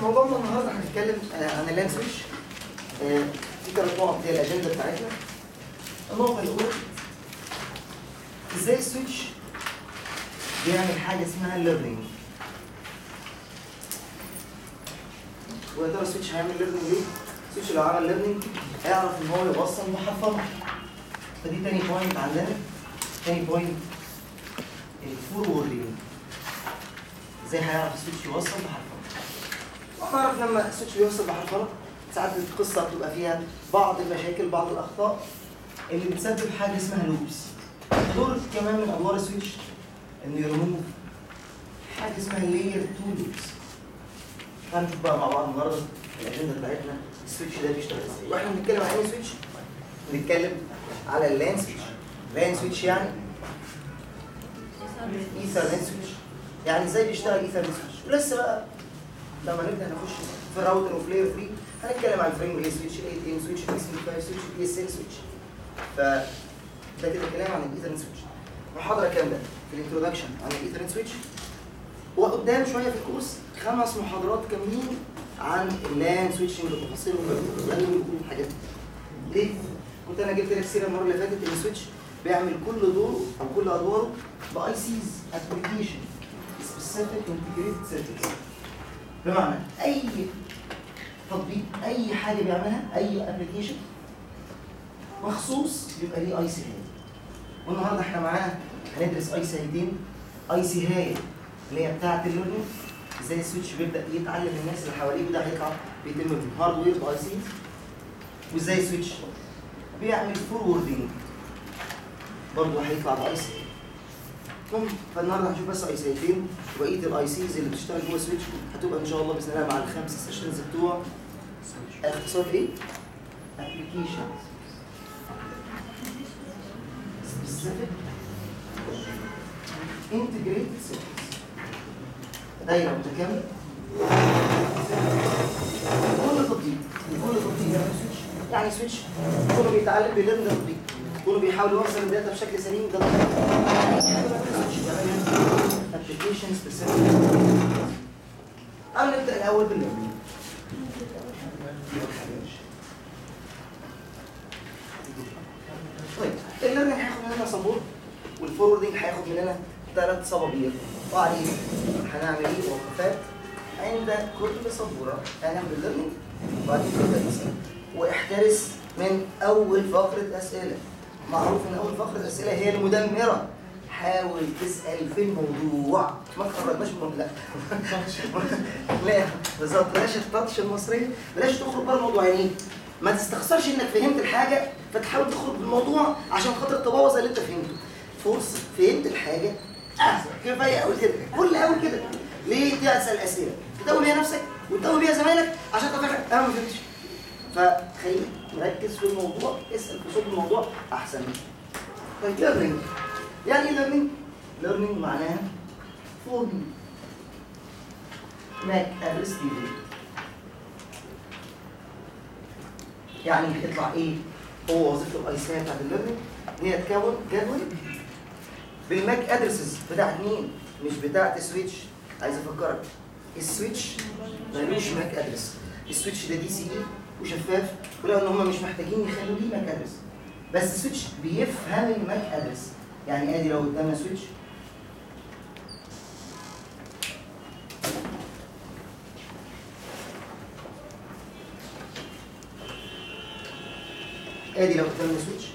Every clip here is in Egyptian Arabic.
موضوعنا النهارده هنتكلم آه، عن اللان سويتش آه، في ثلاث نقط هي الاجنده بتاعتنا النقطه الاولى ازاي السويتش بيعمل حاجه اسمها ليرنينج ويا ترى السويتش هيعمل ليرنينج ليه؟ السويتش لو عمل ليرنينج هيعرف ان هو يوصل محفظه فدي تاني بوينت عندنا تاني بوينت الفوروردنج ازاي هيعرف السويتش يوصل بحرفنه وهنعرف لما السويتش بيوصل بحرفنه ساعات القصه بتبقى فيها بعض المشاكل بعض الاخطاء اللي بتسبب حاجه اسمها لوبس دور كمان من ادوار السويتش انه يرموف حاجه اسمها لاير 2 لوبس هنشوف بقى مع بعض النهارده الاجنده بتاعتنا السويتش ده بيشتغل ازاي واحنا بنتكلم عن ايه سويتش بنتكلم على اللان سويتش لان سويتش يعني ايثرنت سويتش يعني ازاي بيشتغل ايثرنت سويتش ولسه بقى لما نبدا نخش في الراوتر وفي لاير 3 هنتكلم عن الفريم ريلي سويتش الاي تي ام سويتش الاي سي 5 سويتش الاي اس ال سويتش ف ده كده كلام عن الايثرنت سويتش محاضره كامله في الانترودكشن عن الايثرنت سويتش وقدام شويه في الكورس خمس محاضرات كاملين عن اللان سويتشنج وتفاصيله ولازم يكون الحاجات دي ليه؟ كنت انا جبت لك سيره المره اللي فاتت ان السويتش بيعمل كل دوره او كل ادواره باي سيز ابلكيشن سبيسيفيك انتجريتد سيركتس بمعنى اي تطبيق اي حاجه بيعملها اي ابلكيشن مخصوص بيبقى ليه اي سي هاي والنهارده احنا معانا هندرس اي سي هايتين اي سي هاي اللي هي بتاعه الليرنينج ازاي السويتش بيبدا يتعلم الناس اللي حواليه وده هيطلع بيتم بالهاردوير باي سيز وازاي السويتش بيعمل فوروردنج برضه هيطلع باي سي المهم فالنهارده هنشوف بس اي سيتين وبقيه الاي سيز اللي بتشتغل جوه السويتش هتبقى ان شاء الله باذن الله مع الخمس سيشنز بتوع اختصار ايه؟ ابلكيشن سبيسيفيك انتجريتد سيركتس دايره متكامله كل تطبيق كل تطبيق يعني سويتش يعني سويتش كله بيتعلم بيلم ده تطبيق كله بيحاول يوصل الداتا بشكل سليم ده ابلكيشن سبيسيفيك قبل نبدا الاول بالليرنينج طيب الليرنينج هياخد مننا صبور والفوروردنج هياخد مننا ثلاث صبابير وبعدين هنعمل ايه وقفات عند كل سبوره هنعمل الليرنينج وبعدين نبدا نسال واحترس من اول فقره اسئله معروف ان اول فقره اسئله هي المدمره حاول تسال في الموضوع ما تخرجناش من لا لا بالظبط بلاش التاتش المصريه بلاش تخرج بره الموضوع يعني ما تستخسرش انك فهمت الحاجه فتحاول تخرج بالموضوع عشان خاطر تبوظ اللي انت فهمته فرصه فهمت الحاجه اه كفايه قوي كده كل قوي كده ليه تسال اسئله تدور بيها نفسك وتدور بيها زمايلك عشان تفهم انا ما فهمتش فخليك مركز في الموضوع اسال في صلب الموضوع احسن طيب ليرنينج يعني ايه ليرنينج؟ ليرنينج معناها فورم ماك ادرس تي في يعني يطلع ايه؟ هو وظيفه الاي سي بتاعت الليرنينج ان هي تكون جدول بالماك ادرسز بتاعت مين؟ مش بتاعت السويتش عايز افكرك السويتش ملوش ماك ادرس السويتش ده دي سي اي وشفاف ولقوا ان هم مش محتاجين يخلوا ليه ماك ادرس بس السويتش بيفهم الماك ادرس يعني ادي لو قدامنا سويتش ادي لو قدامنا سويتش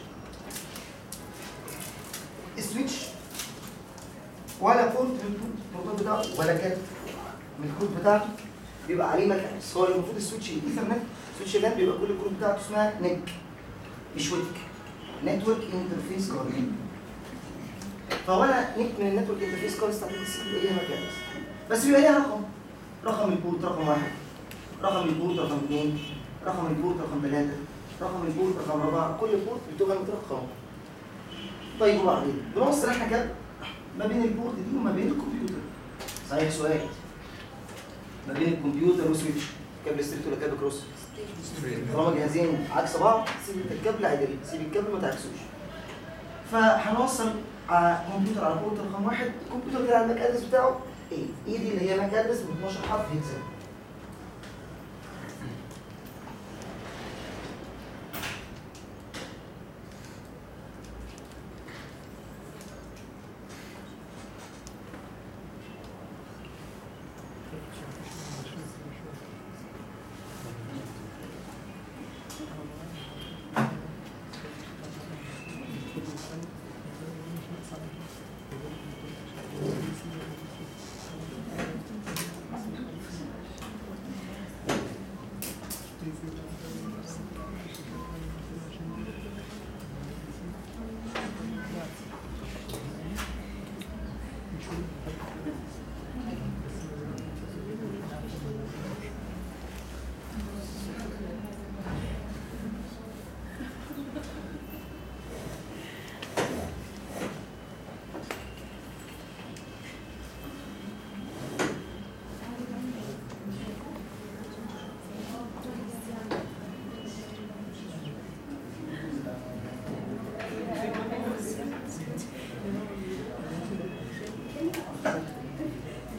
السويتش ولا بورت من البورت بتاعته ولا كات من الكود بتاعته بيبقى عليه ماك ادرس هو المفروض السويتش الايثرنت سويتش اللاب بيبقى كل الكروت بتاعته اسمها نيك مش ويك نتورك انترفيس كارد فوانا نيك من النتورك انترفيس كارد بتاعت السي بيبقى ليها مكان بس بيبقى ليها رقم رقم البورت رقم واحد رقم البورت رقم اثنين رقم البورت رقم ثلاثة رقم البورت رقم أربعة كل بورت بتبقى مترقم طيب وبعدين بنوصل احنا كده ما بين البورت دي وما بين الكمبيوتر صحيح سؤال ما بين الكمبيوتر وسويتش كابل ستريت ولا كابل كروس؟ طالما جهازين عكس بعض سيب الكابل عدل سيب الكابل ما تعكسوش فهنوصل على كمبيوتر على بورت رقم واحد الكمبيوتر كده على الماك ادرس بتاعه ايه؟ ايه دي اللي هي ماك ادرس ب 12 حرف هيكسل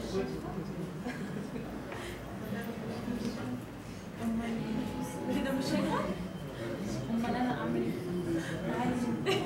كده مش هينفع؟ امال انا اعمل ايه؟ عايز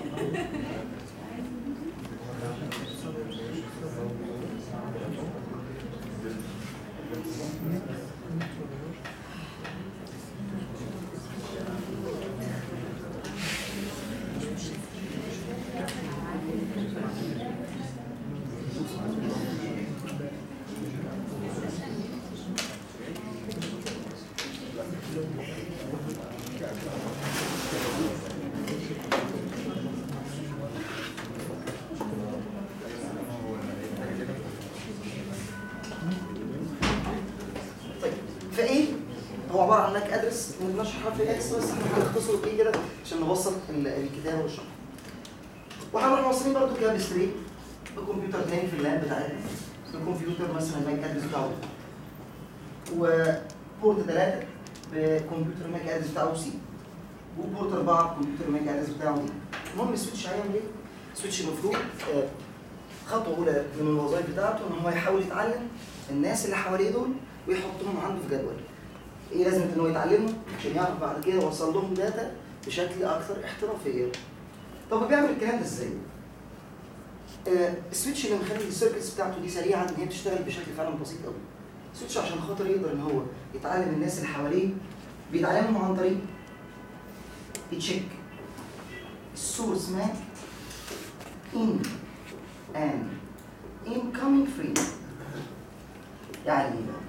طيب فايه هو عباره عن ماك ادرس بنشرح حرف اكس بس احنا هنختصره بايه كده عشان نبسط ال- الكتابه والشرح وهنروح موصلين برضه كاب ستريت بكمبيوتر تاني في اللاب بتاعتنا بكمبيوتر مثلا الماك ادرس بتاعه وبورت 3 بكمبيوتر الماك ادرس بتاعه سي وبورت 4 بكمبيوتر الماك ادرس بتاعه دي المهم السويتش هيعمل ايه؟ السويتش المفروض آه، خطوه اولى من الوظائف بتاعته ان هو يحاول يتعلم الناس اللي حواليه دول ويحطهم عنده في جدول ايه لازم ان هو يتعلمهم عشان يعرف بعد كده يوصل لهم داتا بشكل اكثر احترافيه طب بيعمل الكلام ده ازاي آه السويتش اللي مخلي السيركتس بتاعته دي سريعه ان هي بتشتغل بشكل فعلا بسيط قوي السويتش عشان خاطر يقدر ان هو يتعلم الناس اللي حواليه بيتعلمهم عن طريق يتشيك السورس ماك in an incoming frame يعني ايه بقى؟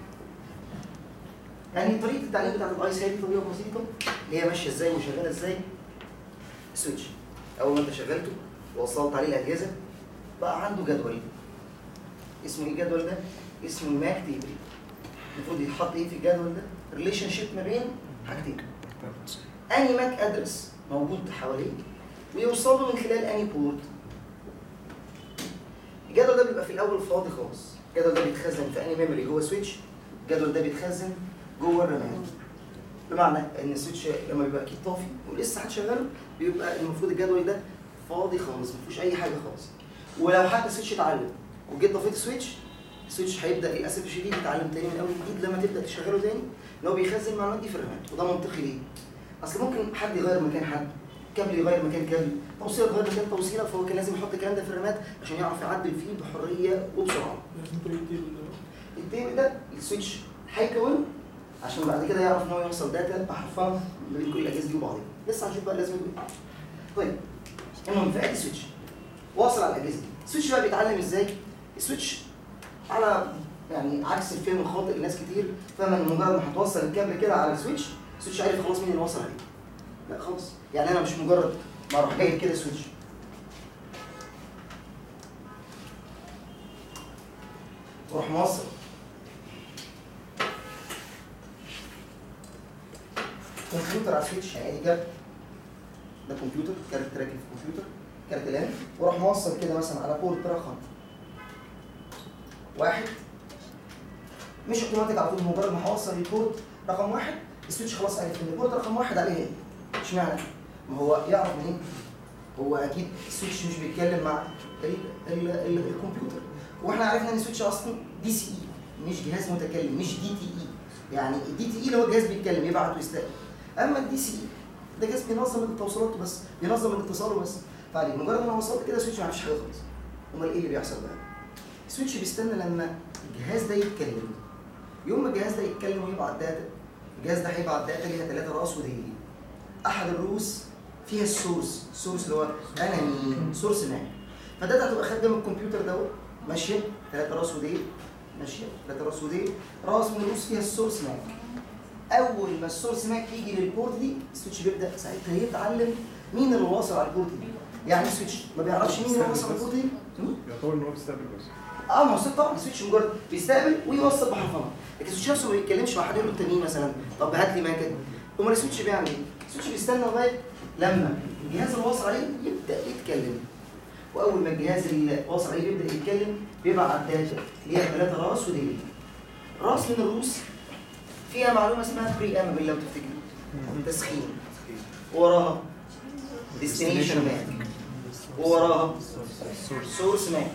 يعني طريقه التعليم بتاعت الايس هي دي طريقه بسيطه اللي هي ماشيه ازاي وشغاله ازاي سويتش اول ما انت شغلته ووصلت عليه الاجهزه بقى عنده جدول اسمه ايه الجدول ده؟ اسمه الماك تيبل المفروض يتحط ايه في الجدول ده؟ ريليشن شيب ما بين حاجتين اني ماك ادرس موجود حواليك ويوصل له من خلال اني بورت الجدول ده بيبقى في الاول فاضي خالص الجدول ده بيتخزن في اني ميموري جوه سويتش الجدول ده بيتخزن جوه الرامات بمعنى ان السويتش لما بيبقى اكيد طافي ولسه هتشغله بيبقى المفروض الجدول ده فاضي خالص ما فيهوش اي حاجه خالص ولو حتى السويتش اتعلم وجيت طفيت السويتش السويتش هيبدا للاسف الشديد يتعلم تاني من اول جديد لما تبدا تشغله تاني ان هو بيخزن المعلومات دي في الرامات وده منطقي ليه؟ اصل ممكن حد يغير مكان حد كابل يغير مكان كابل توصيله تغير مكان توصيله فهو كان لازم يحط الكلام ده في الرامات عشان يعرف يعدل فيه بحريه وبسرعه لازم طريقة التيبل ده السويتش هيكونه عشان بعد كده يعرف ان هو يوصل داتا بحرفها ما بين كل الاجهزه دي وبعضها لسه هنشوف بقى لازمته ايه طيب المهم في ادي سويتش واصل على الاجهزه دي السويتش بقى بيتعلم ازاي السويتش على يعني عكس الفهم الخاطئ لناس كتير فاهمه ان مجرد ما هتوصل الكابل كده على السويتش السويتش عارف خلاص مين اللي وصل عليه لا خالص يعني انا مش مجرد ما اروح جايب كده سويتش واروح موصل كمبيوتر على السويتش يعني كارت ده كمبيوتر كارت راكب في كمبيوتر كارت لان واروح موصل كده مثلا على بورت رقم واحد مش اوتوماتيك على طول مجرد ما هوصل البورت رقم واحد السويتش خلاص عرف ان البورت رقم واحد عليه ايه اشمعنى؟ ما هو يعرف منين؟ هو اكيد السويتش مش بيتكلم مع ال ال ال الكمبيوتر واحنا عرفنا ان السويتش اصلا دي سي اي مش جهاز متكلم مش دي تي اي يعني الدي تي اي اللي هو جهاز بيتكلم يبعت ويستقبل اما الدي سي اي ده جهاز بينظم التوصيلات بس بينظم الاتصال بس فعليه مجرد ما انا وصلت كده سويتش ما فيش حاجه خالص امال ايه اللي بيحصل بقى؟ السويتش بيستنى لما الجهاز ده يتكلم يوم ما الجهاز ده يتكلم ويبعت داتا الجهاز ده هيبعت داتا ليها ثلاثه راس وديلي احد الرؤوس فيها السورس السورس اللي هو انا مين سورس ماك فالداتا هتبقى خارجه من الكمبيوتر دوت ماشيه ثلاثه راس وديل ماشيه ثلاثه راس وديل راس من الرؤوس فيها السورس ماك اول ما السورس ماك يجي للبورت دي السويتش بيبدا ساعتها يتعلم مين اللي واصل على البورت دي يعني السويتش ما بيعرفش مين اللي واصل على البورت دي هم؟ يعتبر ان هو بيستقبل بس اه ما هو الست طبعا السويتش مجرد بيستقبل ويوصل بحرفنه لكن السويتش نفسه ما بيتكلمش مع حد يقول له انت مين مثلا طب هات لي ماكت امال السويتش بيعمل ايه؟ السويتش بيستنى لغايه لما الجهاز اللي واصل عليه يبدا يتكلم واول ما الجهاز اللي واصل عليه يبدا يتكلم بيبعت داتا اللي هي ثلاثه راس وديلي راس من الروس فيها معلومه اسمها بري امبل لو تفتكروا تسخين وراها ديستنيشن ماك ووراها سورس ماك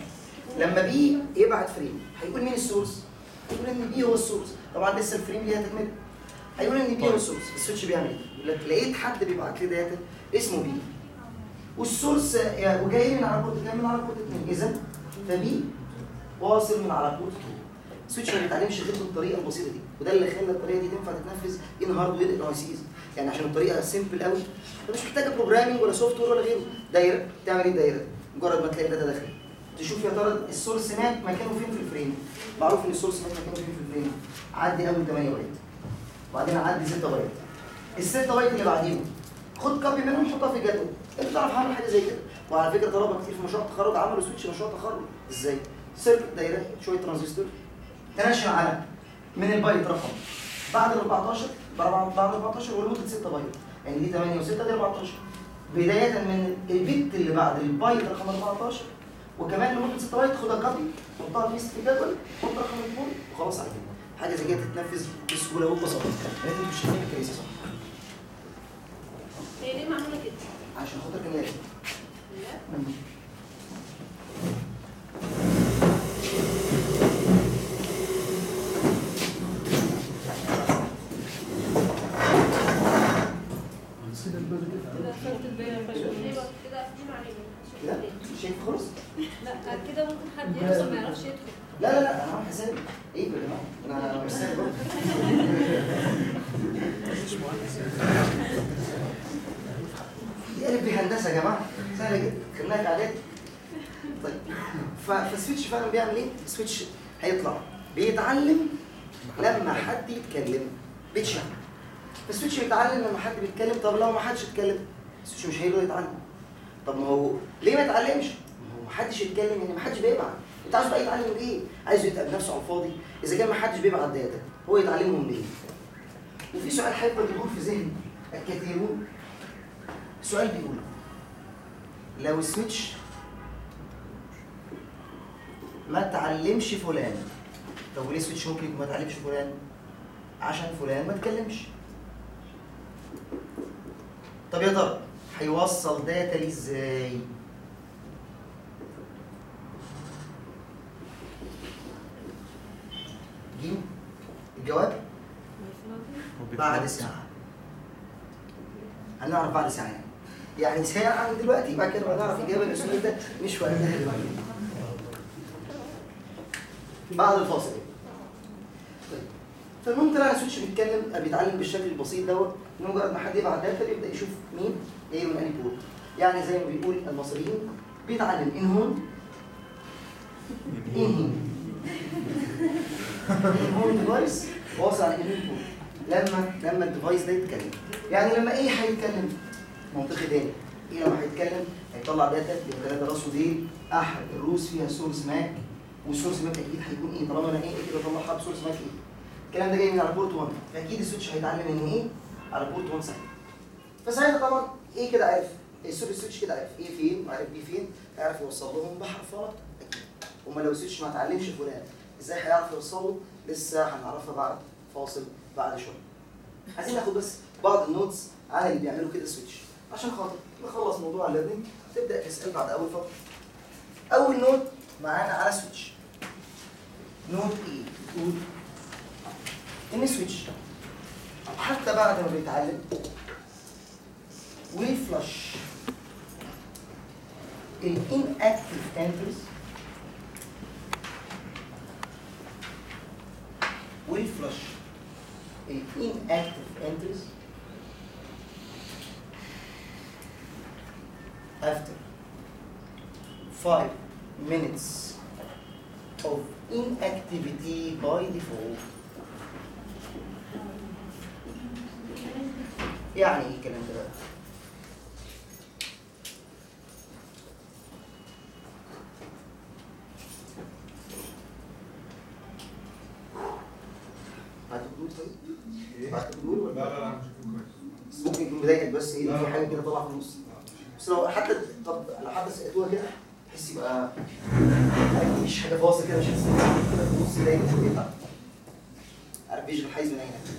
لما بي يبعت فريم هيقول مين السورس؟ هيقول ان بي هو السورس طبعا لسه الفريم ليها تكمله هيقول ان بي هو السورس السويتش بيعمل ايه؟ يقول لك لقيت حد بيبعت لي داتا اسمه بي والسورس آه، وجاي من على بورت جاي من على بورت 2 اذا فبي واصل من على بورت 2 السويتش ما بيتعلمش غير بالطريقه البسيطه دي وده اللي خلى الطريقه دي تنفع تتنفذ ان هاردوير ان اي سيز يعني عشان الطريقه سيمبل قوي فمش محتاجه بروجرامنج ولا سوفت وير ولا غيره دايره تعمل ايه دايره مجرد ما تلاقي داتا داخل تشوف يا ترى السورس مات مكانه فين في الفريم معروف ان السورس مات مكانه فين في الفريم عدي اول 8 بايت وبعدين عدي 6 بايت ال 6 بايت اللي بعديهم خد كوبي منهم حطها في الجدول انت تعرف هعمل حاجه زي كده وعلى فكره طلبه كتير في مشروع التخرج عملوا سويتش مشروع تخرج ازاي؟ سيركت دايره شويه ترانزستور تناشن على من البايت رقم بعد ال 14 بعد بعد 14 ولمده 6 بايت يعني دي 8 و6 دي 14 بدايه من البت اللي بعد البايت رقم 14 وكمان لمده 6 بايت خدها كوبي حطها في في الجدول حط رقم البول وخلاص على كده حاجه زي كده تتنفذ بسهوله وببساطه يعني انتوا مش شايفين الكراسي صح هي ليه معموله كده؟ عشان خاطر كان لازم لا. كده خدت الباقي فشل ايوه كده قافلين علينا كده مش شايف خالص لا كده ممكن حد يوصل ما يعرفش يدخل لا لا لا انا عامل حسابي ايه يا جماعه انا مش سايب برضه دي قلب هندسه يا جماعه سهله جدا خليناها كعادات طيب ف- فالسويتش فعلا بيعمل ايه؟ السويتش هيطلع بيتعلم لما حد يتكلم بيتشعر فالسويتش بيتعلم لما حد بيتكلم طب لو ما حدش اتكلم السويتش مش هيقدر يتعلم طب ما هو ليه ما يتعلمش؟ ما هو ما حدش يتكلم يعني ما حدش بيبعت انت عايز بقى يتعلم ايه؟ عايزه يتعب نفسه على الفاضي اذا كان ما حدش بيبعت داتا هو يتعلمهم بايه؟ وفي سؤال هيفضل يدور في ذهن الكثيرون سؤال بيقول لو السويتش ما تعلمش فلان طب وليه السويتش ممكن يكون ما تعلمش فلان؟ عشان فلان ما اتكلمش طب يا ترى هيوصل داتا ليه ازاي؟ جيم الجواب بعد ساعة هنعرف بعد ساعة يعني يعني ساعة من دلوقتي بعد كده هنعرف إجابة للسؤال ده مش وقتها دلوقتي بعد الفاصل طيب فالمهم طلع السويتش بيتكلم بيتعلم بالشكل البسيط دوت إن مجرد ما حد يبعت داتا بيبدأ يشوف مين جاي من أنهي بورت يعني زي ما بيقول المصريين بيتعلم إن هون إن هين هون ديفايس واصل على الإيميل بورت لما لما الديفايس ده يتكلم يعني لما ايه هيتكلم منطقي تاني ايه لما هيتكلم هيطلع داتا يبقى ثلاثة راس وديل احد الروس فيها سورس ماك والسورس ماك اكيد هيكون ايه طالما انا ايه كده اطلعها بسورس ماك ايه الكلام ده جاي من على بورت 1 فاكيد السويتش هيتعلم ان ايه على بورت 1 ساعتها فساعتها طبعا ايه كده عارف السورس السويتش كده عارف ايه فين وعارف بي فين هيعرف يوصل لهم بحرفنه اكيد امال لو السويتش ما اتعلمش فلان ازاي هيعرف يوصله لسه هنعرفها بعد فاصل بعد شويه عايزين ناخد بس بعض النوتس عن اللي بيعملوا كده سويتش عشان خاطر نخلص موضوع الليرنينج تبدا تسال بعد اول فتره اول نوت معانا على سويتش نوت ايه بتقول ان سويتش حتى بعد ما بيتعلم ويفلش الان اكتف انترز ويفلش ال inactive entries after 5 minutes of inactivity by default يعني ايه الكلام ده بقى؟ هتقول طيب؟ هتقول ولا لا لا لا مش هيكون كويس ممكن يكون مضايقك بس ايه لا، في لا. حاجه كده طالعه في النص بس لو حتى طب لو حتى سقطوها كده تحس يبقى مفيش حاجه فاصل كده مش هتسمع كده في النص دايما شويه عارف بيشغل الحيز من اي ناحيه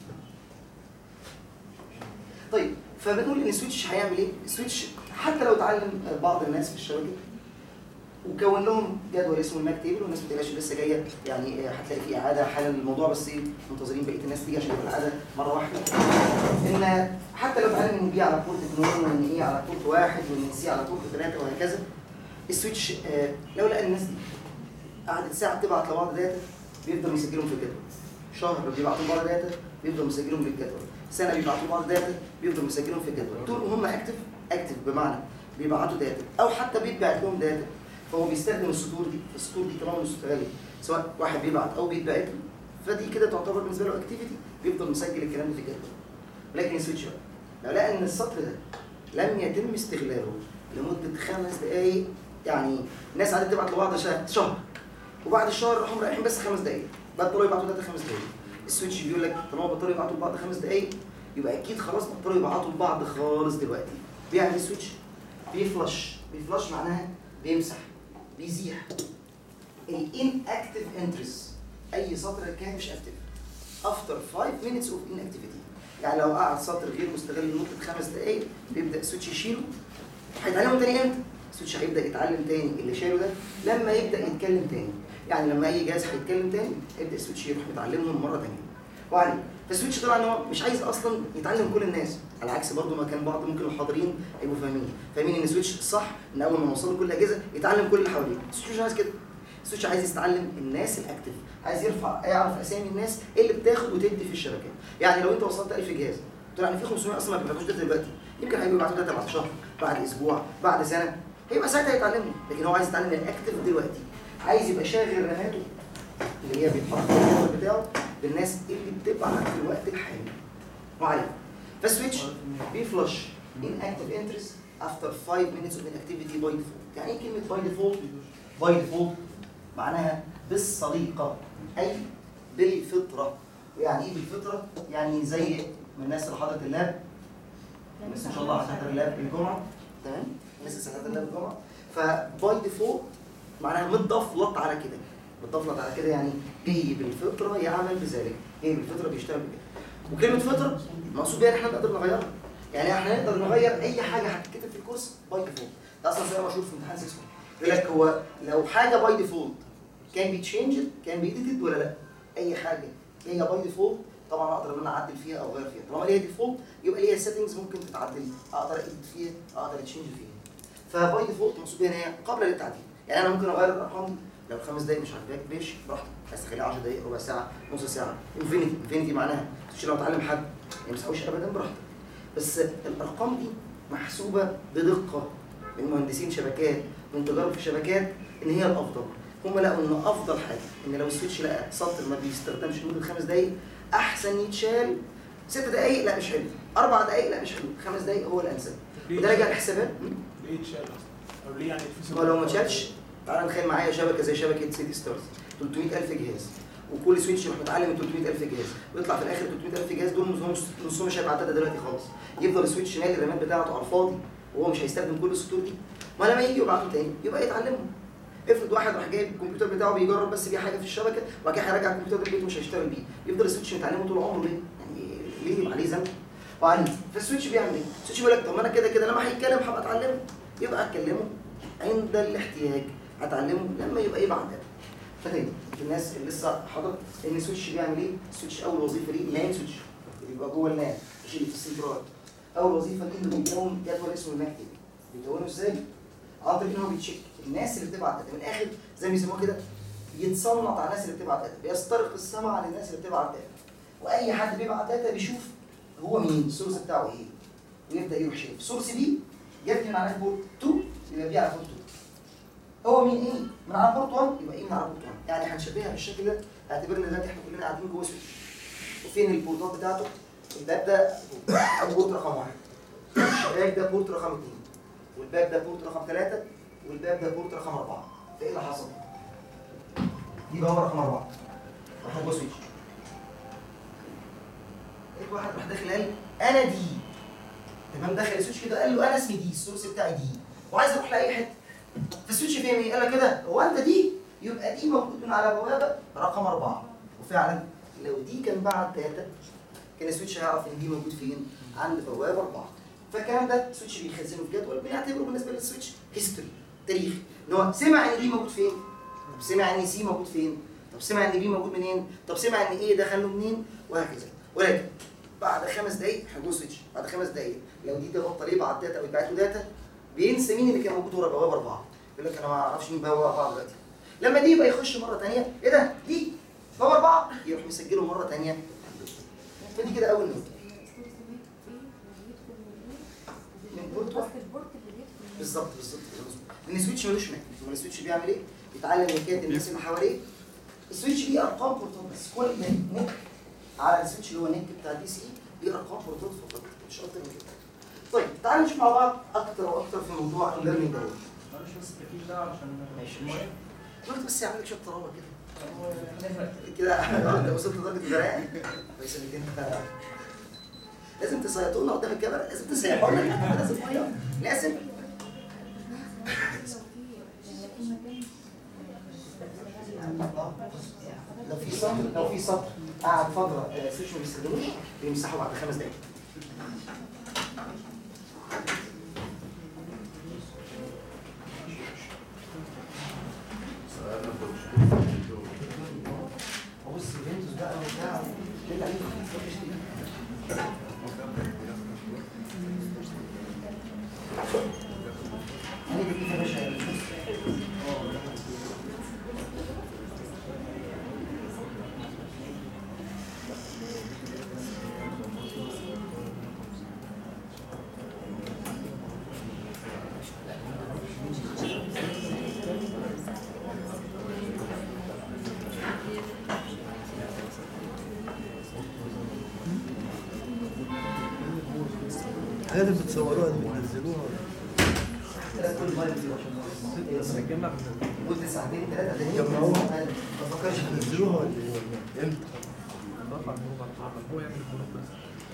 طيب فبنقول ان السويتش هيعمل ايه؟ السويتش حتى لو اتعلم بعض الناس في الشبكه وكون لهم جدول اسمه الماك تيبل والناس ما تقلقش لسه جايه يعني آه، هتلاقي فيه اعاده حالا للموضوع بس ايه منتظرين بقيه الناس تيجي عشان يبقى الاعاده مره واحده ان حتى لو اتعلم ان بي على بورت 2 وان ايه على بورت واحد وان سي على بورت 3 وهكذا السويتش آه، لو لقى الناس دي قعدت ساعه بتبعت لبعض داتا بيفضل يسجلهم في الجدول شهر بيبعتوا لبعض داتا بيفضل مسجلهم في الجدول سنه بيبعتوا لبعض داتا بيفضل مسجلهم في الجدول طول ما هم اكتف اكتف بمعنى بيبعتوا داتا او حتى بيتبعت لهم داتا فهو بيستخدم السطور دي السطور دي طالما مستغله سواء واحد بيبعت او بيتبعت له فدي كده تعتبر بالنسبه له اكتيفيتي بيفضل مسجل الكلام ده في الجدول لكن السويتش بقى لو لقى ان السطر ده لم يتم استغلاله لمده خمس دقائق يعني الناس قعدت تبعت لبعض شهر شهر وبعد الشهر راحوا رايحين بس خمس دقائق بطلوا يبعتوا داتا خمس دقائق السويتش بيقول لك طالما بطلوا يبعتوا لبعض خمس دقائق يبقى اكيد خلاص بطلوا يبعتوا لبعض خالص دلوقتي بيعمل إيه السويتش بيفلش بيفلش معناها بيمسح بيزيح الان اكتف انترس اي سطر كان مش اكتف افتر 5 minutes اوف inactivity يعني لو قعد سطر غير مستغل لمده خمس دقائق بيبدا السويتش يشيله هيتعلمه تاني امتى؟ السويتش هيبدا يتعلم تاني اللي شاله ده لما يبدا يتكلم تاني يعني لما اي جهاز هيتكلم تاني يبدا السويتش يروح متعلمهم مره تانيه وعليه فالسويتش طبعا هو مش عايز اصلا يتعلم كل الناس على عكس برضه ما كان بعض ممكن الحاضرين يبقوا فاهمين فاهمين ان السويتش صح ان اول ما نوصله كل اجهزه يتعلم كل اللي حواليه السويتش مش عايز كده السويتش عايز يتعلم الناس الاكتف عايز يرفع يعرف اسامي الناس اللي بتاخد وتدي في الشبكات يعني لو انت وصلت 1000 جهاز طلع ان في 500 اصلا ما بيبعتوش داتا دلوقتي يمكن هيبقوا يبعتوا داتا بعد شهر بعد اسبوع بعد سنه هيبقى ساعتها يتعلموا لكن هو عايز يتعلم الاكتف دلوقتي عايز يبقى شاغل رماته اللي هي بيتحط في الجدول بتاعه بالناس اللي بتبعت في الوقت الحالي وعليه فالسويتش بيفلش inactive interest after 5 minutes of inactivity by default يعني ايه كلمه by default by default معناها بالسليقه اي بالفطره يعني ايه بالفطره يعني زي من الناس اللي حضرت اللاب الناس ان شاء الله هتحضر اللاب الجمعه تمام الناس اللي هتحضر اللاب الجمعه فباي ديفولت معناها متضفلط على كده متضفلط على كده يعني جاي بالفطره يعمل بذلك جاي بالفطره بيشتغل بكده وكلمه فطره المقصود بيها ان احنا نقدر نغيرها يعني احنا نقدر نغير اي حاجه هتتكتب في الكورس باي ديفولت ده اصلا سؤال مشهور في امتحان سيسكو يقول لك هو لو حاجه باي ديفولت كان بيتشينجد كان بيديتد ولا لا اي حاجه هي باي ديفولت طبعا اقدر ان انا اعدل فيها او اغير فيها طالما ليها ديفولت يبقى ليها سيتنجز ممكن تتعدل اقدر اديت فيها اقدر اتشينج فيها فباي ديفولت المقصود بيها ان هي قبل التعديل يعني انا ممكن اغير الارقام دي لو خمس دقايق مش عاجباك ماشي براحتك عايز تخليها 10 دقايق ربع ساعه نص ساعه انفينيتي انفينيتي معناها مش لو اتعلم حد ما يمسحوش ابدا براحتك بس الارقام دي محسوبه بدقه من مهندسين شبكات من تجارب في شبكات ان هي الافضل هم لقوا ان افضل حاجه ان لو السويتش لقى سطر ما بيستخدمش لمده خمس دقايق احسن يتشال ست دقايق لا مش حلو اربع دقايق لا مش حلو خمس دقايق هو الانسب وده راجع الحسابات ليه اتشال اصلا؟ او ليه يعني في هو لو ما اتشالش تعال نتخيل معايا شبكه زي شبكه سيتي ستارز 300000 جهاز وكل سويتش يروح متعلم 300000 جهاز ويطلع في الاخر 300000 جهاز دول نصهم- نصهم مش هيبقى عدد دلوقتي خالص يفضل السويتش مالي الرامات بتاعته على الفاضي وهو مش هيستخدم كل السطور دي ما لما يجي يبعته تاني يبقى يتعلمهم افرض واحد راح جايب الكمبيوتر بتاعه بيجرب بس بيه حاجه في الشبكه وبعد كده هيرجع الكمبيوتر ده البيت مش هيشتغل بيه يفضل السويتش متعلمه طول عمره ليه؟ يعني ليه يبقى عليه ذنب؟ وعليه فالسويتش بيعمل ايه؟ السويتش بيقول لك طب ما انا كده كده لما هيتكلم هبقى اتعلمه يبقى اتكلمه عند الاحتياج اتعلمه لما يبقى يبعت داتا فتاني الناس اللي لسه حضرت ان السويتش بيعمل ايه؟ السويتش اول وظيفه ليه لان سويتش يبقى جوه اللان مش اللي في السنترال اول وظيفه ليه انه بيكون جدول اسمه المكتب بيكونه ازاي؟ عن طريق ان هو بيتشيك الناس اللي بتبعت داتا من الاخر زي ما بيسموها كده بيتصنت على الناس اللي بتبعت داتا بيسترق السمع للناس اللي بتبعت داتا واي حد بيبعت داتا بيشوف هو مين السورس بتاعه ايه ويبدا يروح شايف سورس بي جت من على بورت 2 يبقى بي على بورت 2 هو مين ايه من على بورت 1 يبقى ايه من على بورت 1 يعني هنشبهها بالشكل ده اعتبرنا دلوقتي احنا كلنا قاعدين جوه سويتش وفين البورتات بتاعته الباب ده بورت رقم واحد الشباك ده بورت رقم اثنين والباب ده بورت رقم ثلاثة والباب ده بورت رقم أربعة فإيه اللي حصل؟ دي بقى هو رقم أربعة راح جوه سويتش لقيت واحد راح داخل قال أنا دي تمام دخل السويتش كده قال له أنا اسمي دي السورس بتاعي دي وعايز أروح لأي حتة فالسويتش فهم إيه؟ قال له كده هو أنت دي يبقى دي موجود من على بوابة رقم أربعة وفعلا لو دي كان بعت داتا كان السويتش هيعرف إن دي موجود فين؟ عند بوابة أربعة فالكلام ده سويتش بيخزنه في جدول بنعتبره بالنسبه للسويتش هيستوري تاريخي ان هو سمع ان دي موجود فين طب سمع ان سي موجود فين طب سمع ان بي موجود منين طب سمع ان ايه دخل له منين وهكذا ولكن بعد خمس دقائق هيجو سويتش بعد خمس دقائق لو دي ده طالب يبعت داتا او يبعت له داتا بينسى مين اللي كان موجود ورا بوابه اربعه يقول لك انا ما اعرفش مين بوابه اربعه دلوقتي لما دي يبقى يخش مره ثانيه ايه ده دي بوابه اربعه يروح مسجله مره ثانيه فدي كده اول نقطه من بورت واحد بالظبط بالظبط ان السويتش ملوش ماك امال السويتش بيعمل ايه؟ بيتعلم مكات الناس اللي حواليه السويتش ليه ارقام بورتات بس كل نك على السويتش اللي هو النك بتاع الدي سي ليه ارقام بورتات فقط مش اكتر من كده طيب تعالوا نشوف مع بعض اكتر واكتر في موضوع الليرنينج دوت معلش بس التكييف ده عشان ماشي ماشي قلت بس يعمل لك شويه طراوه كده كده انت وصلت لدرجه الغرقان كويس انك انت لازم تسيطونا قدام الكاميرا لازم تسيحونا لازم لازم لو في سطر لو في سطر قعد فتره آه، سويتش ما بيستخدموش بيمسحوا بعد خمس دقايق بص يوفنتوس بقى وبتاع ايه اللي عليك مفيش دي. يعني بيجي يا باشا الحاجات اللي بتصوروها دي بتنزلوها ثلاث كل فايل سجلنا قلت ساعتين ثلاثه تانيين طب ما هو- ما بفكرش في بتنزلوها ولا ايه؟ امتى؟ هو يعمل الخروج بس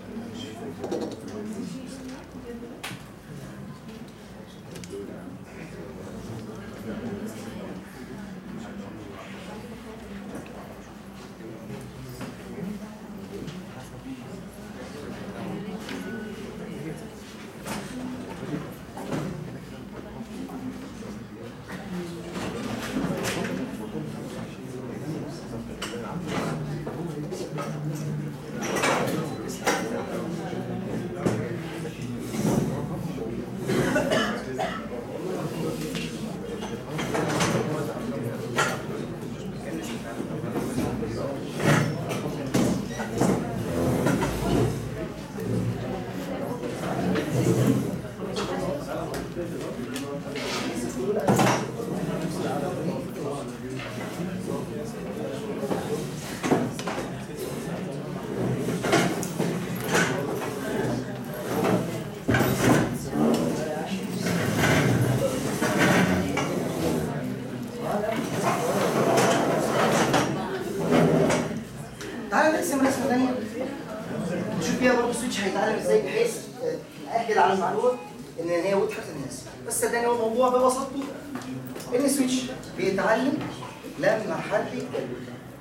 تعالى نقسم رسمه ثانيه نشوف فيها برضه السويتش هيتعلم ازاي بحيث آه، ناكد على المعلومه ان هي وضحت للناس بس صدقني هو الموضوع ببساطته ان السويتش بيتعلم لما حد يتكلم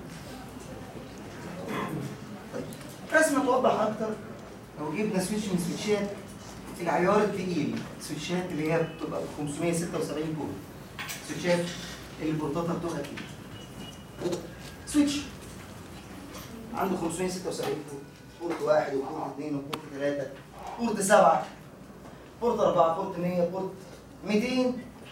طيب رسمه توضح اكتر لو جبنا سويتش من سويتشات العيار الثقيل سويتشات اللي هي بتبقى ب 576 بورت سويتشات اللي بورتاتها بتبقى كده سويتش عنده 576 بورت بورت واحد وبورت اثنين وبورت ثلاثة بورت سبعة بورت أربعة بورت 100 بورت 200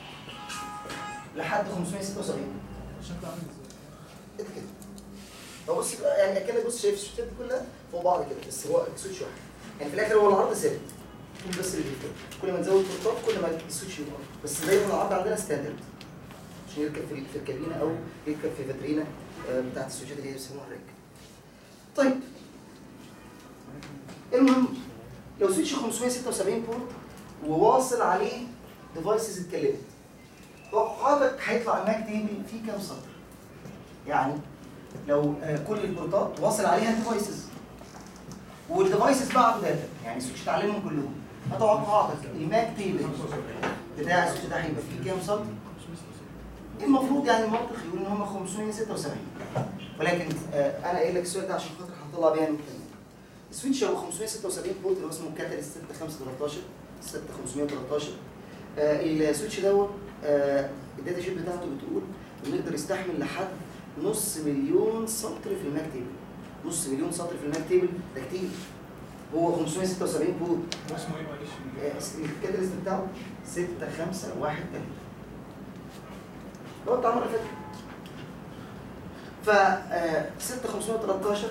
لحد 576 شكله عامل ازاي؟ كده كده هو بص بقى يعني اكنك بص شايف السويتشات دي كلها فوق بعض كده بس هو سويتش واحد يعني في الاخر هو العرض ثابت كل بس اللي بيفرق كل ما نزود بورتات كل ما السويتش يبقى بس دايما العرض عندنا ستاندرد عشان يركب في في الكابينه او يركب في فاترينا آه، بتاعت السويتشات اللي هي بيسموها الريك طيب المهم لو سويتش 576 بورت وواصل عليه ديفايسز اتكلمت توقعاتك هيطلع الماك تيبل فيه كام سطر؟ يعني لو آه، كل البورتات واصل عليها ديفايسز والديفايسز بعض داتا يعني السويتش اتعلمهم كلهم فتوقعاتك الماك تيبل بتاع السويتش ده هيبقى فيه كام سطر؟ المفروض يعني المنطق يقول ان هم 576 ولكن آه، انا قايل لك السؤال ده عشان خاطر هنطلع بيها نقطه السويتش هو 576 بورت اللي هو اسمه كاتاليست 6513 6513 آه السويتش دوت آه الداتا شيت بتاعته بتقول انه يقدر يستحمل لحد نص مليون سطر في الماك تيبل نص مليون سطر في الماك تيبل ده كتير هو 576 بورت هو اسمه ايه معلش الكاتاليست بتاعه 6 5 1 3 لو بتاع المره اللي فاتت ف آه، 6 513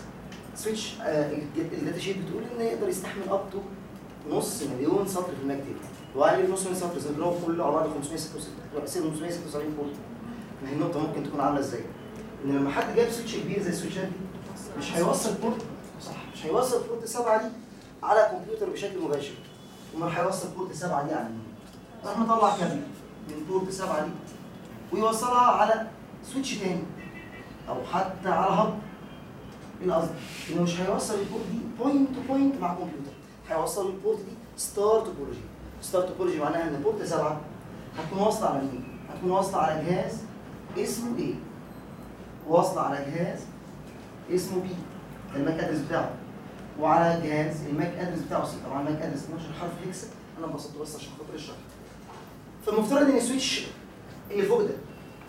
سويتش آه، الج- الداتا شيت بتقول ان يقدر يستحمل اب تو نص مليون سطر في الماك تيبل وعليه نص مليون سطر زي اللي هو كله على بعض 576 576 بورت ما هي النقطه ممكن تكون عامله ازاي؟ ان لما حد جايب سويتش كبير زي السويتشات دي مش هيوصل بورت صح مش هيوصل بورت 7 دي على كمبيوتر بشكل مباشر امال هيوصل بورت 7 دي على مين؟ راح مطلع كابل من بورت 7 دي ويوصلها على سويتش تاني او حتى على هب ايه القصد؟ انه مش هيوصل البورت دي بوينت تو بوينت مع كمبيوتر هيوصل البورت دي ستار توبولوجي ستار توبولوجي معناها ان بورت 7 هتكون واصله على مين؟ هتكون واصله على جهاز اسمه ايه؟ واصله على جهاز اسمه بي الماك ادرس بتاعه وعلى جهاز الماك ادرس بتاعه سي طبعا الماك ادرس 12 حرف هكس انا بسطته بس عشان خاطر الشرح فالمفترض ان السويتش اللي فوق ده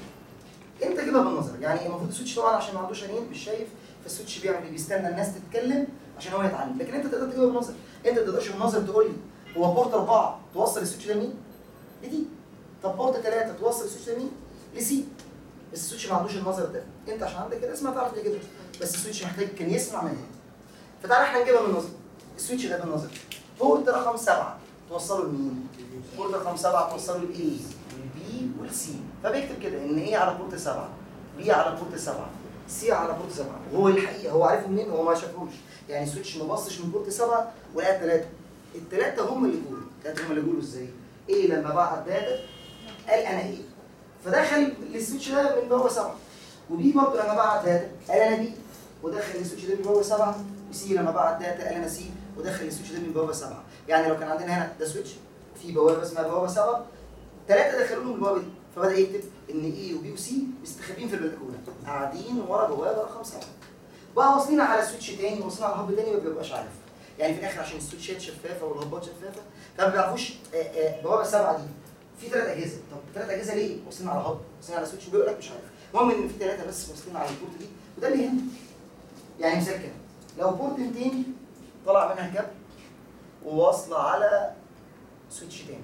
انت جيبها بالنظر يعني المفروض السويتش طبعا عشان ما عندوش عينين مش شايف فالسويتش بيعمل ايه؟ بيستنى الناس تتكلم عشان هو يتعلم لكن انت تقدر تجيبها بالنظر انت ما تقدرش بالنظر تقول لي هو بورت اربعه توصل السويتش ده لمين؟ لدي طب بورت ثلاثه توصل السويتش ده لمين؟ لسي بس السويتش ما عندوش النظر ده انت عشان عندك الاسم هتعرف تجيبها بس السويتش محتاج كان يسمع منها فتعالى احنا نجيبها بالنظر السويتش ده بالنظر بورت رقم سبعه توصله لمين؟ بورت رقم سبعه توصله لايه؟ للبي والسي فبيكتب كده ان ايه على بورت سبعه بي على بورت سبعه سي على بورت سبعه وهو الحقيقه هو عارفه منين هو ما شافوش يعني السويتش ما بصش من بورت سبعه ولقى الثلاثه الثلاثه هم اللي جوله الثلاثه هم اللي جوله ازاي؟ ايه لما بعت داتا قال انا ايه؟ فدخل السويتش ده من بوابه سبعه وبي برضه لما بعت داتا قال انا بي ودخل السويتش ده من بوابه سبعه وسي لما بعت داتا قال انا سي ودخل السويتش ده من بوابه سبعه يعني لو كان عندنا هنا ده سويتش في بوابه اسمها بوابه سبعه ثلاثه دخلوا له من البوابه دي فبدا يكتب ان اي وبي وسي مستخبيين في البلكونه قاعدين ورا بوابه رقم سبعه بقى واصلين على سويتش تاني واصلين على هب تاني ما بيبقاش عارف يعني في الاخر عشان السويتشات شفافه والهبات شفافه فما بيعرفوش آه، آه، بوابه السبعه دي في ثلاث اجهزه طب ثلاث اجهزه ليه؟ واصلين على هب واصلين على سويتش وبيقول لك مش عارف المهم ان في ثلاثه بس واصلين على البورت دي وده اللي يهم يعني مثال كده لو بورت 200 طلع منها كابل وواصله على سويتش تاني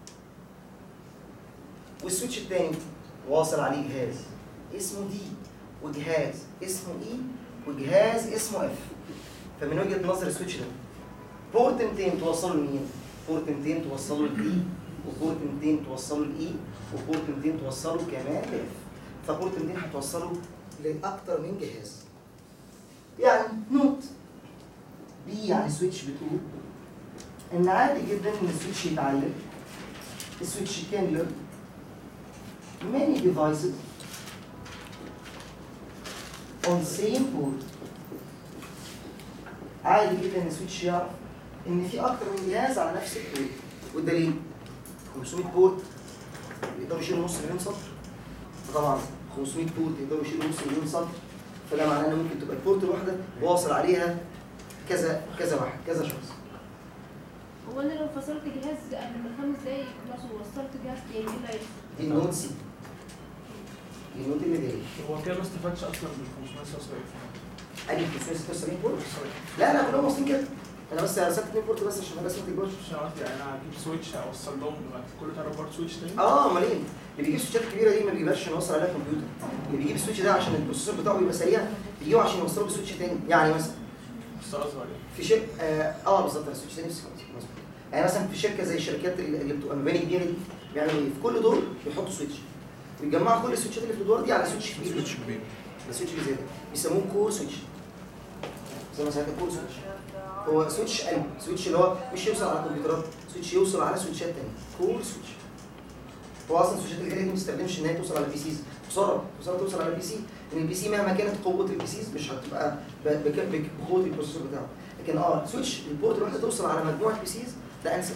والسويتش التاني واصل عليه جهاز اسمه دي وجهاز اسمه اي وجهاز اسمه اف فمن وجهه نظر السويتش ده بورت 200 توصله لمين؟ بورت 200 توصله لدي وبورت 200 توصله لاي وبورت 200 توصله كمان لاف فبورت 200 هتوصله لاكتر من جهاز يعني نوت بي يعني سويتش بتقول ان عادي جدا ان السويتش يتعلم السويتش can learn many devices on same port عادي جدا ان السويتش يعرف ان في اكتر من جهاز على نفس البورت والدليل 500 بورت يقدروا يشيلوا نص مليون سطر فطبعا 500 بورت يقدروا يشيلوا نص مليون سطر فده معناه ان ممكن تبقى البورت الواحده واصل عليها كذا كذا واحد كذا شخص هو انا لو فصلت جهاز قبل ما خمس دقايق خلاص ووصلت جهاز تاني ايه اللي هيحصل؟ دي النوت سي دي النوت اللي جايه هو كده ما استفادش اصلا بال 576 ادي 576 بورت لا لا كلهم واصلين كده انا بس رسمت اثنين بورت بس عشان الرسمه ما تكبرش مش عارف يعني انا هجيب سويتش اوصل لهم دلوقتي كل ثلاث بورت سويتش تاني اه امال ايه؟ اللي بيجيب السويتشات الكبيره دي ما بيجيبهاش عشان يوصل عليها كمبيوتر اللي بيجيب السويتش ده عشان البروسيسور بتاعه بيبقى سريع بيجيبه عشان يوصله بسويتش تاني يعني مثلا بس اصغر يعني في شركه اه, آه بالظبط انا السويتش تاني بس خلاص مظبوط يعني مثلا في شركه زي الشركات اللي اللي بتبقى مباني كبيره دي بيعملوا ايه؟ في كل دور بيحطوا سويتش ويجمعوا كل السويتشات اللي في الدور دي على سويتش كبير سويتش كبير ده سويتش زياده بيسموه كور سويتش زي ما سمعت كور سويتش هو سويتش قلب سويتش اللي هو مش يوصل على الكمبيوترات سويتش يوصل على سويتشات تانية كور سويتش هو اصلا السويتشات اللي دي ما بتستخدمش ان هي توصل على البي سيز خساره خساره توصل على البي سي ان البي سي مهما كانت قوه البي سيز مش هتبقى ب- بك- بك- بقوه البروسيسور بتاعه لكن اه سويتش البورت الواحده توصل على مجموعه بي سيز ده انسب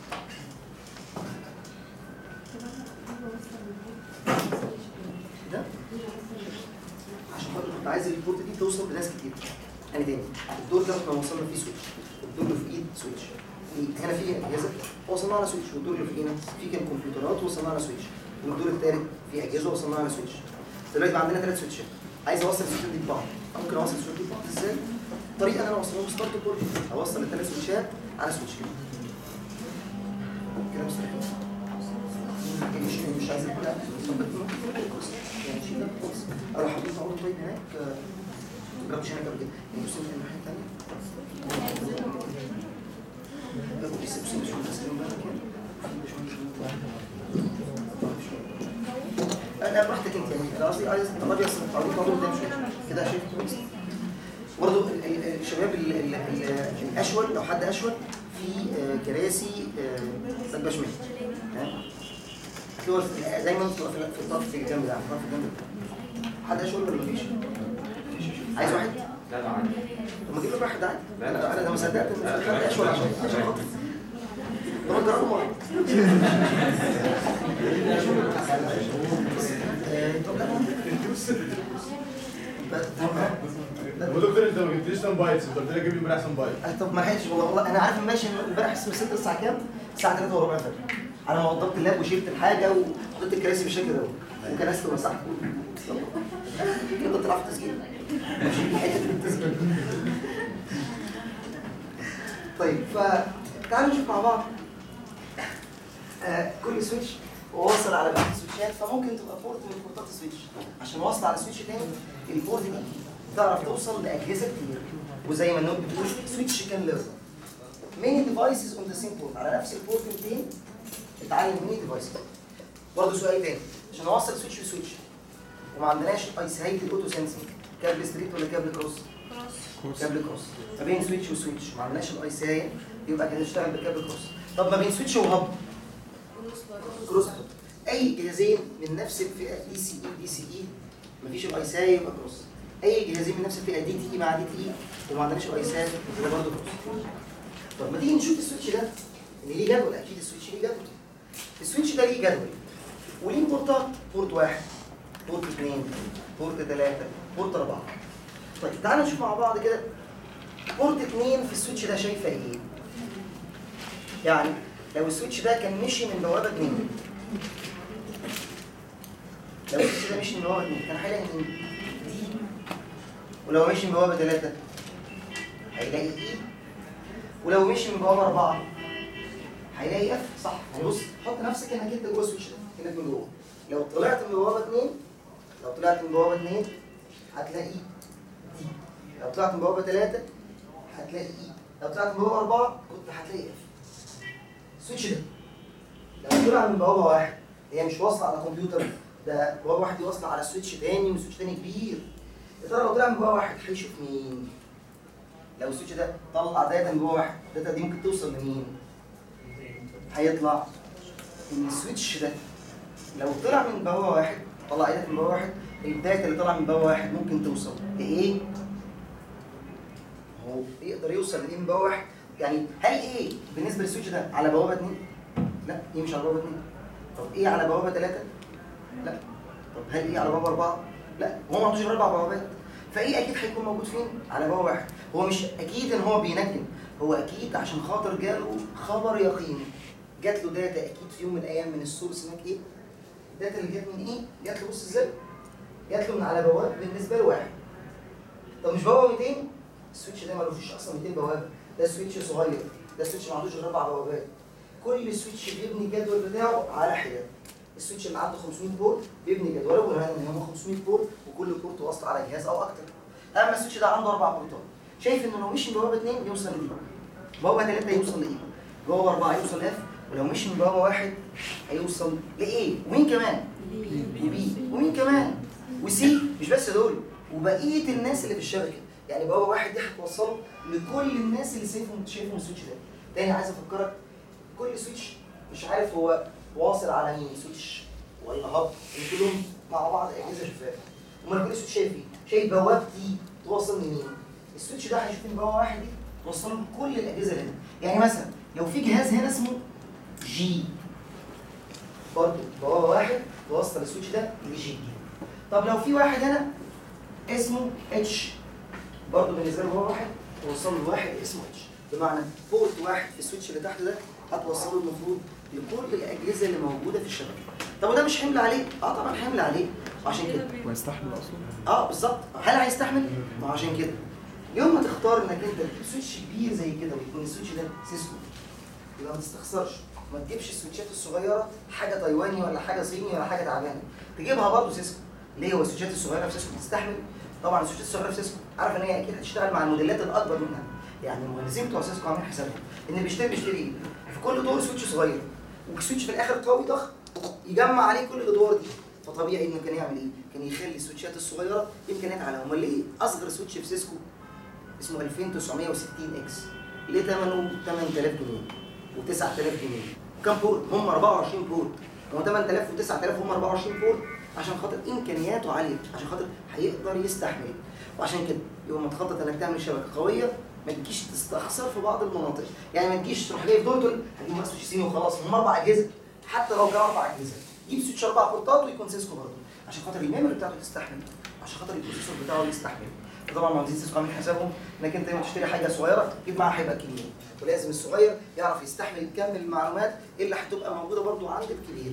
ده عشان خاطر كنت عايز البورت دي توصل لناس كتير يعني تاني الدور ده احنا وصلنا فيه سويتش الدور اللي في ايد سويتش هنا في اجهزه وصلنا على سويتش والدور اللي فوقينا في كام كمبيوترات وصلنا على سويتش والدور الثالث في اجهزه وصلنا على سويتش دلوقتي بقى عندنا ثلاث سويتشات عايز اوصل السويتشات دي ببعض ممكن اوصل السويتشات دي ببعض ازاي؟ طريقه ان انا اوصلهم ستارت بورت اوصل الثلاث سويتشات على سويتش كده كده مستحيل مش مش عايز كده يعني شيء ده خالص اروح احط اقول طيب هناك آه، ما جربتش هناك قبل كده يعني بص من الناحيه الثانيه لا بص بص مش بس انا براحتك انت يعني انا قصدي عايز طلبي اصلا تعرضي تعرضي قدام شويه كده شايف كويس برضه ال- ال- الشباب ال- ال- ال- الاشول لو حد اشول في آه، كراسي آه، سد بشمال ها هتلاقوا في- دايما بتبقى في في الطرف في الجنب ده في الطرف الجنب ده حد اشول ولا مفيش؟ عايز واحد؟ لا لا عادي طب ما اجيب لك واحد عادي لا، انا لا. انا لما صدقت ان في حد اشول عشان عشان خاطر طب ما تجربوا واحد آه، طب لا بس- طب- ودكتور انت ما جبتليش سان بايتس انت قلت لي جيب لي امبارح سان بايت أه، طب ما لحقتش والله والله انا عارف ماشي امبارح اسمه 6 الساعه كام؟ الساعه 3 وربع الفجر على ما وضبت اللاب وشلت الحاجه وحطيت الكراسي بالشكل ده وكنست ومسحت كده طلع في التسجيل ماشي حته التسجيل طيب فتعالوا نشوف مع بعض آه كل سويتش وواصل على بقيه السويتشات فممكن تبقى بورت من بورتات السويتش عشان واصل على سويتش تاني البورت دي تعرف توصل لاجهزه كتير وزي ما النوت بتقول سويتش كان ليرن many devices on the same port على نفس البورت 200 اتعلم many devices برضه سؤال تاني عشان اوصل سويتش وسويتش وما عندناش ايسهايت الاوتو سنسنج كابل ستريت ولا كابل كروس؟ كابل كروس ما بين سويتش وسويتش ما عندناش الايساي يبقى كده نشتغل بكابل كروس طب ما بين سويتش وهب كروس هب اي جهازين من نفس الفئه دي سي اي دي سي اي مفيش الايساي يبقى كروس اي جهازين من نفس الفئه دي تي اي مع دي تي اي وما عندناش الايساي يبقى برضه كروس طب ما تيجي نشوف السويتش ده ان ليه جدول اكيد السويتش ليه جدول السويتش ده ليه جدول وليه بورتات بورت واحد بورت اثنين بورت ثلاثة بورت أربعة طيب تعالوا نشوف مع بعض كده بورت اثنين في السويتش ده شايفة ايه؟ يعني لو السويتش ده كان مشي من بوابة اثنين لو السويتش ده مشي من بوابة اثنين كان هيلاقي مين؟ دي ولو مشي من بوابة ثلاثة هيلاقي اي ولو مشي من بوابة أربعة هيلاقي اف صح يعني بص حط نفسك انك انت جوه السويتش ده انك من جوه لو طلعت من بوابة اثنين لو طلعت من بوابة اثنين هتلاقي دي لو طلعت من بوابة ثلاثة هتلاقي اي لو طلعت من بوابة أربعة كنت هتلاقي اف السويتش ده لو طلع من بوابة واحد هي مش واصلة على كمبيوتر ده بوابة واحد دي واصلة على سويتش تاني وسويتش تاني كبير يا ترى لو طلع من بوابة واحد هيشوف مين؟ لو السويتش ده طلع داتا من بوابة واحد الداتا دي ممكن توصل لمين؟ هيطلع ان السويتش ده لو طلع من بوابة واحد طلع داتا من بوابة واحد الداتا اللي طلع من بوابة واحد ممكن توصل لإيه؟ هو يقدر يوصل لإيه من بوابة واحد؟ يعني هل إيه بالنسبة للسويتش ده على بوابة اتنين؟ لا إيه مش على بوابة اتنين؟ طب إيه على بوابة تلاتة؟ لا طب هل إيه على بوابة أربعة؟ لا هو ما عندوش غير أربع بوابات فإيه أكيد هيكون موجود فين؟ على بوابة واحد هو مش أكيد إن هو بينجم هو أكيد عشان خاطر جاله خبر يقين جات له داتا أكيد في يوم من الأيام من السورس هناك إيه؟ الداتا اللي جت من إيه؟ جات له بص إزاي؟ جات له من على بوابة بالنسبة له واحد طب مش بوابة 200 السويتش ده ملوش اصلا 200 بوابه ده سويتش صغير ده سويتش ما عندوش غير اربع بوابات كل سويتش بيبني الجدول بتاعه على حده السويتش اللي عنده 500 بورت بيبني جدوله بناء ان هم 500 بورت وكل بورت واصل على جهاز او اكتر اما السويتش ده عنده اربع بورتات شايف انه لو مشي من بوابه 2 يوصل لدي بوابه 3 يوصل لايه بوابه 4 يوصل لاف ولو مشي من بوابه واحد هيوصل لايه ومين كمان وبي ومين كمان وسي مش بس دول وبقيه الناس اللي في الشبكه يعني بوابه واحد دي هتوصله لكل الناس اللي شايفهم شايفهم السويتش ده تاني عايز افكرك كل سويتش مش عارف هو واصل على مين سويتش ولا هب إن كلهم مع بعض اجهزه شفافه امال كل سويتش شايف ايه؟ شايف بوابتي توصل لمين؟ السويتش ده هيشوف ان بوابه واحد دي توصله لكل الاجهزه اللي هنا يعني مثلا لو في جهاز هنا اسمه جي برضه بوابه واحد توصل السويتش ده لجي طب لو في واحد هنا اسمه اتش برضه بالنسبه له هو واحد توصل له واحد اسمه اتش بمعنى بورت واحد في السويتش اللي تحت ده هتوصله المفروض لكل الاجهزه اللي موجوده في الشبكه طب وده مش حمل عليه اه طبعا حمل عليه عشان كده ويستحمل اصلا اه بالظبط هل هيستحمل؟ ما هو عشان كده يوم ما تختار انك انت تجيب سويتش كبير زي كده ويكون السويتش ده سيسكو يبقى ما تستخسرش ما تجيبش السويتشات الصغيره حاجه تايواني ولا حاجه صيني ولا حاجه تعبانه تجيبها برضه سيسكو ليه هو السويتشات الصغيره في سيسكو بتستحمل طبعا السويتشات الصغيره في سيسكو عارف ان هي اكيد هتشتغل مع الموديلات الاكبر منها يعني المهندسين بتوع سيسكو عاملين حسابهم ان بيشتري بيشتري ايه في كل دور سويتش صغير والسويتش في الاخر قوي ضخم يجمع عليه كل الادوار دي فطبيعي انه كان يعمل ايه؟ كان يخلي السويتشات الصغيره امكانيات على امال ليه اصغر سويتش في سيسكو اسمه 2960 اكس ليه ثمنه 8000 جنيه و9000 جنيه كم بورت؟ هم 24 بورت هو 8000 و9000 هم 24 بورت عشان خاطر امكانياته عاليه عشان خاطر هيقدر يستحمل وعشان كده يوم ما تخطط انك تعمل شبكه قويه ما تجيش تستخسر في بعض المناطق يعني ما تجيش تروح جاي في دول تقول هجيب بقى سويتش صيني وخلاص هم اربع اجهزه حتى لو كان اربع اجهزه جيب سويتش اربع بورتات ويكون سيسكو برضه عشان خاطر الميموري بتاعته تستحمل عشان خاطر البروسيسور بتاعه يستحمل طبعا مهندسين سيسكو عاملين حسابهم انك انت لما تشتري حاجه صغيره تجيب معاها هيبقى كبير ولازم الصغير يعرف يستحمل كم المعلومات اللي هتبقى موجوده برضه عند الكبير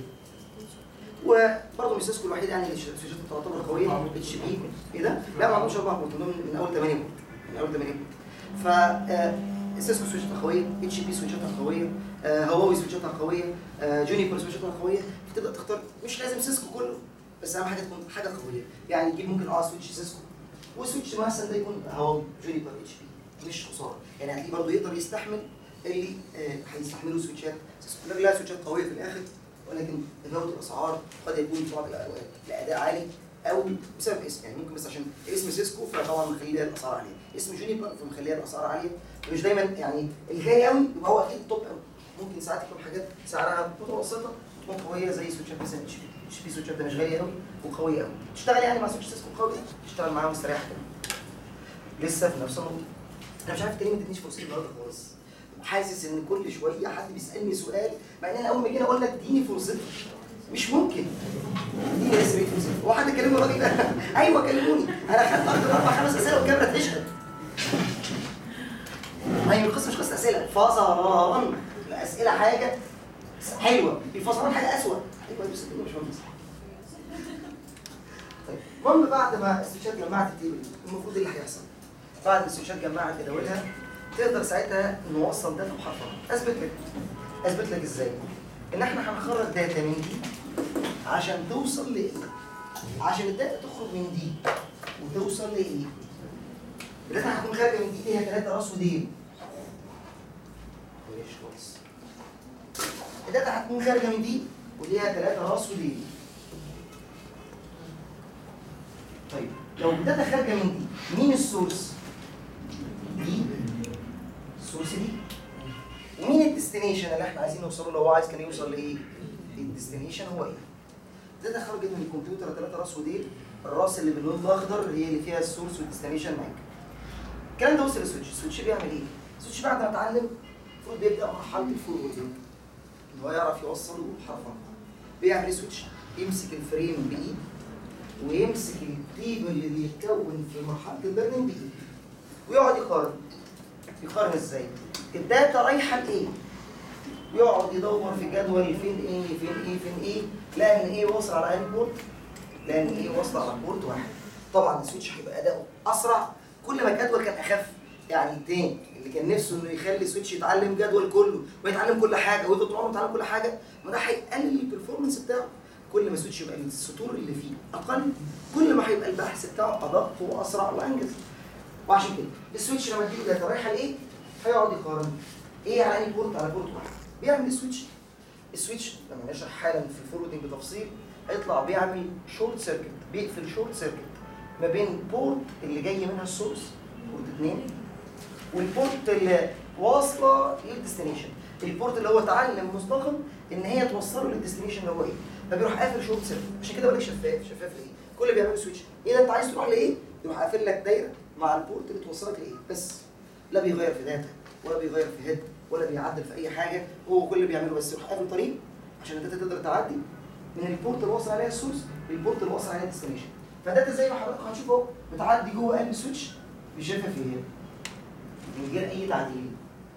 وبرضه مش سيسكو الوحيد يعني اللي السويتشات تعتبر قويه اتش بي ايه ده؟ لا ما عندهمش اربع بورت عندهم من اول 8 بورت من اول 8 بورت ف آه، سيسكو سويتشاتها قويه اتش بي سويتشاتها قويه آه، هواوي سويتشاتها قويه آه، جونيبر سويتشاتها قويه فتبدا تختار مش لازم سيسكو كله بس اهم حاجه تكون حاجه قويه يعني تجيب ممكن اه سويتش سيسكو وسويتش مثلا ده يكون هواوي جونيبر اتش بي مش خساره يعني هتلاقيه برضه يقدر يستحمل اللي آه، هيستحملوا سويتشات سيسكو لا لا سويتشات قويه في الاخر ولكن تفاوت الاسعار قد يكون في بعض الاوقات الاداء عالي او بسبب اسم يعني ممكن بس عشان اسم سيسكو فطبعا مخليها الاسعار عاليه اسم جونيبر فمخليها الاسعار عاليه مش دايما يعني الغالي قوي يبقى هو اكيد توب قوي ممكن ساعات يكون حاجات سعرها متوسطه تكون قويه زي سويتشات مثلا اتش بي اتش بي سويتشات ده مش غاليه قوي وقويه قوي تشتغل يعني مع سويتش سيسكو قوي تشتغل معاه مستريح كده لسه في نفس النقطه انا مش عارف تاني ما ادتنيش فرصتي النهارده خالص حاسس ان كل شويه حد بيسالني سؤال مع ان انا اول ما جينا قلنا اديني فرصتي مش ممكن اديني بس بقيت فرصتي هو حد كلمه الراجل ده ايوه كلموني انا خدت اكتر اربع خمس اسئله والكاميرا تشهد هي القصه مش قصه اسئله فصران الاسئله حاجه حلوه الفصران حاجه اسوء ايوه بس الدنيا مش مهندس طيب المهم بعد ما السويتشات جمعت التيبل المفروض ايه اللي هيحصل؟ بعد ما السويتشات جمعت جداولها تقدر ساعتها نوصل داتا بحرفها اثبت لك اثبت لك ازاي؟ ان احنا هنخرج داتا من دي عشان توصل لايه؟ عشان الداتا تخرج من دي وتوصل لايه؟ الداتا هتكون خارجه من دي ليها ثلاثه راس وديل ماشي خالص الداتا هتكون خارجه من دي وليها ثلاثه راس وديل طيب لو الداتا خارجه من دي مين السورس؟ دي السورس دي ومين الديستنيشن اللي احنا عايزين نوصله لو هو عايز كان يوصل لايه؟ الديستنيشن هو ايه؟ الداتا خرجت من الكمبيوتر ثلاثة راس وديل الراس اللي باللون الاخضر هي اللي فيها السورس والديستنيشن معاك الكلام ده وصل للسويتش السويتش بيعمل ايه؟ السويتش بعد ما اتعلم المفروض بيبدا مرحله الفورورد ان هو يعرف يوصله بحرفه بيعمل ايه سويتش؟ يمسك الفريم بايد ويمسك التيبل اللي بيتكون في مرحله الليرنينج بايد ويقعد يقارن يقارن ازاي؟ الداتا رايحه لايه؟ ويقعد يدور في جدول فين ايه فين ايه فين ايه لقى ان ايه واصل على انهي بورت لقى ان ايه واصل على بورت واحد طبعا السويتش هيبقى اداؤه اسرع كل ما الجدول كان اخف يعني التاني اللي كان نفسه انه يخلي السويتش يتعلم جدول كله ويتعلم كل حاجه ويفضل طول عمره يتعلم كل حاجه ما ده هيقلل البرفورمانس بتاعه كل ما السويتش يبقى السطور اللي فيه اقل كل ما هيبقى البحث بتاعه ادق واسرع وانجز وعشان كده السويتش لما تجيله داتا رايحه لايه هيقعد يقارن ايه على انهي بورت على بورت واحد بيعمل ايه السويتش السويتش لما نشرح حالا في الفورwarding بتفصيل هيطلع بيعمل شورت سيركت بيقفل شورت سيركت ما بين بورت اللي جاي منها السورس بورت 2 والبورت اللي واصله للديستنيشن البورت اللي هو اتعلم مسبقا ان هي توصله للديستنيشن اللي هو ايه فبيروح قافل شورت سيركت عشان كده بقول لك شفاف شفاف ليه كل اللي بيعمله سويتش ايه ده انت عايز تروح لايه يروح قافل لك دايره مع البورت اللي توصلك لايه بس لا بيغير في داتا ولا بيغير في هيد ولا بيعدل في اي حاجه هو كل اللي بيعمله بس يروح قافل طريق عشان الداتا تقدر تعدي من البورت اللي واصل عليها السورس للبورت اللي واصل عليها الديستنيشن فالداتا زي ما حضرتك هتشوف اهو بتعدي جوه قلب السويتش بشفافيه من غير اي تعديل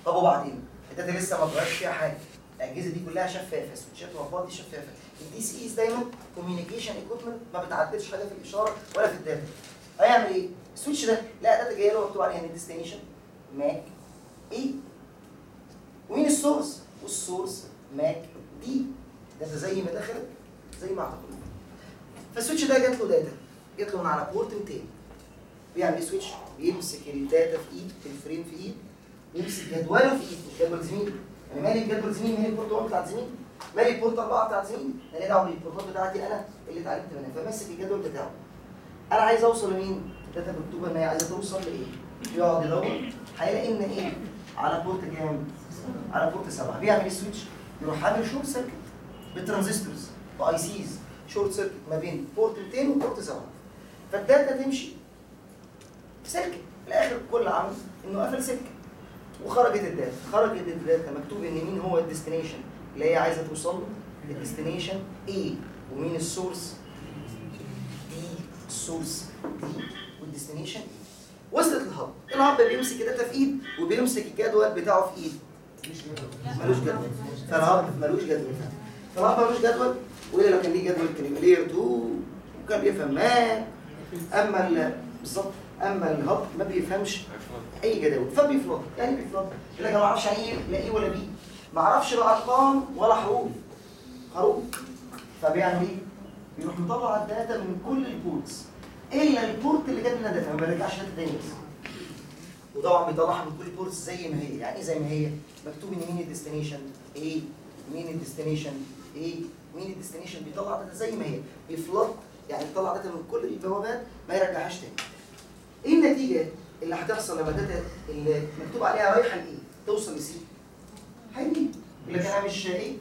طب وبعدين الداتا لسه ما اتغيرش فيها حاجه الاجهزه دي كلها شفافه سويتشات ومفاض دي شفافه الدي سي ايز دايما كوميونيكيشن ايكويبمنت ما بتعدلش حاجه في الاشاره ولا في الداتا هيعمل ايه؟ السويتش ده لا داتا جايه له مكتوب عليها ان ديستنيشن ماك اي ومين السورس؟ والسورس ماك دي داتا زي ما دخلت زي ما اعتقد فالسويتش ده جات له داتا جات له من على بورت 200 بيعمل ايه سويتش؟ بيمسك الداتا في ايد الفريم في ايد يمسك جدوله في ايد مش جدول زميل انا مالي بجدول زميل مالي البورت 1 بتاعت زميل مالي البورت 4 بتاعت زميل انا ليه دعوه بالبورتات بتاعتي انا اللي اتعلمت منها فماسك الجدول بتاعه انا عايز اوصل لمين؟ الداتا مكتوبه ان هي عايزه توصل لايه؟ يقعد يدور هيلاقي ان ايه؟ على بورت كام؟ على بورت 7 بيعمل ايه سويتش؟ يروح عامل شورت سيركت بالترانزستورز باي سيز شورت سيركت ما بين بورت 200 وبورت 7 فالداتا تمشي سلك في الاخر كل عمل انه قفل سلك وخرجت الداتا خرجت الداتا مكتوب ان مين هو الديستنيشن اللي هي عايزه توصل له الديستنيشن A ومين السورس D السورس D والديستنيشن E وصلت للهب الهب بيمسك الداتا في ايد وبيمسك الجدول بتاعه في ايد ملوش جدول فالهب ملوش جدول فالهب ملوش جدول والا لو كان ليه جدول كان يبقى لير 2 وكان بيفهم ما اما ال- بالظبط اما الهب ما بيفهمش اي جداول فبيفلط يعني بيفلط يقول لك انا ما اعرفش يعني ايه لا ايه ولا بي ما اعرفش لا ارقام ولا حروف حروف فبيعمل ايه؟ بيروح مطلع الداتا من كل البورتس الا البورت اللي جاب لنا داتا ما بيرجعش داتا تاني وطبعا بيطلعها من كل البورتس زي ما هي يعني ايه زي ما هي مكتوب ان مين الديستنيشن ايه مين الديستنيشن ايه مين الديستنيشن بيطلع داتا زي ما هي بيفلط يعني بيطلع داتا من كل البوابات ما يرجعهاش تاني ايه النتيجه اللي هتحصل لما الداتا اللي مكتوب عليها رايحه لايه توصل لسي هيجي يقول لك انا مش ايه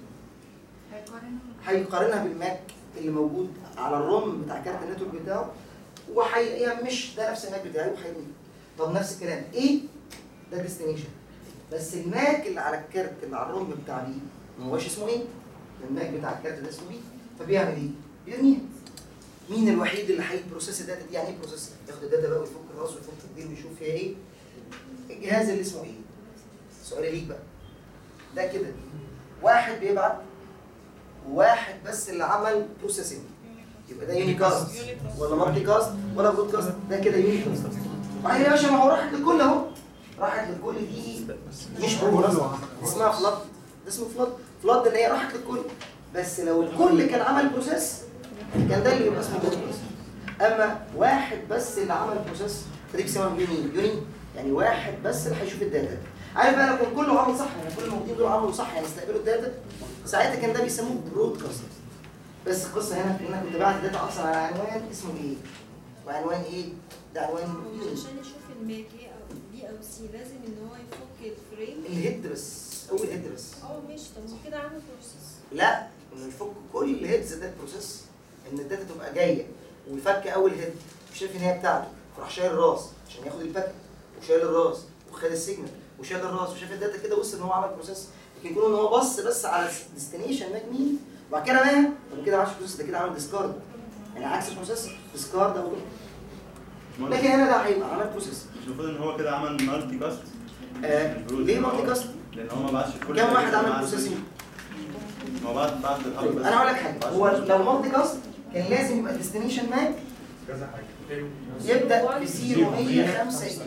هيقارنها بالماك اللي موجود على الروم بتاع كارت النتورك بتاعه وهي مش ده نفس الماك بتاعي وهيرمي طب نفس الكلام ايه ده الديستنيشن بس الماك اللي على الكارت اللي على الروم بتاع بي ما هوش اسمه ايه الماك بتاع الكارت ده اسمه بي فبيعمل ايه بيرميها مين الوحيد اللي هيبروسيس الداتا دي يعني ايه بروسيس ياخد الداتا بقى ويفك الراس ويفك الديل ويشوف فيها ايه الجهاز اللي اسمه ايه سؤالي ليك بقى ده كده واحد بيبعت وواحد بس اللي عمل بروسيسنج يبقى ده يوني كاست ولا مالتي كاست ولا برود كاست ده كده يوني كاست بعدين يا باشا ما هو راحت للكل اهو راحت للكل دي مش برود اسمها فلاد ده اسمه فلاد فلاد اللي هي راحت للكل بس لو الكل كان عمل بروسيس كان ده اللي يبقى اسمه برود كاست اما واحد بس اللي عمل بروسيس فدي بيسموها يوني يوني يعني واحد بس اللي هيشوف الداتا عارف بقى لو كان كله عمل صح يعني كل الموجودين دول عملوا صح يعني استقبلوا الداتا ساعتها كان ده بيسموه برودكاست بس القصه هنا في ان انا كنت بعت داتا اصلا على عنوان اسمه ايه وعنوان ايه ده عنوان هو عشان يشوف الماك ايه او بي او سي لازم ان هو يفك الفريم الهيد بس اول هيد بس اه ماشي طب ما كده عامل بروسيس لا انه يفك كل الهيدز ده البروسيس ان الداتا تبقى جايه ويفك اول هيد وشايف ان هي بتاعته فراح شايل الراس عشان ياخد الباكت وشايل الراس وخد السيجنال وشايل الراس وشاف الداتا كده وصل ان هو عمل بروسيس لكن يكون ان هو بص بس على الديستنيشن ماك مين وبعد كده بقى طب كده ما عملش بروسيس ده كده عمل ديسكارد يعني عكس البروسيس ديسكارد او لكن هنا ده هيبقى عمل بروسيس مش المفروض ان هو كده عمل مالتي كاست آه ليه مالتي كاست؟ لان هو ما بعتش كل كم واحد الداتا عمل مع بروسيسنج؟ ما هو بعت بعت الهب بس انا هقول لك حاجه هو لو مالتي كاست كان لازم يبقى الديستنيشن ماك كذا حاجه يبدا ب 0105 اي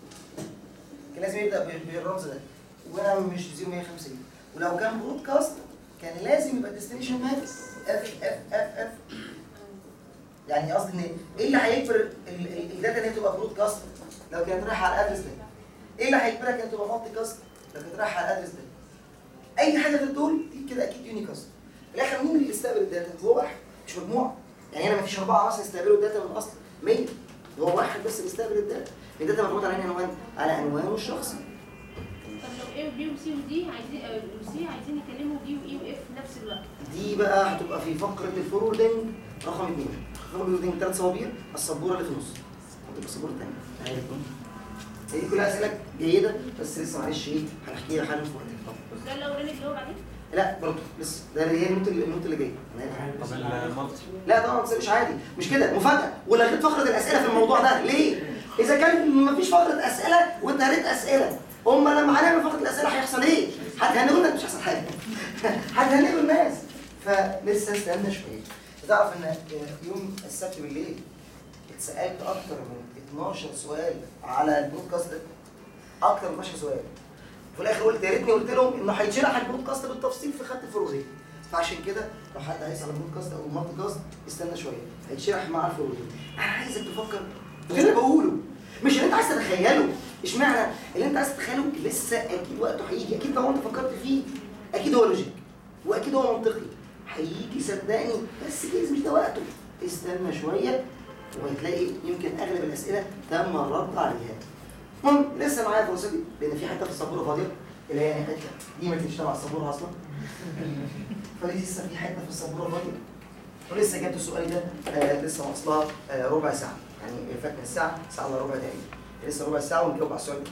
كان لازم يبدا ب- بالرمز ده وانا مش 0105 اي ولو كان برودكاست كان لازم يبقى الديستنيشن ماك اف اف اف اف يعني قصدي ان ايه اللي هيجبر ال- ال- الداتا ان هي تبقى برودكاست لو كانت رايحه على الادرس ده ايه اللي هيجبرك ان تبقى مالتي كاست لو كانت رايحه على الادرس ده اي حاجه في دول دي كده اكيد يوني كاست في الاخر مين اللي يستقبل الداتا هو واحد مش مجموعه يعني انا مفيش اربعه مثلا يستقبلوا الداتا من الاصل 100 هو واحد بس اللي يستقبل الداتا الداتا مفروض على أنهي عنوان على عنوانه الشخصي طب لو ايه وبي وسي ودي عايزين آه، وسي عايزين يكلموا بي واي واف في نفس الوقت دي بقى هتبقى في فقره الفورwarding رقم اثنين فورwarding ثلاث صوابير السبوره اللي في النص هتبقى السبوره الثانيه هي دي كلها اسئله جيده بس لسه معلش ايه هنحكيها حالا في وقتها والسؤال الاولاني اللي هو بعدين لا برضه لسه ده هي النوت اللي النوت اللي جايه أنا آسف. طب المالتي لا طبعا ما مش عادي مش كده مفاجاه ولغيت فقره الاسئله في الموضوع ده ليه اذا كان مفيش فقره اسئله وانت قريت اسئله هم لما هنعمل فقره الاسئله هيحصل ايه؟ هتهنجوا الناس مش هيحصل حاجه هتهنجوا الناس فلسه استنى شويه تعرف ان يوم السبت بالليل اتسالت اكتر من 12 سؤال على البودكاست ده اكتر من 12 سؤال في الاخر قلت يا ريتني قلت لهم انه هيتشرح البودكاست بالتفصيل في خط الفروضيه فعشان كده لو حد عايز على البودكاست او المالتي كاست استنى شويه هيتشرح مع الفروضيه انا عايزك تفكر في اللي أنا بقوله مش اللي انت عايز تتخيله اشمعنى اللي انت عايز تتخيله لسه اكيد وقته هيجي اكيد لو انت فكرت فيه اكيد هو لوجيك واكيد هو منطقي هيجي صدقني بس جايز مش ده وقته استنى شويه وهتلاقي يمكن اغلب الاسئله تم الرد عليها المهم لسه معايا فرصتي لان في حته في السبوره فاضيه اللي هي حته دي ما كانتش تبع السبوره اصلا فدي لسه في حته في السبوره فاضيه ولسه جبت السؤال ده آه لسه واصلها آه ربع ساعه يعني فات من الساعه ساعه الا ربع تقريبا لسه ربع ساعه ونجاوب على السؤال ده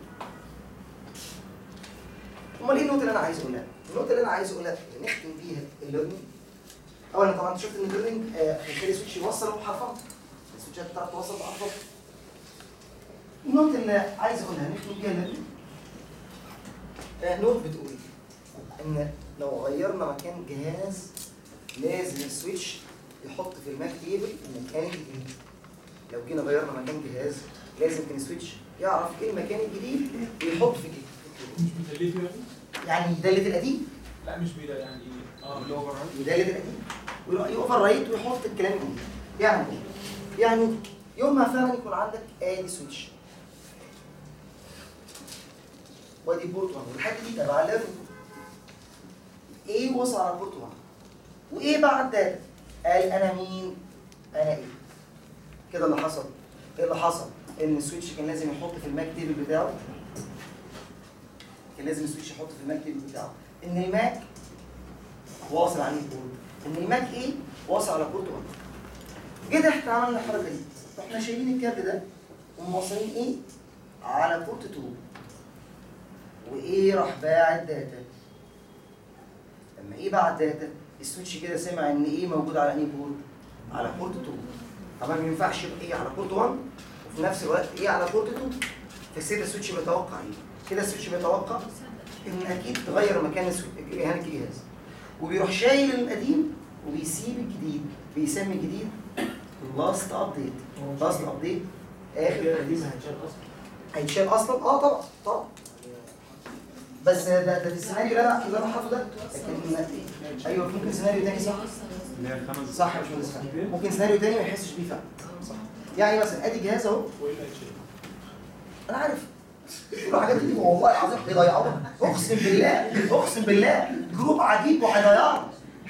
امال ايه النقطه اللي انا عايز اقولها؟ النقطه اللي انا عايز اقولها نختم بيها الليرنينج اولا طبعا انت شفت ان الليرنينج آه هيخلي سويتش يوصل بحرفها السويتشات بتعرف توصل بحرفها النقطه اللي عايز اقولها نختم بيها الليرنينج آه نوت بتقول ان لو غيرنا مكان جهاز لازم السويتش يحط في الماك تيبل المكان الجديد لو جينا غيرنا مكان جهاز لازم كان السويتش يعرف ايه المكان الجديد ويحط في الجديد مش بيدلته يعني؟ يعني يدلت القديم لا مش بيدل يعني ايه؟ اه اللي هو بره يدلت القديم ويروح يوفر رايت ويحط الكلام الجديد يعني ايه؟ يعني يوم ما فعلا يكون عندك ادي سويتش وادي بورت 1 والحاجه دي تبع الليرنينج ايه وصل على بورت 1 وايه بعد داتا قال انا مين انا ايه كده اللي حصل ايه اللي حصل ان السويتش كان لازم يحط في الماك تيبل بتاعه كان لازم السويتش يحط في الماك تيبل بتاعه ان الماك واصل عليه بورت ان الماك ايه واصل على بورت 1 كده احنا عملنا الحركه دي احنا شايلين الكارت ده وموصلين ايه على بورت 2 وايه راح باعت داتا لما ايه بعت داتا السويتش كده سمع ان ايه موجود على انهي بورت على بورت 2 طبعا ما ينفعش يبقى ايه على بورت 1 وفي نفس الوقت ايه على بورت 2 فكده السويتش بيتوقع ايه كده السويتش بيتوقع ان اكيد تغير مكان السويتش يعني الجهاز وبيروح شايل القديم وبيسيب الجديد بيسمي الجديد لاست ابديت لاست ابديت اخر القديم هيتشال اصلا هيتشال اصلا اه طبعا طبعا بس ده ده في السيناريو اللي انا اللي انا حاطه ده لكن ايوه ممكن سيناريو تاني صح اللي هي الخمس صح يا باشمهندس فهمي. ممكن سيناريو تاني ما يحسش بيه فعلا صح يعني مثلا ادي جهاز اهو وايه اللي هيتشيل؟ انا عارف الحاجات دي والله العظيم هيضيعونا اقسم بالله اقسم بالله جروب عجيب وهيضيعنا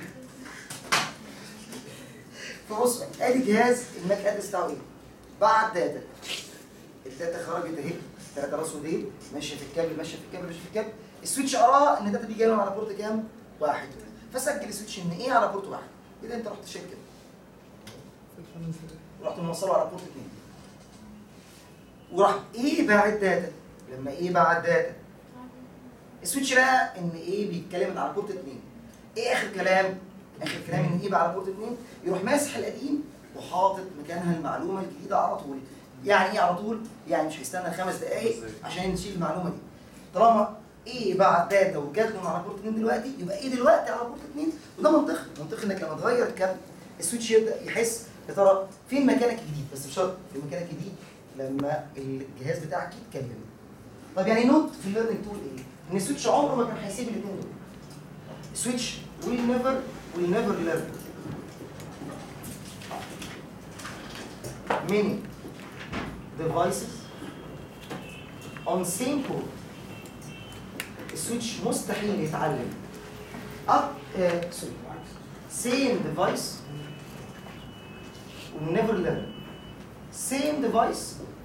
فبص ادي جهاز الماك ادرس بتاعه ايه بعد داتا الداتا خرجت اهي ثلاثة راس وديل ماشيه في الكابل ماشيه في الكابل ماشيه في الكابل السويتش قرا ان الداتا دي جايه له على بورت كام؟ واحد فسجل السويتش ان ايه على بورت واحد كده انت رحت شايل كده رحت موصله على بورت اثنين وراح ايه باعت داتا لما ايه باعت داتا السويتش لقى ان ايه بيتكلم على بورت 2 ايه اخر كلام اخر كلام ان ايه بقى على بورت 2 يروح ماسح القديم وحاطط مكانها المعلومه الجديده على طول يعني ايه على طول يعني مش هيستنى خمس دقائق عشان نشيل المعلومه دي طالما ايه بعت داتا وجات له على بورت 2 دلوقتي يبقى ايه دلوقتي على بورت 2 وده منطقي منطقي انك لما تغير الكابل السويتش يبدا يحس يا ترى فين مكانك الجديد بس بشرط في مكانك الجديد لما الجهاز بتاعك يتكلم طب يعني نوت في الليرنينج تول ايه؟ ان السويتش عمره ما كان هيسيب الاثنين دول السويتش will never will never learn many devices on same port السويتش مستحيل يتعلم up uh, sorry same device will never learn same device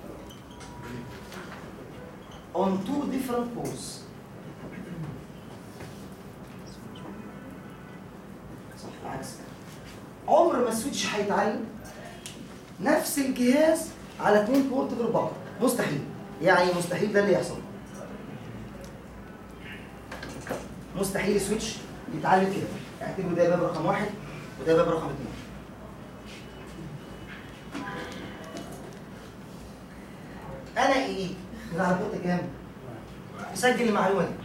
on two different ports صح العكس عمر ما السويتش هيتعلم نفس الجهاز على اتنين بورت غير بعض مستحيل يعني مستحيل ده اللي يحصل مستحيل السويتش يتعلم كده اعتبروا ده باب رقم واحد وده باب رقم اثنين انا ايه؟ من على بورت كام؟ سجل المعلومه دي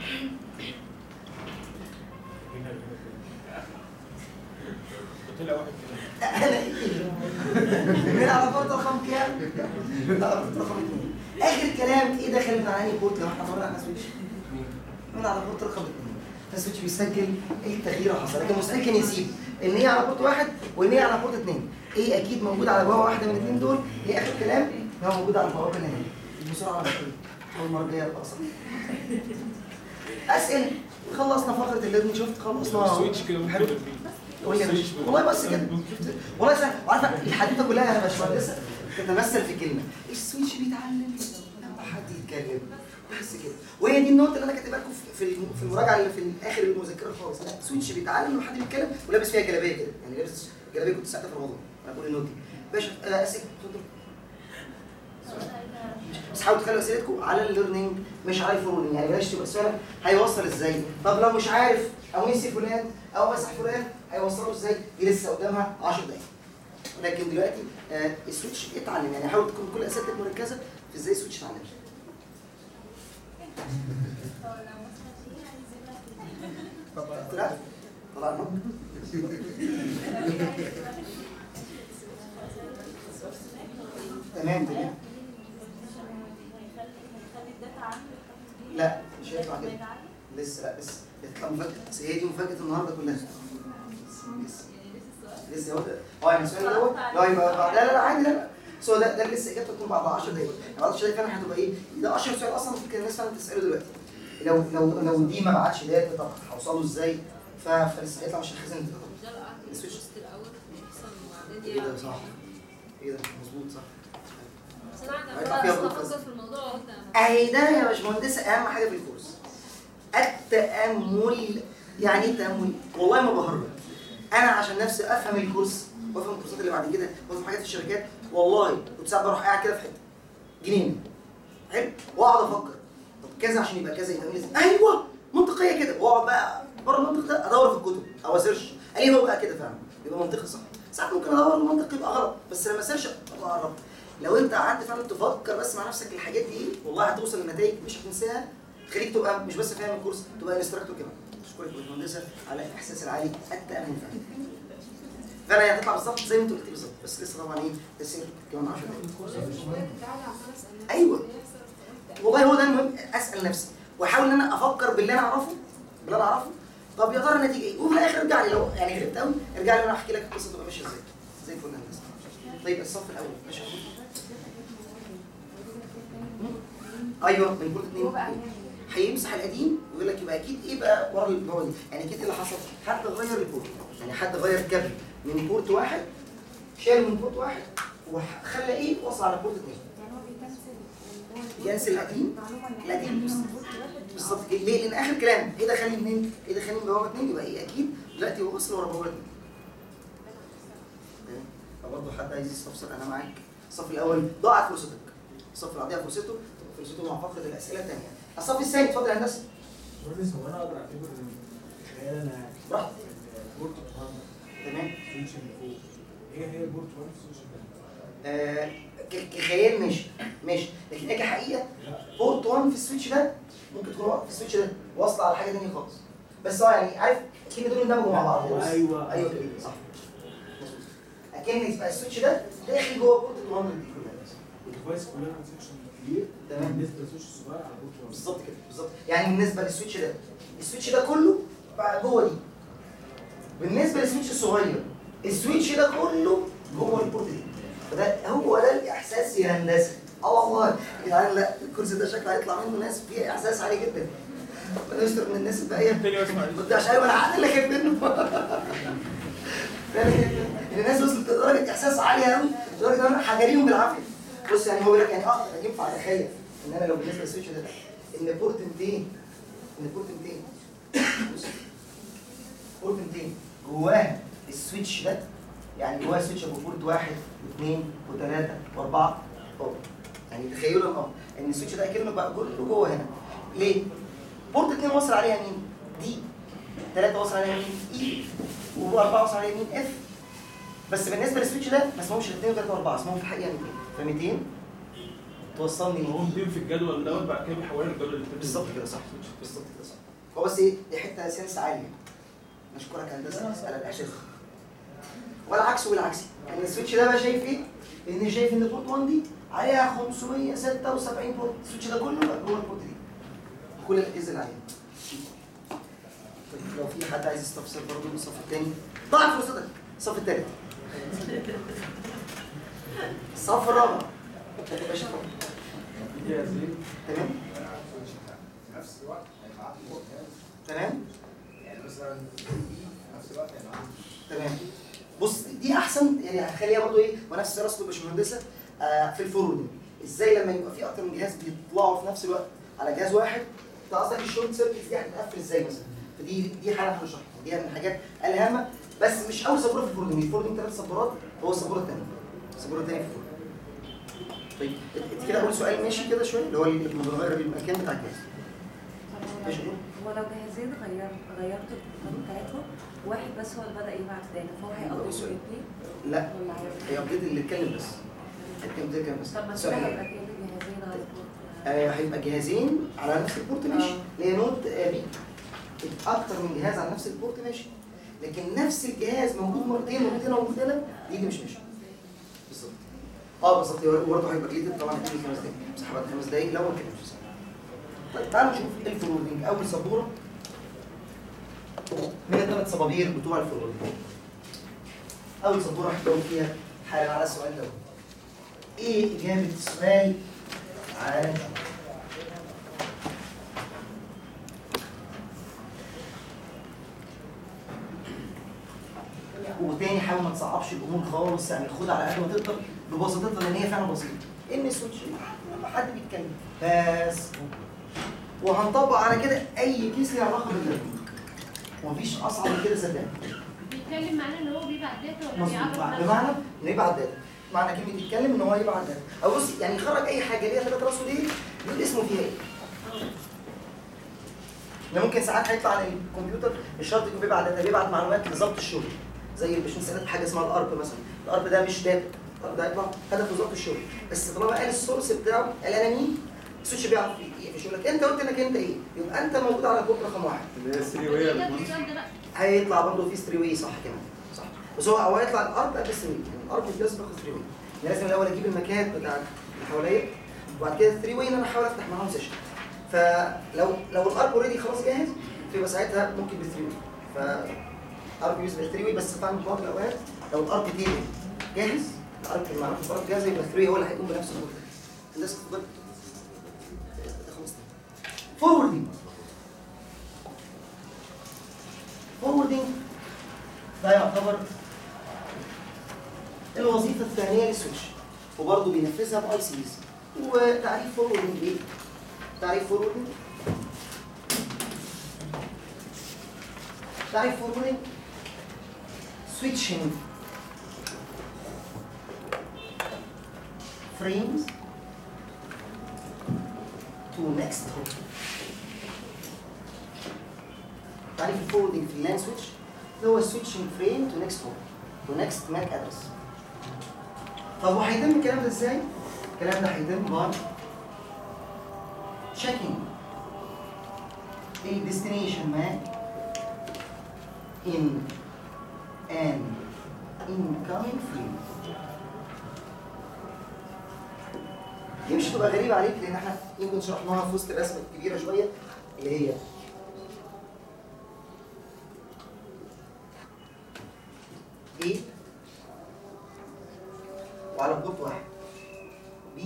طلع واحد كده انا ايه من على بورت رقم كام؟ من على بورت رقم اثنين اخر كلام ايه داخل من على انهي بورت لو احنا فرقنا سويتش من على بورت رقم اثنين فالسويتش بيسجل ايه التغيير اللي حصل لكن المستقبل كان يسيب ان هي على بورت واحد وان هي على بورت اثنين ايه اكيد موجود على بوابه واحده من الاثنين دول ايه اخر كلام ان هو موجود على البوابه النهائيه بسرعه على طول اول مره الجايه ابقى اصلا اسئله خلصنا فقره اللي شفت خلصنا السويتش كده ممكن حلو. يبقى قول لي يا باشا والله بس كده شفت؟ والله سهل وعارفه الحدوته كلها يا باشمهندسه تتمثل في كلمه السويتش بيتعلم لما حد يتكلم بس كده وهي دي النقطه اللي انا كاتبها لكم في الم- في المراجعه اللي في اخر المذكره خالص لا السويتش بيتعلم لما حد بيتكلم ولابس فيها جلابيه كده يعني لابس جلابيه كنت ساعتها في رمضان انا بقول النقطه دي باشا آه، اسئله اتفضل بس حاولوا تخلوا اسئلتكم على الليرنينج مش على الفورورنج يعني بلاش تبقى سؤال هيوصل ازاي طب لو مش عارف او نسي فلان او مسح فلان هيوصله ازاي دي لسه قدامها 10 دقايق لكن دلوقتي آه السويتش اتعلم يعني حاول تكون كل اسئلتك مركزه في ازاي السويتش اتعلم لا طلعنا تمام تمام لا مش هيطلع كده لسه لا لسه هتطلع مفاجأة بس هي دي مفاجأة النهارده كلها لسه لسه هو ده اه يعني السؤال ده هو لا يبقى لا لا لا عادي لا لا بس هو ده ده لسه اجابته تكون بعد 10 دقايق يعني بعد 10 دقايق فعلا هتبقى ايه ده اشهر سؤال اصلا ممكن الناس فعلا تساله دلوقتي لو لو لو دي ما بعتش داتا طب هوصله ازاي ف- فلسه هيطلع مش الخزن ده السويتش الاول احسن وبعدين ايه ده يلعب صح ايه ده مظبوط صح بس انا هيطلع فيها قاعده بكرة. افكر في الموضوع قلت أنا- اهي ده يا باشمهندس اهم حاجه في الكورس التامل يعني ايه التامل والله ما بهرج انا عشان نفسي افهم الكورس وافهم الكورسات اللي بعد كده وافهم حاجات في الشركات والله كنت ساعات بروح قاعد كده في حته جنينه حلو واقعد افكر طب كذا عشان يبقى كذا يبقى كذا ايوه منطقيه كده واقعد بقى بره المنطق ده ادور في الكتب او اسيرش الاقي هو بقى كده فعلا يبقى منطقي صح ساعات ممكن ادور المنطق يبقى غلط بس لما اسيرش ابقى قربت لو انت قعدت فعلا تفكر بس مع نفسك الحاجات دي ايه والله هتوصل لنتائج مش هتنساها تخليك تبقى مش بس فاهم الكورس تبقى انستراكتور كمان اشكرك يا باشمهندسه على الاحساس العالي التامل فعلا فعلا هي هتطلع بالظبط زي ما انت قلت بالظبط بس لسه طبعا ايه تسير كمان 10 دقايق ايوه والله هو ده المهم اسال نفسي واحاول ان انا افكر باللي انا اعرفه باللي انا اعرفه طب يا ترى النتيجه ايه وفي الاخر ارجع لي لو يعني غلبت قوي ارجع لي وانا احكي لك القصه تبقى ماشيه ازاي زي الفل يا هندسه طيب الصف الاول ماشي يا أخوي؟ ايوه من كل اثنين هيمسح القديم ويقول لك يبقى اكيد ايه بقى ورا البوابه دي يعني اكيد ايه اللي حصل حد غير البورت يعني حد غير كابل من بورت واحد شال من بورت واحد وخلى ايه وصل على بورت اثنين ينسى القديم القديم بالظبط كده ليه؟ لان اخر كلام ايه دخلني منين؟ ايه دخلني من بوابه اثنين يبقى ايه اكيد دلوقتي هو وصل ورا بوابه اثنين تمام؟ فبرضه حد عايز يستفسر انا معاك الصف الاول ضاعت فرصتك الصف اللي بعديها فرصته تبقى فرصته مع فقره الاسئله الثانيه الصف الثاني اتفضل يا هندسه بس هو انا اقدر اعتبر ان تخيل انا براحتك البورت 1 تمام سويتش من فوق هي هي البورت 1 سويتش من آه ك- كخيال ماشي ماشي لكن هي كحقيقه بورت 1 في السويتش ده ممكن تكون في السويتش ده واصله على حاجه ثانيه خالص بس هو يعني عارف اكيد دول اندمجوا مع بعض بص. أيوة. ايوه كده صح مظبوط. اكن يبقى السويتش ده داخل جوه بورت ال 100 دي كلها الديفايس كلها سيكشن كبير تمام. بالنسبه للسويتش الصغير على البورت 1 بالظبط كده بالظبط يعني بالنسبه للسويتش ده السويتش ده كله بقى جوه دي بالنسبه للسويتش الصغير السويتش ده كله جوه البورت دي فده هو ده الاحساس يا هندسه اه والله يا جدعان لا الكرسي ده شكله هيطلع منه ناس فيه احساس عالي جدا ربنا يستر من الناس الباقيه تاني واسمع كنت عشان انا عادل اللي خايف منه فاهم كده؟ ان الناس وصلت لدرجه احساس عاليه قوي لدرجه ان انا هجاريهم بالعافيه بص يعني هو بيقول لك يعني اه ينفع اتخيل ان انا لو بالنسبه للسويتش ده ان بورت 200 ان بورت 200 بص بورت 200 جواه السويتش ده يعني جواه سويتش ابو بورت واحد واثنين وثلاثه واربعه اه يعني تخيلوا الامر ان السويتش ده كلمه بقى كله جوه هنا ليه؟ بورت 2 وصل عليها مين؟ دي ثلاثه وصل عليها مين؟ اي واربعه وصل عليها مين؟ اف بس بالنسبه للسويتش ده ما اسمهمش الاثنين وثلاثه واربعه اسمهم في الحقيقه 200 ف 200 توصلني هو من دي مدير في الجدول دوت بعد كده بيحولها للجدول اللي بالظبط كده صح بالظبط كده صح هو بس ايه دي حته سنس عاليه نشكرك هندسه على الاحساس والعكس والعكسي يعني السويتش ده بقى شايف ايه؟ ان شايف ان بورت 1 دي عليها 576 بورت السويتش ده كله بقى جوه البورت دي كل الاجهزه اللي عليها طيب لو في حد عايز يستفسر برضه من الصف الثاني ضاعت فرصتك الصف الثالث الصف الرابع انت يا باشا جاهزين تمام نفس الوقت هيبقى عندي بورت تمام يعني مثلا دي نفس الوقت هيبقى عندي تمام بص دي احسن يعني هخليها برضو ايه ونفس دراسه الباشمهندسه آه في الفورورد ازاي لما يبقى في اكتر من جهاز بيطلعوا في نفس الوقت على جهاز واحد انت قصدك الشورت سيركت دي هتتقفل ازاي مثلا فدي دي حاله هنشرحها دي من الحاجات الهامه بس مش اول سبوره في الفورورد الفورورد ثلاث سبورات هو السبوره الثانيه السبوره الثانيه في الفورورد طيب انت كده اول سؤال ماشي كده شويه اللي هو المتغير المكان بتاع الجهاز ماشي هو لو جهازين غير غيرت البطاقة بتاعتهم واحد بس هو اللي بدأ يبعت داتا فهو هيقضي سؤال. الاثنين لا ولا هيعمل هي ابديت اللي اتكلم بس ابديت كان بس طب ما كده سؤال هيبقى كده جهازين على البورت. آه، هيبقى جهازين على نفس البورت ماشي آه. اللي هي نوت آه، بي اكتر من جهاز على نفس البورت ماشي لكن نفس الجهاز موجود مرتين موجود هنا وموجود هنا دي اللي مش ماشي بالظبط اه بالظبط هو برضه هيبقى جديد طبعا كل خمس دقايق مساحه بعد خمس دقايق لو ما كانش طيب تعالوا نشوف الفلورنج اول سبوره من الثلاث صبابير بتوع الفلورنج اول سبوره هتجاوب فيها حالا على السؤال ده ايه اجابه السؤال تعالى نشوف وتاني حاول ما تصعبش الامور خالص يعني خدها على قد ما تقدر ببساطتها لان هي فعلا بسيطه ان السويتش لما حد بيتكلم بس وهنطبق على كده اي كيس ليه علاقه بالليرنينج ومفيش اصعب من كده صدقني بيتكلم معناه ان هو بيبعت داتا ولا مظبوط بيعرف مع- نفسه؟ بمعنى انه يبعت داتا معنى كلمه يتكلم ان هو يبعت داتا او بص يعني يخرج اي حاجه ليها ثلاث راس وديل يقول اسمه فيها ايه يعني ممكن ساعات هيطلع على الكمبيوتر مش شرط يكون بيبعت داتا بيبعت معلومات لظبط الشغل زي الباشمهندس قالت حاجه اسمها الارب مثلا الارب ده مش داتا الارب ده هيطلع هدف وظبط الشغل بس طالما قال السورس بتاعه قال انا مين السويتش بيعرف يقفش يقول لك انت قلت انك انت ايه يبقى انت موجود على كود رقم واحد اللي هي الثري طب واي إيه إجابة السؤال ده بقى؟ هيطلع برضه في ستري واي صح كمان صح بس هو هو هيطلع الارب قبل الثري يعني الارب بيسبق الثري واي يعني لازم الاول اجيب المكات بتاع اللي حواليا وبعد كده الثري واي ان انا احاول افتح معاهم سيشن فلو لو الارب اوريدي خلاص جاهز فيبقى ساعتها ممكن بالثري واي ف ارب يوز بالثري واي بس طبعا في بعض الاوقات لو الارب تيبل جاهز الارب المعلومات في الارب جاهزه يبقى الثري واي هو اللي هيقوم بنفس المده الناس تفضل خلاص فوروردنج فوروردنج ده يعتبر الوظيفة الثانية للسويتش وبرضه بينفذها باي سيز وتعريف فوروردنج ايه؟ تعريف فوروردنج تعريف فوروردنج switching frames to next hop تعريف الفوردنج في اللان سويتش اللي هو switching frame to next hop to next MAC address طب وهيتم الكلام ده ازاي؟ الكلام ده هيتم by checking a destination MAC in an incoming frame دي مش تبقى غريبة عليك لأن احنا يمكن شرحناها في وسط الرسمة الكبيرة شوية اللي هي A وعلى بورت واحد B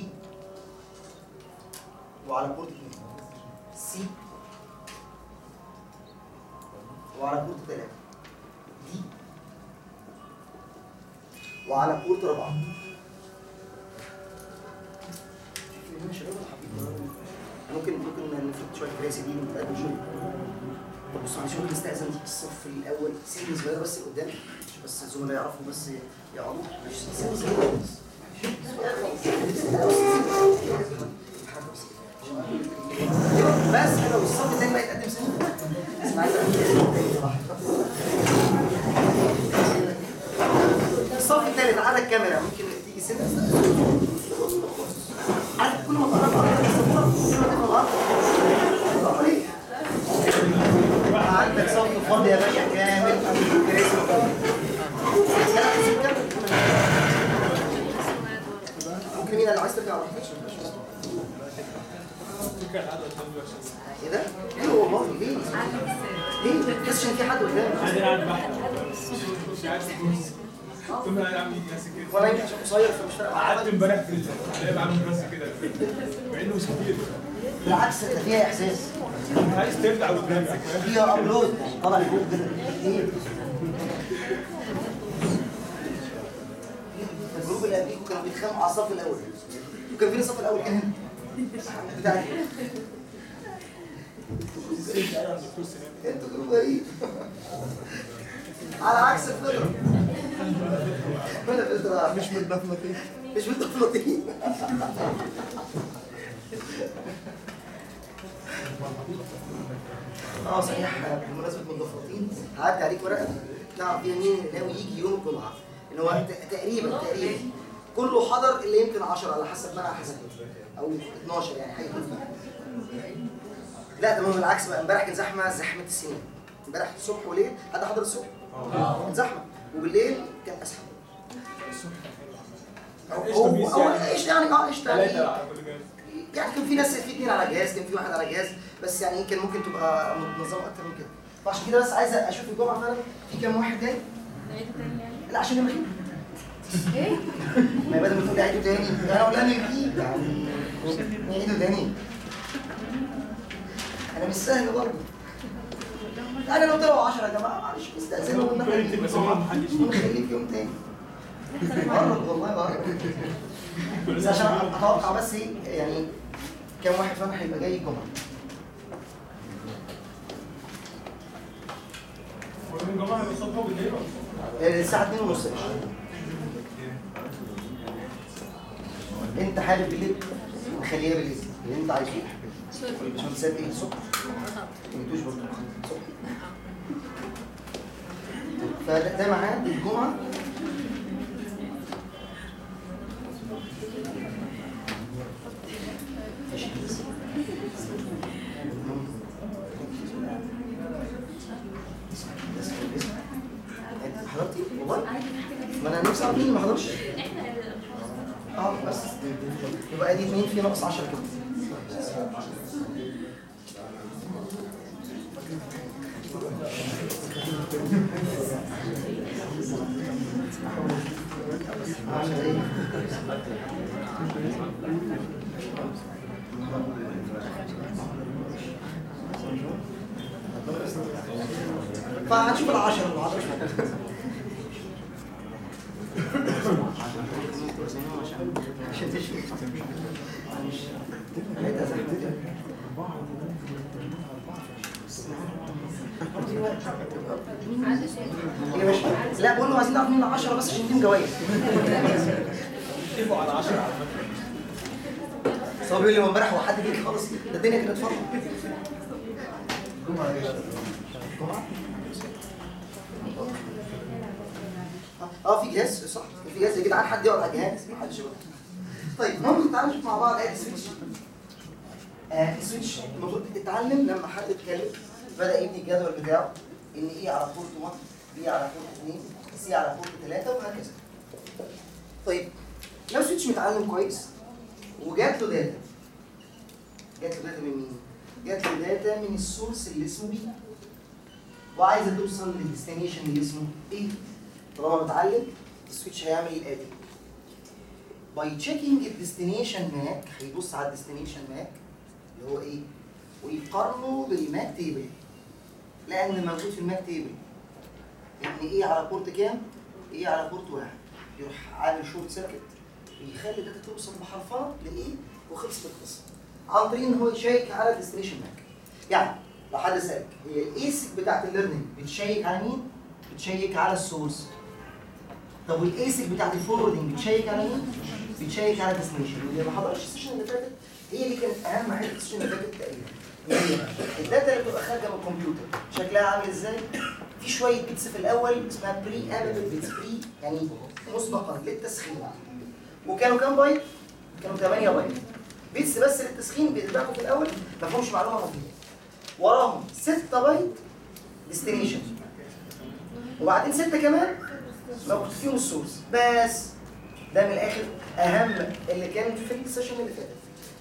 وعلى بورت اثنين C وعلى بورت ثلاثة D وعلى بورت أربعة شوف هنا شباب الحبيب ممكن ممكن نفوت شوية كراسي دي ونتقدم شوية طب بصوا عشان نستأذن الصف الأول سن صغيرة بس قدام عشان بس الزملاء يعرفوا بس يقعدوا مش سن صغيرة بس بس كده والصف التاني بقى يتقدم سن بس أنا عايز الصف التالت على الكاميرا ممكن تيجي سنة عارف كل ما كده قاعد قدام دلوقتي ايه ده؟ حلو والله ليه؟ ليه؟ ما تحسش ان في حد قدامك قاعد قاعد بحث مش قاعد في كرسي ثم انا عامل نفسي كده وانا يمكن عشان قصير فمش فارق معايا. قعدت امبارح في الاقي بعمل راسي كده مع انه مش كتير بالعكس انت فيها احساس عايز ترجع قدام فيها ابلود طبعا الجروب كده كتير الجروب اللي قبليكوا كانوا بيتخانقوا على الصف الاول وكان فين الصف الاول كان هنا بتاعي انتوا جروب غريب على عكس الفطره من الفطره مش متنفلطين مش متفلطين اه صحيح بمناسبة متفلطين هعدي عليك ورقة تعرف فيها مين اللي ناوي يجي يوم الجمعة ان هو ت- تقريبا تقريبا كله حضر اللي يمكن 10 على حسب ما انا حسبت او 12 يعني حاجة كده لا ده هو بالعكس بقى امبارح كان زحمة زحمة السنين امبارح الصبح وليل حد حضر الصبح؟ كان زحمة وبالليل كان اسهل أو قشطة أو- أو بيس يعني. قشطة يعني اه قشطة ثلاثة يعني على كل جهاز يعني كان في ناس في اثنين على جهاز كان في واحد على جهاز بس يعني كان ممكن تبقى منظمه اكتر من كده فعشان كده بس عايز اشوف الجمعه فعلا في كام واحد جاي نعيده تاني يعني لا عشان نلغيه ايه؟ ما بدل ما تقول لي عيده تاني انا اقول لها نلغيه يعني نعيده تاني انا مش سهل برضه انا لو طلعوا 10 يا جماعه معلش استاذنوا ان احنا ممكن نجيب تبقى الجمعة سنين محدش ونخليه في يوم تاني قرب والله قرب بس عشان اتوقع بس ايه يعني كام واحد فعلا هيبقى جاي الجمعه ويوم الجمعة هيبقى الصبح وبالليل ولا الصبح؟ الساعة 2 ونص يا باشا. انت حابب بالليل نخليها بالليل اللي انت عايزه والباشمهندسات ايه الصبح ما جيتوش برضه الصبح فده ده ميعاد الجمعة انت حضرتي والله ما انا نفسي اعرف مين اللي ما حضرش اه بس يبقى ادي اتنين في ناقص 10 كده عشرة ايه؟ فهنشوف العشرة اللي ما حضرش عشان تشوف معلش ثلاثة زحمة يا باشا لا بقول له عايزين نعرف مين العشرة بس عشان نديهم جوايز اتفقوا على 10 على فكرة بس هو بيقول لي هو امبارح هو حد جه خالص ده الدنيا كانت فاضية جمعة جمعة اه في جهاز صح في جهاز يا جدعان حد يقعد على الجهاز ما حدش يقعد طيب المهم تعالوا نشوف مع بعض ادي سويتش آه السويتش المفروض اتعلم لما حد اتكلم بدا يبني الجدول بتاعه ان ايه على بورت 1 بي على بورت 2 سي على بورت 3 وهكذا طيب لو سويتش متعلم كويس وجات له داتا جات له داتا من مين؟ جات له داتا من السورس اللي اسمه بي وعايزه توصل للديستنيشن اللي اسمه ايه؟ طالما متعلم السويتش هيعمل الاتي باي تشيكينج الديستنيشن ماك هيبص على الديستنيشن ماك اللي هو ايه؟ ويقارنه بالماك تيبل لان موجود في الماك تيبل ان ايه على بورت كام؟ ايه على بورت واحد يروح عامل شورت سيركت ويخلي الداتا توصل بحرفها لايه؟ وخلصت القصه عن طريق ان هو يشيك على الديستنيشن ماك يعني لو حد سالك هي الايسك بتاعت الليرنينج بتشيك على مين؟ بتشيك على السورس طب والايسك بتاعت الفوروردنج بتشيك على مين؟ بتشيك على الديستنيشن واللي ما حضرش السيشن اللي فاتت هي دي كانت اهم حاجه في السيشن اللي فاتت تقريبا هي الداتا اللي بتبقى خارجه من الكمبيوتر شكلها عامل ازاي؟ في شويه بيتس في الاول اسمها بري ابيتد بيتس بري يعني مسبقا للتسخين وكانوا كام بايت؟ كانوا 8 بايت بيتس بس للتسخين بيتبعتوا في الاول ما فيهمش معلومه مفيده وراهم 6 بايت ديستنيشن وبعدين 6 كمان موجود فيهم السورس بس ده من الاخر اهم اللي كان في السيشن اللي فاتت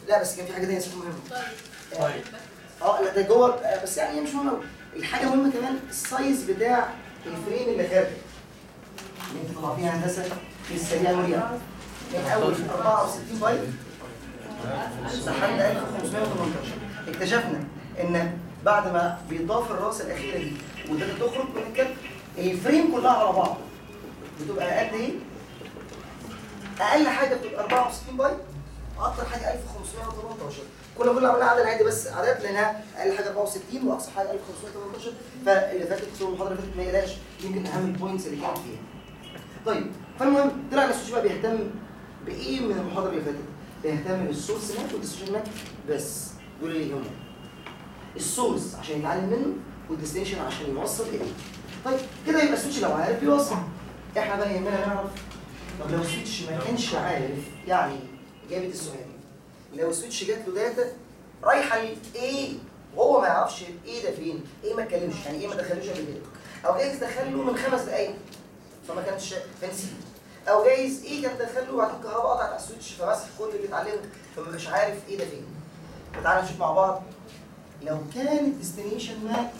لا بس كان في حاجه تانيه نسيت مهمه طيب آه، اه لا ده جوه آه، بس يعني هي مش مهمه أوي. الحاجه مهمه كمان السايز بتاع الفريم اللي خارج اللي انت طلع فيها هندسه في السريع مريم من اول 64 بايت لحد 1518 اكتشفنا ان بعد ما بيضاف الراس الاخيره دي وده تخرج من الكتف الفريم كلها على بعض بتبقى قد ايه؟ اقل حاجه بتبقى 64 بايت اكتر حاجه 1518 كنا كنا عملنا عدد عادي بس عدد لانها اقل حاجه 64 واقصى حاجه 1518 فاللي فاتت في المحاضره اللي فاتت ما يقلقش يمكن اهم البوينتس اللي كانت فيها. طيب فالمهم طلع الاسوشي بقى بيهتم بايه من المحاضره اللي فاتت؟ بيهتم بالسورس ماك والديسيشن ماك بس دول اللي يهمهم. السورس عشان يتعلم منه والديستنيشن عشان يوصل اليه. طيب كده يبقى السويتش لو عارف بيوصل. احنا بقى يهمنا نعرف طب لو السويتش ما كانش عارف يعني اجابه السؤال لو السويتش جات له داتا رايحه لايه وهو ما يعرفش ايه ده فين ايه ما اتكلمش يعني ايه ما دخلوش قبل كده او جايز دخله من خمس دقايق فما كانش فنسي او جايز ايه كان دخله وبعدين الكهرباء قطعت على السويتش فمسح كل اللي اتعلمه فما مش عارف ايه ده فين فتعالى نشوف مع بعض لو كان الديستنيشن ماك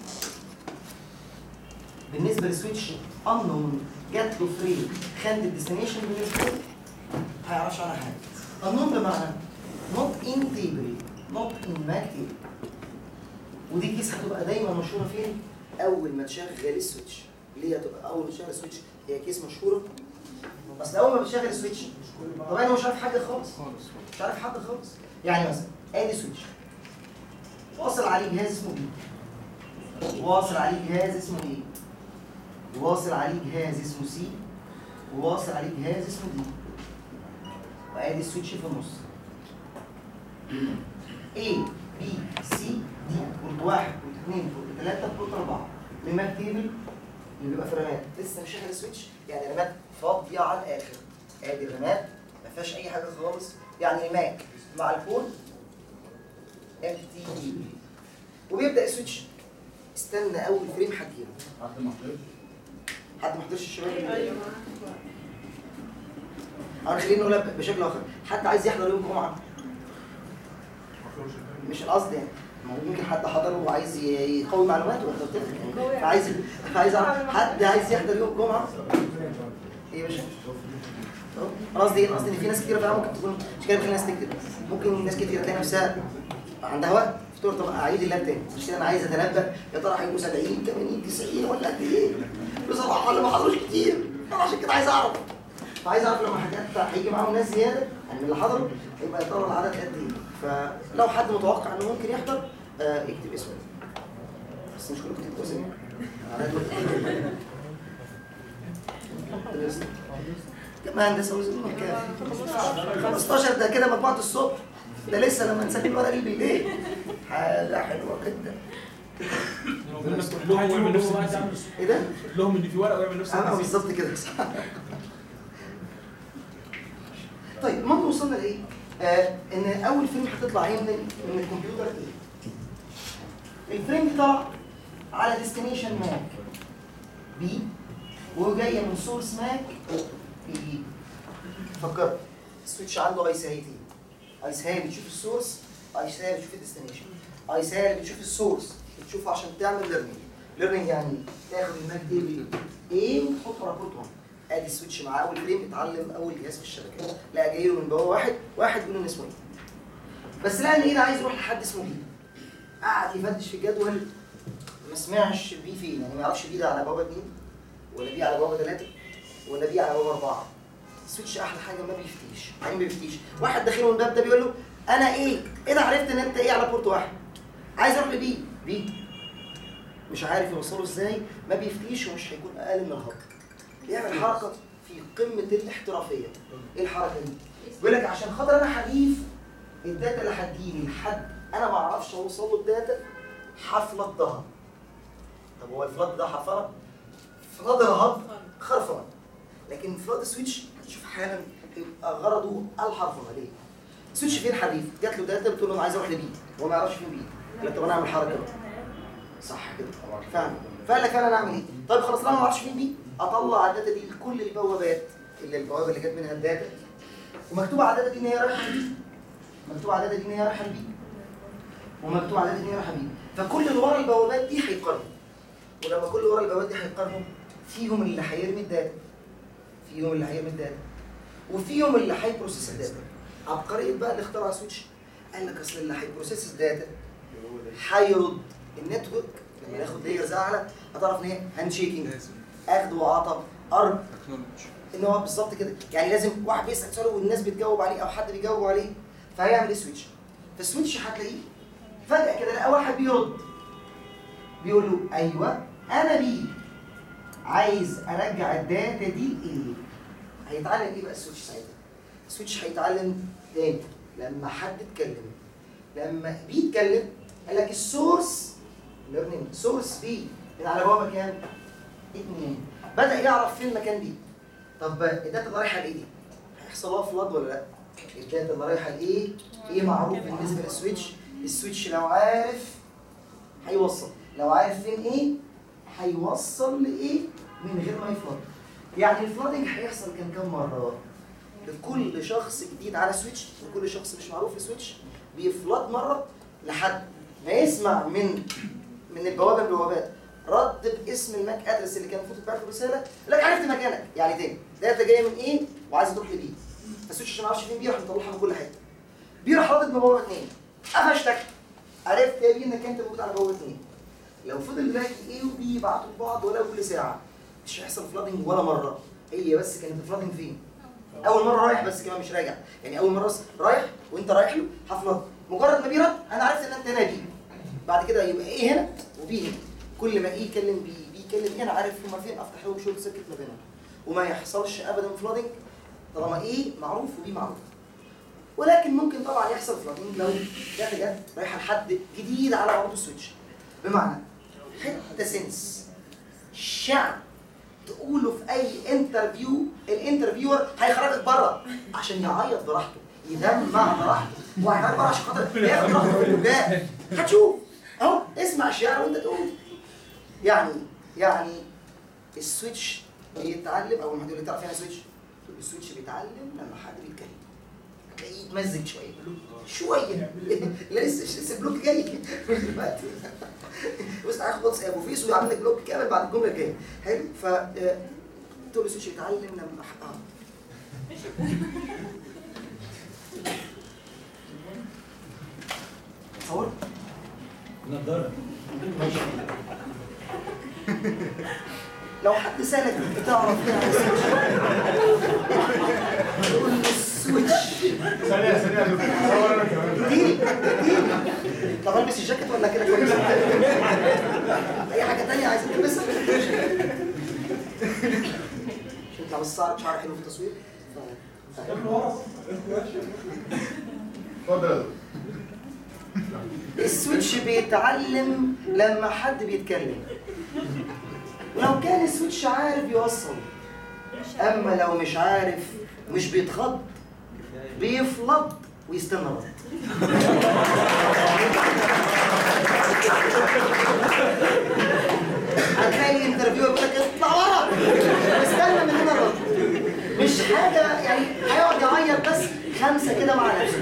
بالنسبه للسويتش unknown جات له فريم خد الديستنيشن بالنسبه له ما هيعرفش عنها حاجه unknown بمعنى not in table not in mac table ودي كيس هتبقى دايما مشهوره فين؟ اول ما تشغل السويتش ليه هتبقى اول ما تشغل السويتش هي كيس مشهوره بس اول ما بتشغل السويتش طب انا مش عارف حاجه خالص مش عارف حد خالص يعني مثلا ادي سويتش واصل عليه جهاز اسمه بي واصل عليه جهاز اسمه ايه واصل عليه جهاز اسمه سي وواصل عليه جهاز اسمه دي وادي السويتش في النص A B C D قلت واحد قلت اثنين قلت ثلاثة قلت أربعة الماك تيبل اللي بيبقى في الرامات لسه مش شغال السويتش يعني الرامات فاضية على الآخر ادي الرامات ما فيهاش أي حاجة خالص يعني الماك مع الكود ام تي وبيبدأ السويتش استنى أول فريم هتجيله حد ما حضرش حد ما حضرش الشباب اللي انا خليني نقولها بشكل اخر حد عايز يحضر يوم الجمعه مش القصد يعني ما هو ممكن حد حضر وعايز ي- يقوي معلوماته وانت بتفهم يعني فعايز فعايز أعرف حد عايز يحضر يوم الجمعه ايه يا باشا أهو. انا قصدي ايه؟ قصدي ان في ناس كتير فعلا ممكن تكون مش كده بتخلي الناس تكتب ممكن ناس كتير تلاقي نفسها عندها وقت فتقول طب اعيد اللاب تاني مش كده انا عايز اتنبأ يا ترى هيبقوا 70 80 90 ولا قد ايه بصراحه اللي ما حضروش كتير انا عشان كده عايز اعرف فعايز اعرف لما حاجات هيجي معاهم ناس زياده يعني من اللي حضروا يبقى يا ترى العدد قد ايه فلو حد متوقع انه ممكن يحضر آه يكتب اسمه بس مش كلكم تكتبوا اسمه كمان هندسه وزن كام 15 ده كده مجموعه الصبح ده لسه لما نسلم الورقه دي بالليل حاجه حلوه جدا كلهم ويعمل نفس النسيج ايه ده؟ لهم ان في ورقه ويعمل نفس اه النسيج بالظبط كده صح طيب المهم وصلنا لايه؟ آه ان اول فيلم هتطلع ايه من من الكمبيوتر ايه؟ الفريم دي طلع على ديستنيشن ماك بي وجايه من سورس ماك بي فكرت السويتش عنده اي سايتين اي ساي بتشوف السورس اي ساي بتشوف الديستنيشن اي ساي بتشوف السورس بتشوفه عشان تعمل ليرنينج ليرنينج يعني تاخد الماك دي ايه وتحطه على بورت 1 ادي السويتش مع اول فريم اتعلم اول جهاز في الشبكه لا جاي له من بوابه واحد واحد بيقول ان اسمه ايه بس لقى ان ايه ده عايز يروح لحد اسمه بي قعد يفتش في الجدول ما سمعش بي فين يعني ما يعرفش بي ده على بوابه اثنين ولا بي على بوابه ثلاثه ولا بي على بوابه اربعه السويتش احلى حاجه ما بيفتيش يعني ما بيفتيش واحد داخله من الباب ده بيقول له انا ايه ايه ده عرفت ان انت ايه على بورت واحد عايز اروح لبي بي مش عارف يوصله ازاي ما بيفتيش ومش هيكون اقل من الهضم بيعمل حركه في قمه الاحترافيه ايه الحركه دي بيقول لك عشان خاطر انا حريف الداتا اللي هتجيلي لحد انا ما اعرفش اوصل له الداتا هفلضها طب هو الفلاد ده حرفنه فلاد الهضم خرفنه لكن فلاد سويتش هتشوف حالا يبقى غرضه الحرفنه ليه؟ سويتش فين حريف جات له داتا بتقول له انا عايز اروح لبي هو ما يعرفش فين بي قال لك طب انا اعمل حركه بقى. صح كده فعلا فقال لك انا اعمل ايه؟ طيب خلاص لما ما اعرفش فين بي اطلع الداتا دي لكل البوابات اللي البوابه اللي جت منها الداتا ومكتوب على الداتا دي ان هي رايحه لبي مكتوب على الداتا دي ان هي رايحه لبي ومكتوب على الداتا دي ان هي رايحه بي فكل اللي ورا البوابات دي هيقارنوا ولما كل اللي ورا البوابات دي هيقارنوا فيهم اللي هيرمي الداتا فيهم اللي هيرمي الداتا وفيهم اللي هيبروسيس الداتا عبقريه بقى اللي اخترع سويتش قال لك اصل اللي هيبروسيس الداتا هيرد النتورك لما ياخد لايرز اعلى هتعرف ان هي هاند شيكينج اخد وعطا قرب ان هو بالظبط كده يعني لازم واحد بيسال سؤال والناس بتجاوب عليه او حد بيجاوب عليه فهيعمل ايه سويتش فالسويتش هتلاقيه فجاه كده لقى واحد بيرد بيقول له ايوه انا بي عايز ارجع الداتا دي لايه هيتعلم ايه بقى السويتش ساعتها السويتش هيتعلم تاني لما حد اتكلم لما بيتكلم قال لك السورس ليرنينج سورس بي من على بوابه كام؟ اتنين بدا يعرف فين المكان دي طب الداتا اللي رايحه لايه؟ هيحصل لها فلاد ولا لا؟ الداتا اللي رايحه لايه؟ ايه معروف بالنسبه للسويتش؟ السويتش لو عارف هيوصل لو عارف فين ايه هيوصل لايه من غير ما يفلد يعني الفلادنج هيحصل كان كام مره؟ لكل شخص جديد على سويتش لكل شخص مش معروف في سويتش بيفلاد مره لحد ما يسمع من من البوابه من البوابات رد باسم الماك ادرس اللي كان المفروض تبعت له رساله قال لك عرفت مكانك يعني تاني داتا جايه من ايه وعايز تروح لبي فالسويتش عشان ما يعرفش فين بي راح مطلعها من كل حته بي راح رادد من بوابه اثنين قفشتك عرفت يا بي انك انت موجود على بوابه اثنين لو فضل يلاقي ايه وبي يبعتوا لبعض ولو كل ساعه مش هيحصل فلادنج ولا مره هي بس كانت الفلادنج فين؟ اول مره رايح بس كمان مش راجع يعني اول مره رايح وانت رايح له هفلاد مجرد ما بيرد انا عرفت ان انت هنا بي بعد كده يبقى ايه هنا وبي هنا كل ما ايه يكلم بي بي يكلم ايه انا عارف هما فين افتح لهم شورت سيركت ما بينهم وما يحصلش ابدا فلادنج طالما ايه معروف وبي معروف ولكن ممكن طبعا يحصل فلادنج لو جت جت رايحه لحد جديد على عروض السويتش بمعنى حته سنس شعر تقوله في اي انترفيو الانترفيور هيخرجك بره عشان يعيط براحته يدمع براحته وهيخرجك بره عشان خاطر ياخد راحته في الوجاه هتشوف اهو اسمع الشعر وانت تقول يعني يعني السويتش بيتعلم اول ما حد يقول لي تعرف يعني سويتش السويتش بيتعلم لما حد بيتكلم تلاقيه يتمزج شويه شويه لا لسه لسه بلوك جاي مش دلوقتي بص هاخد واتساب وفيس ويعمل لك بلوك كامل بعد الجمله الجايه حلو ف آه، تقول السويتش يتعلم لما ح- اه تصور نضاره لو حد سالك بتعرف ايه عن السويتش تقول له السويتش ثانية ثانية يا دكتور صور انا كمان اديني اديني طب البس الجاكيت ولا كده كويس اي حاجه تانية عايز تلبسها عشان يطلع بس شعر شعر حلو في التصوير ف- اتفضل يا دكتور السويتش بيتعلم لما حد بيتكلم ولو كان السويتش عارف يوصل اما لو مش عارف مش بيتخض بيفلض ويستنى رد هتلاقي الانترفيو يقول لك اطلع ورا واستنى من هنا الرد مش حاجه يعني هيقعد يعيط بس خمسه كده مع نفسه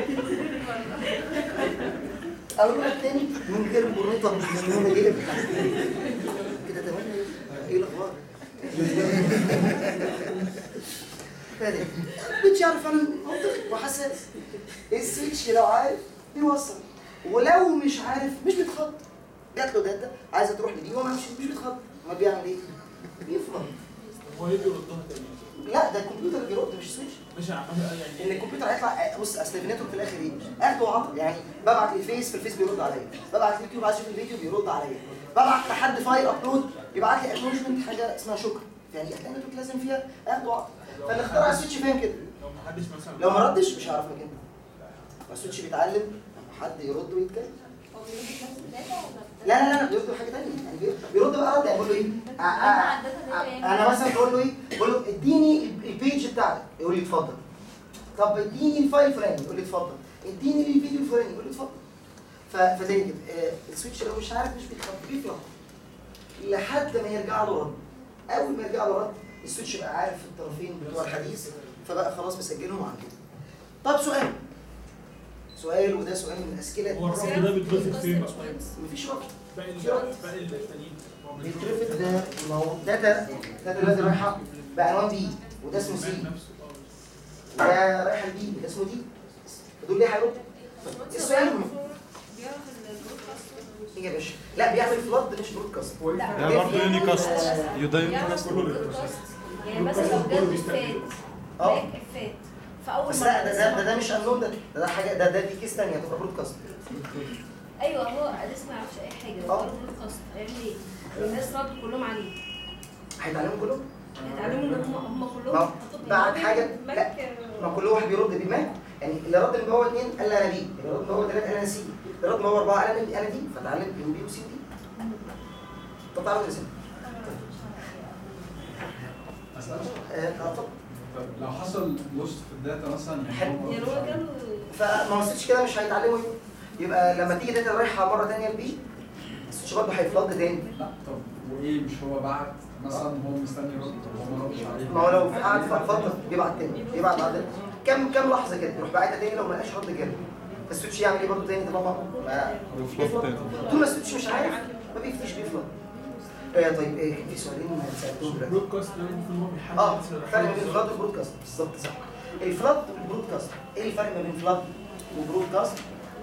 اقول لك تاني من غير برنيطه من هنا جايب كده تمام ايه الاخبار تاني مش يعرف عن منطقي وحساس السويتش لو عارف بيوصل ولو مش عارف مش بيتخض جات له داتا عايزه تروح لدي هو مش مش بيتخض امال بيعمل ايه؟ بيفرض هو يجي يردها تاني لا ده الكمبيوتر بيرد مش سويتش مش عمال ان الكمبيوتر هيطلع بص اصل النتورك في الاخر ايه؟ اخد وعطا يعني ببعت الفيس في الفيس بيرد عليا ببعت اليوتيوب عايز اشوف الفيديو بيرد عليا ببعت لحد فايل ابلود يبعت لي اكنولجمنت حاجه اسمها شكر يعني هتلاقي النتورك لازم فيها اخد وعطا فاللي اخترع السويتش فاهم كده لو ما حدش مثلا لو ما ردش مش هيعرف مكانه السويتش بيتعلم لما حد يرد ويتكلم هو بيرد نفس الداتا ولا لا لا لا بيرد حاجه ثانيه يعني بي- بيرد بقى رد يعني بقول له ايه؟ آه، آه، آه، انا مثلا بقول له ايه؟ بقول له اديني ال- البيج بتاعتك يقول لي اتفضل طب اديني الفايل الفلاني يقول لي اتفضل اديني الفيديو الفلاني يقول لي اتفضل ف- فزي كده آه، السويتش لو مش عارف مش بيتخبط بيفلق لحد ما يرجع له رد اول ما يرجع له رد السويتش بقى عارف الطرفين بتوع الحديث فبقى خلاص مسجلهم عن كده طب سؤال سؤال وده سؤال من الاسئله هو الرفض ده بيترفض فين بقى؟ مفيش رفض باقي ال- باقي التانيين هو بيترفض بيترفض ده ما هو داتا داتا دلوقتي رايحه بعنوان بي وده اسمه سي نفسه اه وده رايحه لبي وده اسمه دي دول ليه هيردوا السؤال بيعرف البرودكاست ايه يا باشا لا بيعمل فلود مش برودكاست ده برضه يونيكاست يودا يونيكاست يعني مثلا لو جاب فات اه باك فات فاول بس مرة لا ده ده, ده, تسمع- ده مش انون ده ده, ده حاجه ده ده دي كيس ثانيه هتبقى برودكاست ايوه هو لسه ما يعرفش اي حاجه اه. هو البودكاست هيعمل ايه؟ الناس ردوا كلهم عليه هيتعلموا كلهم هيتعلموا ان هم هم كلهم ما هو حطوا- بعد حاجه لا ماك ما كل واحد بيرد بماك يعني اللي رد ان هو اثنين قال لي انا بي اللي رد ان هو ثلاثه قال انا سي اللي رد ان هو اربعه قال انا انا دي فتعلم بي وبي وسي ودي طب تعالوا نسال أسأل اه اتفضل طب لو حصل لوست في الداتا مثلا حلو. يعني هو جاله فما وصلتش كده مش هيتعلموا ايه يبقى لما تيجي داتا رايحه مره ثانيه لبي السويتش برضه هيفلد تاني لا طب وايه مش هو بعت مثلا هو مستني يرد وهو ما ردش عليه ما هو لو قعد فتره بيبعت تاني بيبعت بعد كم كم لحظه كده يروح باعتها تاني لو ما لقاش رد كده فالسويتش يعمل ايه برضه تاني طالما ما وفلوت تاني طول ما السويتش مش عارف ما بيفتيش بيفلت آه طيب ايه في سؤالين سالتهم دلوقتي البرودكاست ده المفروض هو بيحدد اه مثلا الفرق ما بين الفلات والبرودكاست بالظبط صح الفلات والبرودكاست ايه الفرق ما بين فلات وبرودكاست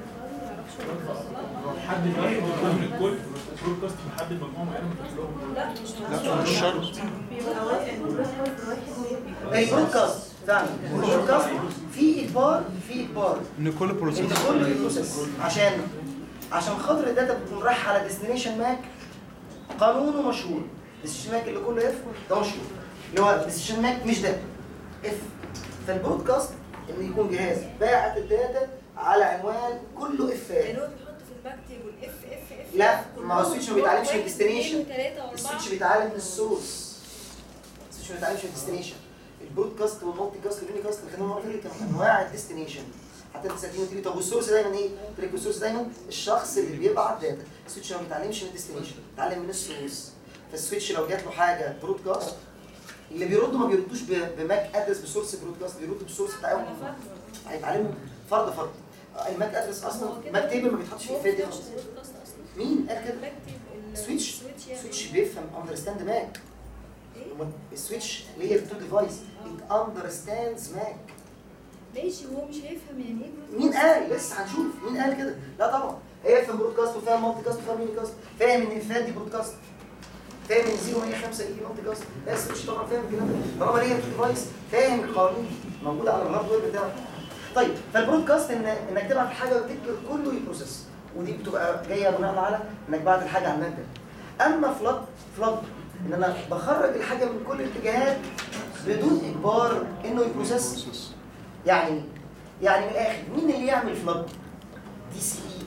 بيحدد واحد قدام الكل البرودكاست بيحدد مجموعه معينه من كلهم لا مش شرط بيبقى واحد واحد واحد البرودكاست فعلا البرودكاست في اجبار في اجبار ان كل ان بروسيس كل بروسيس عشان عشان خاطر الداتا بتكون رايحه على ديستنيشن ماك قانونه مشهور ديستنيشن ماك اللي كله اف ده مشهور اللي هو ديستنيشن ماك مش ده اف فالبرودكاست ان يكون جهاز باعت الداتا على عنوان كله افات يعني هو بيحط في الباك تيبل اف اف اف لا ما هو السويتش ما بيتعلمش من الديستنيشن ثلاثة السويتش وأربعة بيتعلم من السورس السويتش ما بيتعلمش من الديستنيشن البرودكاست والمالتي كاست واليوني كاست اللي خدناهم المره اللي فاتت كانوا انواع الديستنيشن حتى انت سالتني قلت لي طب والسورس دايما ايه؟ قلت لك السورس دايما الشخص اللي بيبعت داتا السويتش ما بيتعلمش من الديستنيشن بيتعلم من السورس فالسويتش لو جات له حاجه برودكاست اللي بيردوا ما بيردوش ب- بماك ادرس بسورس برودكاست بيردوا بالسورس بتاعهم أنا فاهمة هيتعلموا فرد فرد الماك ادرس اصلا هو كده ماك تيبل ما بيتحطش في هو الافات دي بيعمل خالص برودكاست أصلا مين قال كده؟ الباك تيبل سويتش السويتش يعني سويتش بيفهم اندرستاند ماك إيه؟ السويتش layer 2 ديفايس it understands ماك ماشي هو مش هيفهم يعني ايه برودكاست مين قال لسه هنشوف مين قال كده لا طبعا هي يفهم برودكاست وفاهم مالتي كاست وفاهم ميني كاست فاهم ان افات دي برودكاست فاهم ان 0.5 دي مالتي كاست لا السويتش طبعا فاهم الكلام ده طالما layer 2 ديفايس فاهم القوانين موجوده على الهاردوير بتاعه طيب فالبرودكاست ان انك تبعت حاجه وتكتب كله يبروسيس ودي بتبقى جايه بناء على انك بعت الحاجه على الماده اما فلاد فلاد ان انا بخرج الحاجه من كل الاتجاهات بدون اجبار انه يبروسيس يعني يعني من الاخر مين اللي يعمل فلاد دي سي اي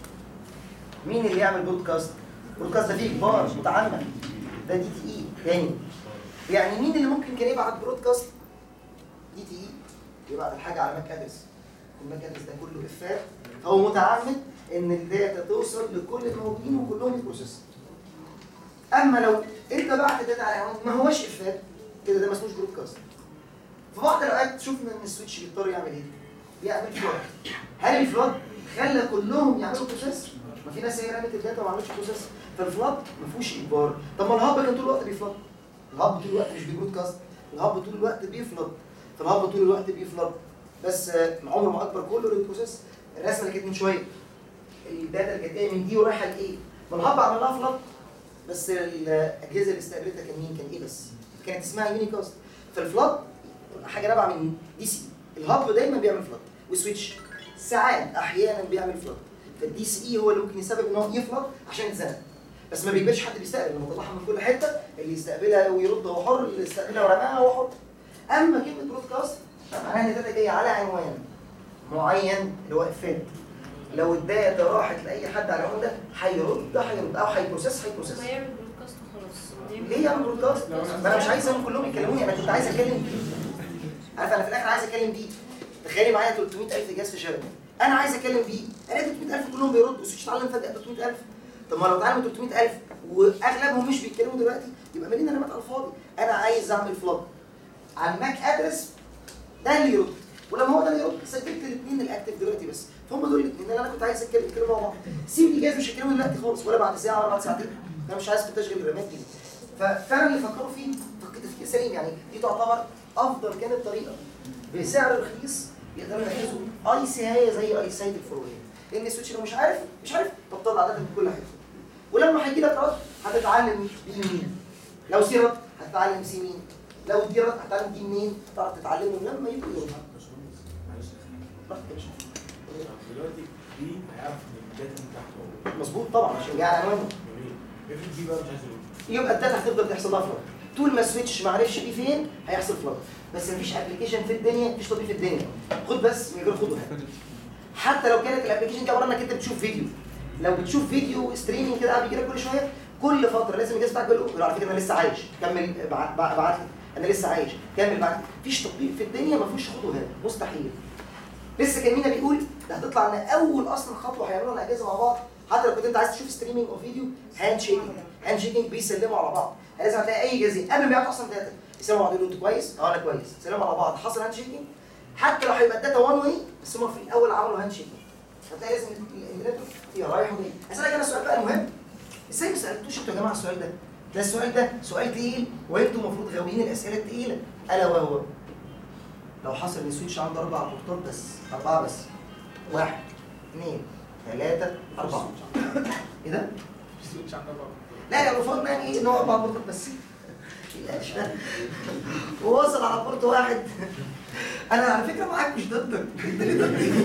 مين اللي يعمل بودكاست بودكاست ده فيه اجبار متعمد ده دي تي اي تاني يعني مين اللي ممكن كان يبعت برودكاست دي تي اي يبعت الحاجه على ماك ادرس الماك ادرس ده كله افات هو متعمد ان الداتا توصل لكل الموجودين وكلهم يبروسيس اما لو انت بعت داتا على عنوان ما هوش افات كده ده ما اسموش برودكاست في بعض الاوقات شفنا ان السويتش بيضطر يعمل ايه؟ بيعمل فلود هل الفلود خلى كلهم يعملوا بروسيس؟ ما في ناس هي رمت الداتا وما عملتش بروسيس فالفلود ما فيهوش اجبار طب ما الهاب كان طول الوقت بيفلود الهاب طول الوقت مش بيبرودكاست الهاب طول الوقت بيفلود فالهاب طول الوقت بيفلود بس آه، عمره ما اكبر كله للبروسيس الرسمه اللي كانت من شويه الداتا اللي كانت جايه من دي ورايحه لايه؟ ما الهاب عمل لها فلود بس الاجهزه اللي استقبلتها كان مين؟ كان ايه بس؟ كانت اسمها يونيكاست فالفلود حاجه نابعه من دي سي الهاب دايما بيعمل فلود وسويتش ساعات احيانا بيعمل فلود فالدي سي اي هو اللي ممكن يسبب ان هو يفلود عشان يتزنق بس ما بيجبرش حد بيستقبل لما طلعها من كل حته اللي يستقبلها ويرد هو حر اللي يستقبلها ورماها هو حر اما كلمه برودكاست معناها ان الداتا جايه على عنوان معين اللي هو افات لو الداتا راحت لاي حد على العنوان ده هيرد هيرد او هيبروسيس هيبروسيس ما يعمل برودكاست وخلاص ليه يعمل برودكاست؟ ما انا مش عايزهم كلهم يكلموني انا كنت عايز اتكلم بيه عارف انا في الاخر عايز اتكلم بيه تخيلي معايا 300000 جهاز في شبكه انا عايز اتكلم بيه انا 300000 كلهم بيردوا والسويتش اتعلم فجاه 300000 طب ما لو اتعلموا 300000 واغلبهم مش بيتكلموا دلوقتي يبقى مالين انا على الفاضي انا عايز اعمل فلوج على الماك ادرس ده اللي يرد ولما هو ده يرد سجلت الاثنين الاكتف دلوقتي بس فهم دول الاثنين اللي انا كنت عايز اتكلم يتكلموا مع بعض سيب لي جاهز مش هيتكلموا دلوقتي خالص ولا بعد ساعه ولا بعد ساعتين انا مش عايز في تشغيل الرماد دي ففعلا اللي فكروا فيه فكر تفكير سليم يعني دي تعتبر افضل كانت طريقه بسعر رخيص يقدروا ينفذوا اي سي زي اي سايد الفروعيه لان السويتش لو مش عارف مش عارف طب طلع داتا من كل حته ولما هيجي لك رد هتتعلم دي منين لو سي رد هتتعلم سي مين لو دي رد هتتعلم دي منين تعرف تتعلمهم لما يبقوا يومها معلش رد يا باشا. طب دلوقتي دي هيعرف ان الداتا من تحت هو مظبوط طبعا عشان جاي على عنوانه جميل افرض دي بقى مش عايز يقول يبقى الداتا هتفضل تحصل لها فلوت طول ما السويتش ما عرفش دي فين هيحصل فلوت بس مفيش ابلكيشن في الدنيا مفيش تطبيق في الدنيا خد بس من غير خد وهات حتى لو كانت الابلكيشن دي عباره انك انت بتشوف فيديو لو بتشوف فيديو ستريمنج كده قاعد بيجي لك كل شويه كل فتره لازم الجهاز بتاعك يقول له على فكره انا لسه عايش كمل ابعت ابعت لي انا لسه عايش كمل بعد مفيش تطبيق في الدنيا ما فيهوش خد وهات مستحيل لسه كان مينا بيقول ده هتطلع ان اول اصلا خطوه هيعملوها الاجهزه مع بعض حتى لو كنت انت عايز تشوف ستريمنج او فيديو هاند شيكينج هاند شيكينج بيسلموا على بعض لازم هتلاقي اي جهاز قبل ما يبعتوا اصلا داتا يسلموا على بعض يقولوا انت كويس اه انا كويس سلموا على بعض حصل هاند شيكينج حتى لو هيبقى الداتا وان واي بس هم في الاول عملوا هاند شيكينج هتلاقي لازم النتورك فيها رايح وجاي اسالك انا السؤال بقى المهم ازاي ما سالتوش انتوا يا جماعه السؤال ده ده السؤال ده سؤال تقيل وانتوا المفروض غاويين الاسئله التقيله الا وهو لو حصل ان السويتش عنده اربع بورتات بس اربعه بس واحد اثنين ثلاثه اربعه ايه ده؟ السويتش عندها بقى لا يعني المفروض يعني ايه ان هو اربع بورتات بس متقلقش ده ووصل على بورت واحد انا على فكره معاك مش ضدك انت اللي ضدي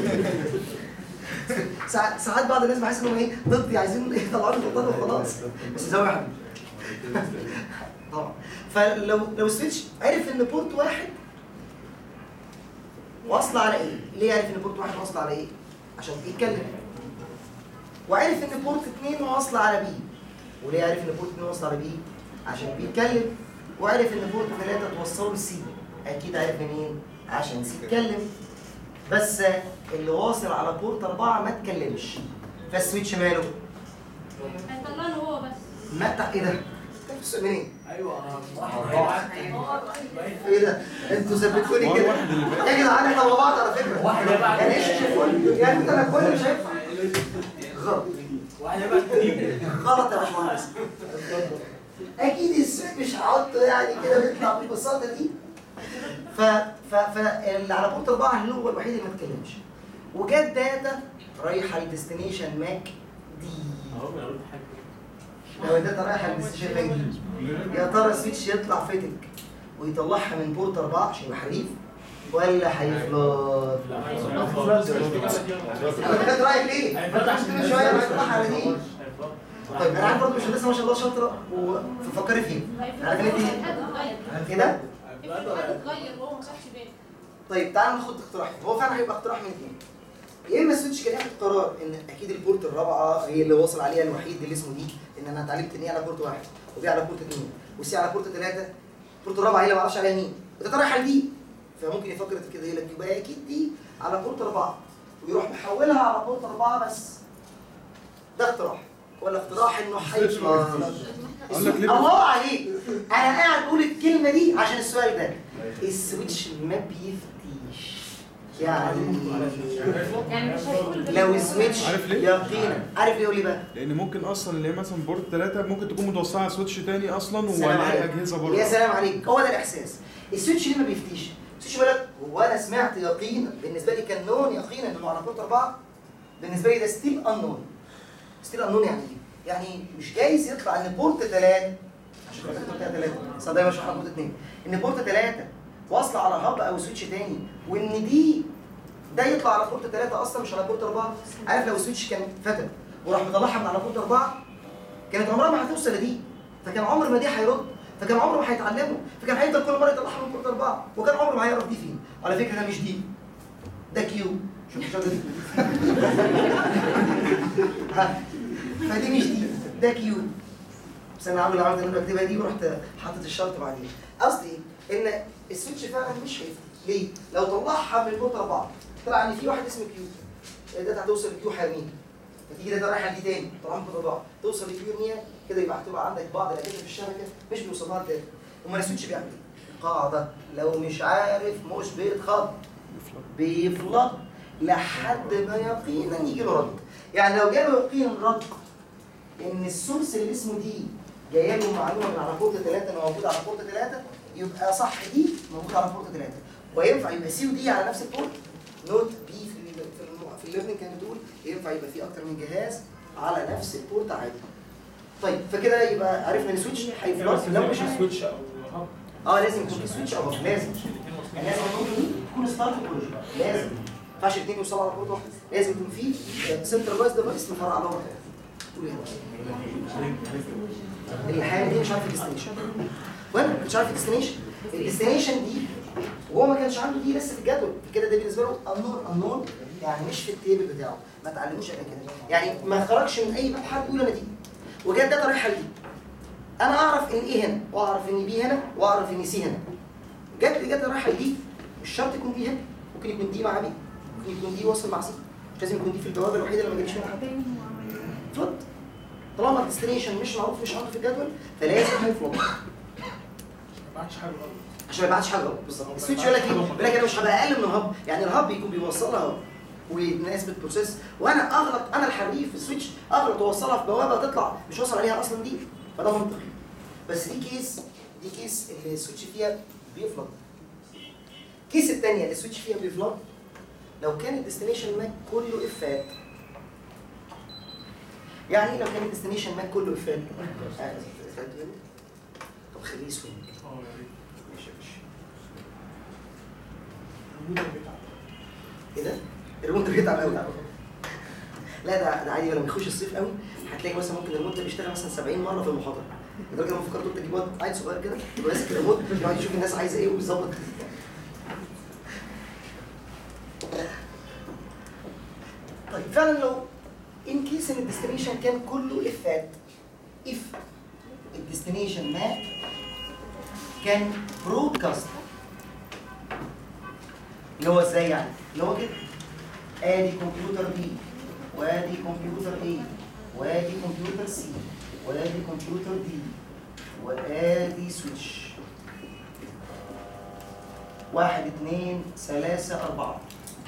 ساعات ساعات بعض الناس بحس انهم ايه ضدي عايزين يطلعوا لي بورتات وخلاص بس زاويه يا حبيبي طبعا فلو لو السويتش عرف ان بورت واحد واصل على ايه؟ ليه عرف ان بورت واحد واصل على ايه؟ عشان بيتكلم وعرف ان بورت اثنين واصل على بي وليه عرف ان بورت اثنين واصل على بي؟ عشان بيتكلم وعرف ان بورت ثلاثة توصله لسي اكيد عرف منين؟ عشان سي اتكلم بس اللي واصل على بورت أربعة ما اتكلمش فالسويتش ماله؟ هيطلع له هو بس ما تع- ايه ده؟ انت بتسأل منين؟ ايوه انا واحد هيبعت ايه ده؟ انتوا ثبتوني هو كده الواحد اللي بقى- يا جدعان احنا مع بعض على فكره واحد هيبعت يعني ايش الفل؟ يعني انت انا كل مش هينفع غلط واحد هيبعت اتنين غلط يا باشمهندس اكيد السويت مش هحطه يعني كده بيطلع بالبساطه دي ف ف فاللي على بورت اربعه اللي هو الوحيد اللي ما اتكلمش وجت داتا رايحه لديستنيشن ماك دي اهو انا قلت حاجه لو الداتا رايحه لديستنيشن ماك دي يا ترى السويتش يطلع فتك ويطلعها من بورت اربعه عشان يبقى حريف ولا هيفلت؟ انا كنت رايك ليه؟ هيفلت عشان كل شويه هيطلعها على دي طيب انا عارف برضه مش لسه ما شاء الله شاطره وفكري فيه عارف ان انت كده افرض حد اتغير وهو ما خدش باله طيب تعال ناخد اقتراح هو فعلا هيبقى اقتراح من اثنين يا اما السويتش كان ياخد قرار ان اكيد البورت الرابعه هي اللي واصل عليها الوحيد اللي اسمه دي ان انا اتعلمت ان هي على بورت واحد وبي على بورت اثنين وسي على بورت ثلاثه البورت الرابعه هي اللي ما اعرفش عليها مين وده رايح على دي فممكن يفكر كده يقول لك يبقى اكيد دي على بورت اربعه ويروح محولها على بورت اربعه بس ده اقتراح ولا اقتراح انه هيفلت أقول لك ليه؟ الله عليك انا قاعد اقول الكلمه دي عشان السؤال ده السويتش ما بيفتيش يعني يعني مش هيقول لو السويتش عارف ليه؟ يقينا عارف ليه يقول لي بقى لان ممكن اصلا اللي هي مثلا بورت 3 ممكن تكون متوصله على سويتش تاني اصلا سلام وعليها عليك. اجهزه يا بره سلام عليك هو ده الاحساس السويتش ليه ما بيفتيش السويتش بيقول لك هو انا سمعت يقينا بالنسبه لي كان نون يقينا انه على بورت اربعه بالنسبه لي ده ستيل انون ستيل انون يعني ايه؟ يعني مش جايز يطلع ان بورت ثلاثه عشان كده كنت قلتها ثلاثه صدق مش بورت اثنين ان بورت ثلاثه واصله على هب او سويتش تاني وان دي ده يطلع على بورت ثلاثه اصلا مش على بورت اربعه عارف لو السويتش كان فتى وراح مطلعها من على بورت اربعه كانت عمرها ما هتوصل لدي فكان عمر ما دي هيرد فكان عمره ما هيتعلمه فكان هيفضل كل مره يطلعها من بورت اربعه وكان عمره ما هيعرف دي فين على فكره ده مش دي ده كيو شوف الشجره دي ها فدي مش دي ده كيو بس انا عامل عملت ان انا بكتبها دي ورحت حاطط الشرط بعدين قصدي ان السويتش فعلا مش هيفرق ليه؟ لو طلعها من بورت اربعه طلع ان في واحد اسمه كيو الداتا هتوصل لكيو حامين فتيجي داتا رايحه لدي تاني طبعا بورت اربعه توصل لكيو ارميا كده يبقى هتبقى عندك بعض الاجهزه في الشبكه مش بيوصل لها الداتا امال السويتش بيعمل ايه؟ قاعده لو مش عارف مش بيتخض بيفلط لحد ما يقينا يجي له رد يعني لو جاله يقينا رد ان السورس اللي اسمه دي جايه له معلومه من على بورت 3 انه موجود على بورت 3 يبقى صح دي موجود على بورت 3 وينفع يبقى سي ودي على نفس البورت نوت بي في ال في ال في الليرنينج كانت بتقول ينفع يبقى في اكتر من جهاز على نفس البورت عادي طيب فكده يبقى عرفنا السويتش هيفلت لو مش سويتش او هب اه لازم يكون في سويتش او لازم يعني لازم يكون في تكون ستارت بروجي لازم ما ينفعش الاثنين يوصلوا على بورت واحد لازم يكون في سنترلايز ديفايس مفرع لهم الحاله دي مش عارف الديستنيشن وانا مش عارف الديستنيشن الديستنيشن دي وهو ما كانش عنده دي لسه في الجدول كده ده بالنسبه له النون النون يعني مش في التيبل بتاعه ما تعلموش قبل كده يعني ما خرجش من اي مبحث يقول انا دي وجت داتا رايحه لدي انا اعرف ان ايه هنا واعرف ان بي هنا واعرف ان سي هنا جت لي جت رايحه لدي مش شرط يكون دي هنا ممكن يكون دي مع بي ممكن يكون دي واصل مع سي مش لازم يكون دي في البوابه الوحيده اللي ما جاليش منها حاجه فلوت طالما الديستنيشن مش معروف مش عنده في الجدول فلازم هيفلوت ما عادش حاجه غلط عشان ما يبعتش حاجه غلط بالظبط السويتش يقول لك ايه يقول لك انا مش هبقى اقل من الهب يعني الهب يكون بيوصلها هب والناس بتبروسيس وانا اغلط انا الحريف في السويتش اغلط واوصلها في بوابه تطلع مش واصل عليها اصلا دي فده منطقي بس دي كيس دي كيس اللي السويتش فيها بيفلت الكيس الثانيه اللي السويتش فيها بيفلت لو كان الديستنيشن ماك كله افات يعني إيه لو كان الديستنيشن ماك كله افات آه، إفات يعني؟ طب خليه اسود اه يا ريت ماشي يا باشا الريموت بتاعه ايه ده؟ الريموت بيتعب قوي لا ده ده عادي لما يخش الصيف قوي هتلاقي مثلا ممكن الريموت ده بيشتغل مثلا 70 مره في المحاضره لدرجه لما فكرت قلت اجيب واد عيل صغير كده يبقى ماسك الريموت يقعد يشوف الناس عايزه ايه ويظبط طيب فعلا لو ان كيس ان الديستنيشن كان كله افات اف الديستنيشن ماب كان برودكاست اللي هو ازاي يعني؟ اللي هو كده ادي كمبيوتر بي وادي كمبيوتر اي وادي كمبيوتر سي وادي كمبيوتر دي وادي سويتش واحد اتنين ثلاثة أربعة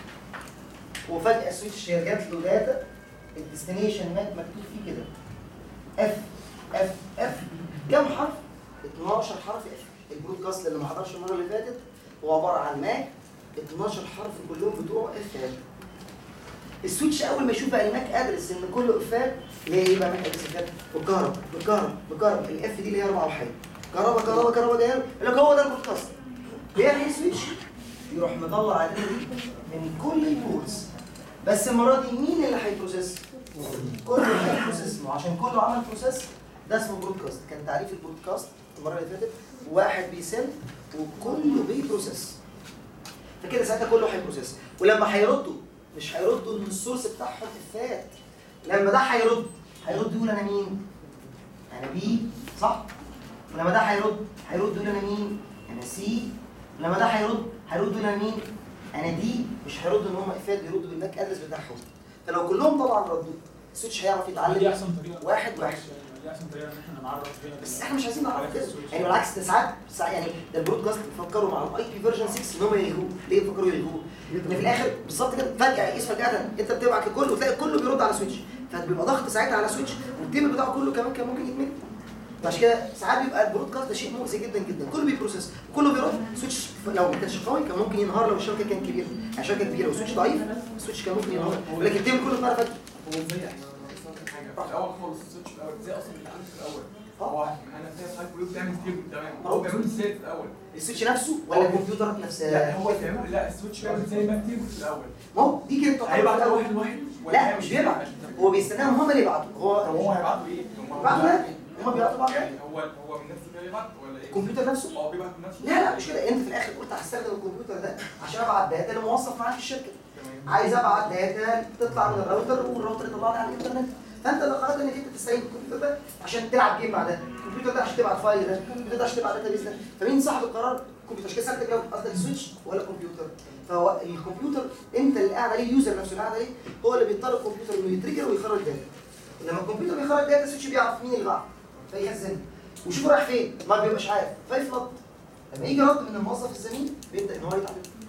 وفجأة السويتش هي جات له داتا الديستنيشن ماك مكتوب فيه كده اف اف اف كم حرف؟ 12 حرف اف البرودكاست اللي ما حضرش المرة اللي فاتت هو عبارة عن ماك 12 حرف كلهم بتوع افات السويتش اول ما يشوف بقى الماك ادرس ان كله افات اللي هي ايه بقى ماك ادرس افات بالكهرباء بالكهرباء بالكهرباء الاف دي اللي هي اربع وحيد كهرباء كهرباء كهرباء جايه له يقول لك هو ده البودكاست بيعمل ايه سويتش يروح مطلع عليه من كل البورتس بس المره دي مين اللي هيبروسيس؟ كله هيبروسيس عشان كله عمل بروسيس ده اسمه برودكاست كان تعريف البودكاست المره اللي فاتت واحد بيسند وكله بيبروسيس فكده ساعتها كله هيبروسيس ولما هيردوا مش هيردوا ان السورس بتاعهم افات لما ده هيرد هيرد يقول انا مين؟ انا بي صح؟ ولما ده هيرد هيرد يقول انا مين؟ انا سي لما ده هيرد هيرد يقول انا مين؟ انا دي مش هيردوا ان هم افات بيردوا بالماك ادرس بتاعهم فلو كلهم طبعا ردوا السويتش هيعرف دي يتعلم احسن طريقه واحد واحد دي احسن طريقه ان احنا نعرف فيها بس احنا مش عايزين نعرف كده يعني بالعكس ده ساعات ساعات يعني ده البرودكاست بيفكروا مع الاي بي فيرجن 6 ان هم يلغوه ليه بيفكروا يلغوه؟ ان في الاخر بالظبط كده فجاه يقيس فجاه انت بتبعت لكل وتلاقي كله بيرد على سويتش فبيبقى ضغط ساعتها على سويتش والتيبل بتاعه كله كمان كان ممكن يتمل عشان كده ساعات بيبقى البرودكاست ده شيء مؤذي جدا جدا كله بيبروسيس كله بيرد سويتش لو ما كانش قوي كان ممكن ينهار لو الشبكه كانت كبيره يعني شبكه كبيره وسويتش ضعيف السويتش كان ممكن ينهار ولكن التيبل كله اتمرق فجاه هو ازاي احنا نستخدم حاجه في الاول خالص السويتش في الاول ازاي اصلا بيتعمل في الاول هو انا فاهم حضرتك بيقول بتعمل تيبل تمام هو بيعمل ازاي في الاول السويتش نفسه ولا الكمبيوتر نفسه لا هو بيعمل لا السويتش بيعمل ازاي ماك تيبل في الاول ما هو دي كده تعتبر هيبعت الأول. واحد واحد ولا لا هيعمل مش إيه؟ بيبعت هو بيستناهم هم اللي يبعتوا طب هو هو هيبعتوا ايه؟ بعتوا لا هم بيبعتوا بعض يعني هو هو من نفسه كده يبعت ولا ايه؟ الكمبيوتر نفسه اه بيبعت من نفسه لا لا مش كده انت في الاخر قلت هستخدم الكمبيوتر ده عشان ابعت داتا لموظف معايا في الشركه تمام عايز ابعت داتا تطلع من الراوتر والراوتر يطلع لي على الانترنت فانت اللي قررت انك انت تستعين بالكمبيوتر ده عشان تلعب جيم مع ده الكمبيوتر ده عشان تبعت فايل ده الكمبيوتر ده عشان تبعت داتا بيس ده فمين صاحب القرار الكمبيوتر عشان كده سالتك لو قصدك السويتش ولا الكمبيوتر فهو الكمبيوتر انت اللي قاعد عليه اليوزر نفسه اللي قاعد عليه هو اللي بيضطر الكمبيوتر انه يتريجر ويخرج داتا لما الكمبيوتر بيخرج داتا السويتش بيعرف مين اللي بعت فيخزنها وشوف رايح فين ما بيبقاش عارف فيفلت لما يجي رد من الموظف الزميل بيبدا ان هو يتعلم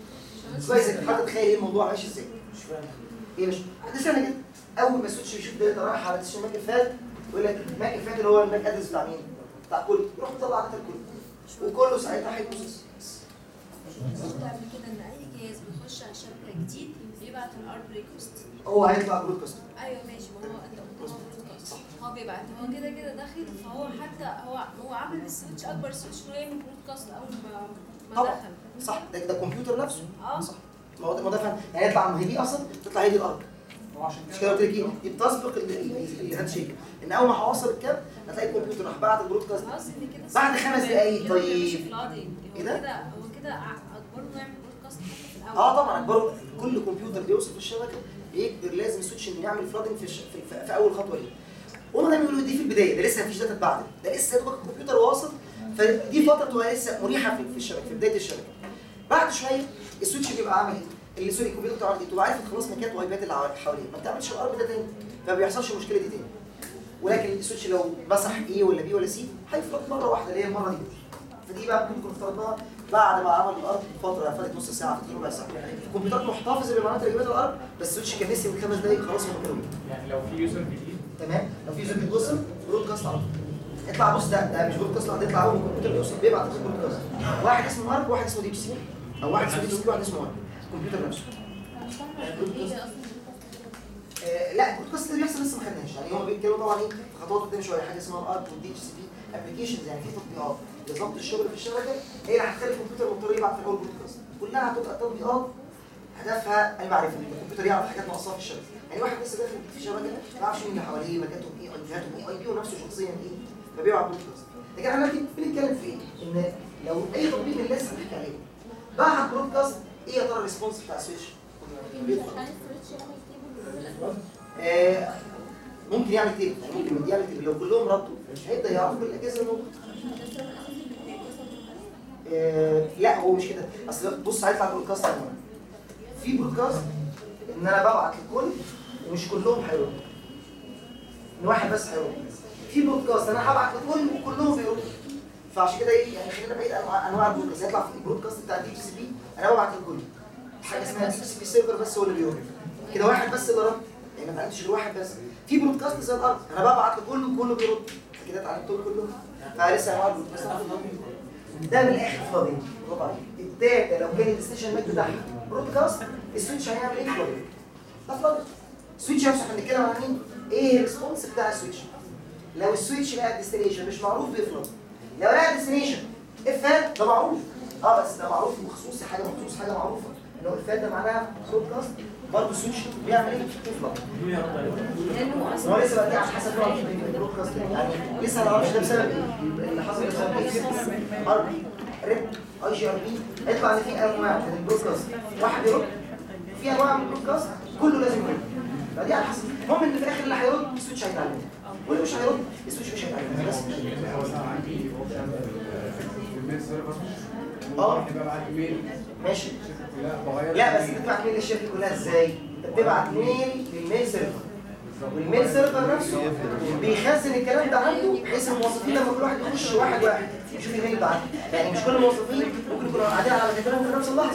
كويس انك حاطط تخيل ايه الموضوع ماشي ازاي مش فاهم ايه مش هتسألنا كده اول ما السويتش يشوف داتا رايح على السويتش ماك فات يقول لك ماك فات اللي هو الماك ادرس بتاع مين؟ بتاع كل يروح مطلع داتا الكل وكله ساعتها هيبروسس قلت قبل كده ان اي جهاز بيخش على شبكه جديد بيبعت الارب ريكوست هو هيطلع برودكاست ايوه ماشي ما هو انت قلت هو برودكاست هو بيبعت هو كده كده داخل فهو حتى هو هو عامل السويتش اكبر سويتش انه يعمل برودكاست اول ما ما طبعا. دخل صح ده ده الكمبيوتر نفسه اه صح ما هو ده ما هو ده فعلا يعني يطلع ما هي دي اصلا تطلع هي دي الارض هو عشان مش كده قلت لك ايه؟ دي بتسبق ال- ال- الهاند شيك ان اول ما هوصل الكاب هتلاقي الكمبيوتر راح بعت البرودكاست خلاص ان كده بعد خمس دقايق، طيب. ايه إيه ده؟ كده هو كده اكبر انه يعمل برودكاست حتى في الاول اه طبعا اكبر كل كمبيوتر بيوصل في الشبكه بيجبر لازم السويتش انه يعمل فلادنج في, الش... في, في, في اول خطوه ليه هما دايما بيقولوا دي في البدايه ده لسه مفيش داتا اتبعتت ده لسه يا دوبك الكمبيوتر واصل فدي فتره تبقى لسه مريحه في, في الشبكه في بدايه الشبكه بعد شويه السويتش بيبقى عامل ايه؟ اللي سوري الكمبيوتر بتاعه عامل ايه؟ تبقى عارف خلاص مكانت وايبات اللي حواليه ما بتعملش الارض ده تاني فما بيحصلش المشكله دي تاني ولكن السويتش لو مسح ايه ولا بي ولا سي هيفلت مره واحده اللي هي المره دي فدي بقى ممكن نكون افترضناها بعد ما عمل الارض فتره فاتت نص ساعه فاتت ربع ساعه الكمبيوتر محتفظ بمعلومات اجابات الارض بس السويتش كان نسي من خمس دقايق خلاص هو مكروه يعني لو في يوزر جديد تمام لو في زوجة وصل برودكاست على طول اطلع بص ده ده مش برودكاست لا ده يطلع اول ما الكمبيوتر بيوصل بيبعت برودكاست واحد اسمه مارك وواحد اسمه ديب سي او واحد اسمه ديب سي وواحد اسمه مارك الكمبيوتر نفسه آه لا البودكاست اللي بيحصل لسه ما خدناش يعني هم بيتكلموا طبعا ايه في خطوات قدام شويه حاجه اسمها الارت والدي اتش سي بي ابلكيشنز يعني في تطبيقات لضبط الشغل في الشبكه هي اللي هتخلي الكمبيوتر مضطر يبعت في اول بودكاست كلها هتبقى تطبيقات هدفها المعرفه ان الكمبيوتر يعرف حاجات ناقصاها في الشبكه يعني واحد لسه داخل في شبكه ما يعرفش مين اللي حواليه مكانتهم ايه ايبيهاتهم ايه اي بي ونفسه شخصيا ايه فبيبعت بودكاست لكن احنا دلوقتي بنتكلم في ايه؟ ان لو اي تطبيق من اللي لسه بنحكي عليه بعت برودكاست ايه يا ترى الريسبونس بتاع السويتش؟ آه، ممكن يعمل تيبل يعني ممكن يعمل تيبل لو كلهم ردوا هيبدا يعرف كل الاجهزه الموجوده آه، لا هو مش كده اصل بص هيطلع برودكاست انواع في برودكاست ان انا ببعت للكل ومش كلهم هيردوا ان واحد بس هيرد في برودكاست انا هبعت للكل وكلهم بيردوا فعشان كده ايه يعني خلينا بعيد انواع انواع البرودكاست هيطلع في البرودكاست بتاع الدي سي بي انا ببعت للكل حاجه اسمها دي سي بي سيرفر بس هو اللي بيرد كده واحد بس اللي رد يعني ما عرفتش غير واحد بس في برودكاست زي الارض انا ببعت لكله وكله بيرد كده اتعلمتهم كلهم فلسه انواع البرودكاست ده من الاخر فلادنج برافو عليك الداتا لو كان الديستنيشن ماك بتاعها برودكاست السويتش هيعمل ايه فلادنج ده فلادنج السويتش نفسه احنا بنتكلم عن مين؟ ايه الريسبونس بتاع السويتش لو السويتش لقى الديستنيشن مش معروف بيفلد لو لقى الديستنيشن افات ده معروف اه بس ده معروف مخصوص حاجه مخصوص حاجه معروفه ان هو افات ده معناها برودكاست برضه السويتش بيعمل ايه؟ بيفلد هو لسه بقى دي على حسب نوع البرودكاست يعني لسه ما نعرفش ده بسبب ايه اللي حصل ده بسبب ايه ار ريب اي جي ار بي هيطلع ان في انواع من البرودكاست واحد يرد في انواع من البرودكاست كله لازم يرد فدي على حسب المهم ان في الاخر اللي هيرد السويتش هيتعلم واللي مش هيرد السويتش مش هيتعلم بس في الميل سيرفر اه ممكن ببعت ايميل ماشي لا بغير لا بس بتبعت ميل للشركه كلها ازاي؟ انت بتبعت ميل للميل سيرفر والميل سيرفر نفسه بيخزن الكلام ده عنده بحيث الموظفين لما كل واحد يخش واحد واحد يشوف الميل بعد يعني مش كل الموظفين ممكن يكونوا قاعدين على مكاتبهم في نفس اللحظه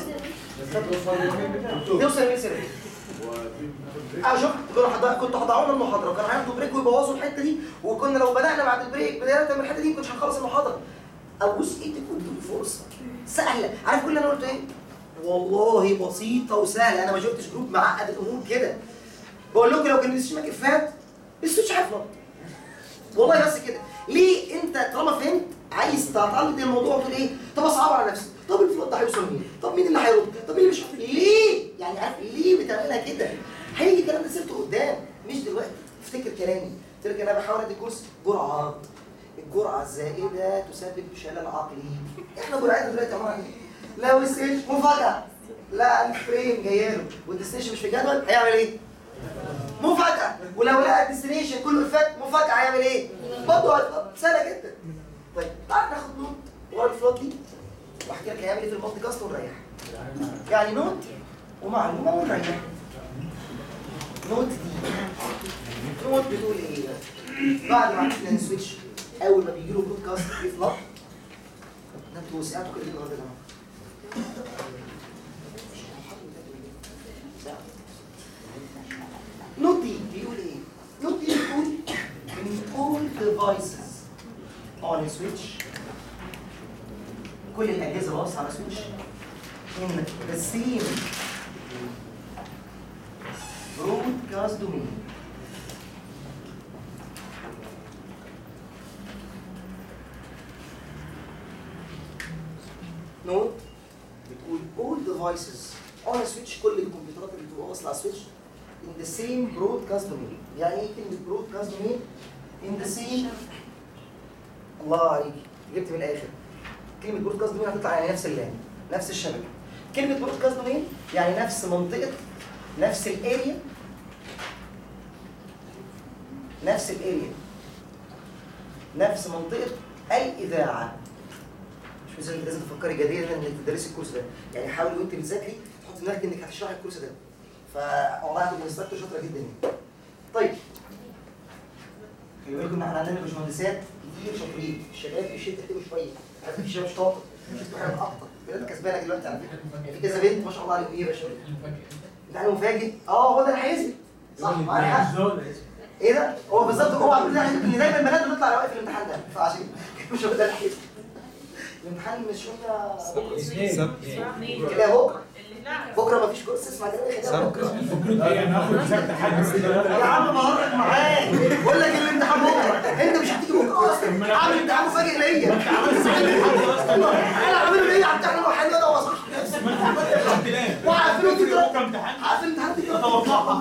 توصل الميل سيرفر اه شوف كنتوا حض- كنتوا هتضيعوا لنا المحاضره وكانوا هياخدوا بريك ويبوظوا الحته دي وكنا لو بدانا بعد البريك بدايه من الحته دي ما كناش هنخلص المحاضره ابوس ايدك كنت فرصه سهله عارف كل اللي انا قلته ايه؟ والله بسيطه وسهله انا ما شفتش جروب معقد الامور كده بقول لكم لو كان السويتش فات السويتش هيفلت والله بس كده ليه انت طالما فهمت عايز تعتقد الموضوع وتقول ايه طب اصعب على نفسي طب الفلوت ده هيوصل مين طب مين اللي هيرد طب مين اللي مش عارف ليه يعني عارف ليه بتعملها كده هيجي الكلام ده سيرته قدام مش دلوقتي افتكر كلامي قلت لك انا بحاول ادي كورس جرعات الجرعه الزائده تسبب شلل عقلي احنا جرعتنا دلوقتي عباره عن ايه لو السيرش مفاجاه لا الفريم جاي له والديستنيشن مش في جدول هيعمل ايه مفاجأة ولو لقى الديستنيشن كله فات مفاجأة هيعمل ايه؟ برضه هتبقى سهلة جدا. طيب تعال ناخد نوت ورا الفلوت دي واحكي لك هيعمل ايه في المالتي كاست ونريح. يعني نوت ومعلومة ونريح. نوت دي نوت بتقول ايه؟ بعد ما عرفنا ان السويتش اول ما بيجي له برودكاست بيفلت ده انتوا وسعتوا كده ليه النهارده يا جماعه؟ نوت دي بيقول ايه؟ نوت دي بيقول ان all devices on a switch كل الاجهزه اللي واصله على سويتش in the same broadcast domain نوت بتقول all devices on a switch كل الكمبيوترات اللي بتبقى واصله على سويتش in the same broadcast domain يعني ايه كلمه broadcast domain in the same الله عليك جبت من الاخر كلمه برودكاست دومين هتطلع يعني نفس اللان نفس الشبكه كلمه برودكاست دومين يعني نفس منطقه نفس الاريا نفس الاريا نفس منطقه الاذاعه مش لازم لازم تفكري جديا انك تدرسي الكورس ده يعني حاولي وانت بتذاكري تحطي في دماغك انك هتشرحي الكورس ده فوالله هتبقى انستراكتور شاطره جدا يعني طيب خلي بالكم ان احنا عندنا باشمهندسات كتير شاطرين الشباب في شده كده شويه عارف في شباب شاطر في حاجات اكتر بلاد كسبانه دلوقتي على فكره يعني في كذا بنت ما شاء الله عليهم ايه يا باشا امتحان مفاجئ اه هو ده اللي هيثبت صح معايا حق ايه ده؟ هو بالظبط هو عامل كده ان دايما البنات بتطلع على واقف الامتحان ده فعشان مش هو ده اللي هيثبت الامتحان مش قلنا بكره كده بكره بكره مفيش كورس اسمع كده كده بكره يا عم بهرج معاك بقول لك الامتحان بكره انت مش هتيجي بكره اصلا عامل امتحان مفاجئ ليا انا عامله ليا على امتحان الوحيد انا واثق في نفسي وعارفين انت كده عارف الامتحان كده اتوقعها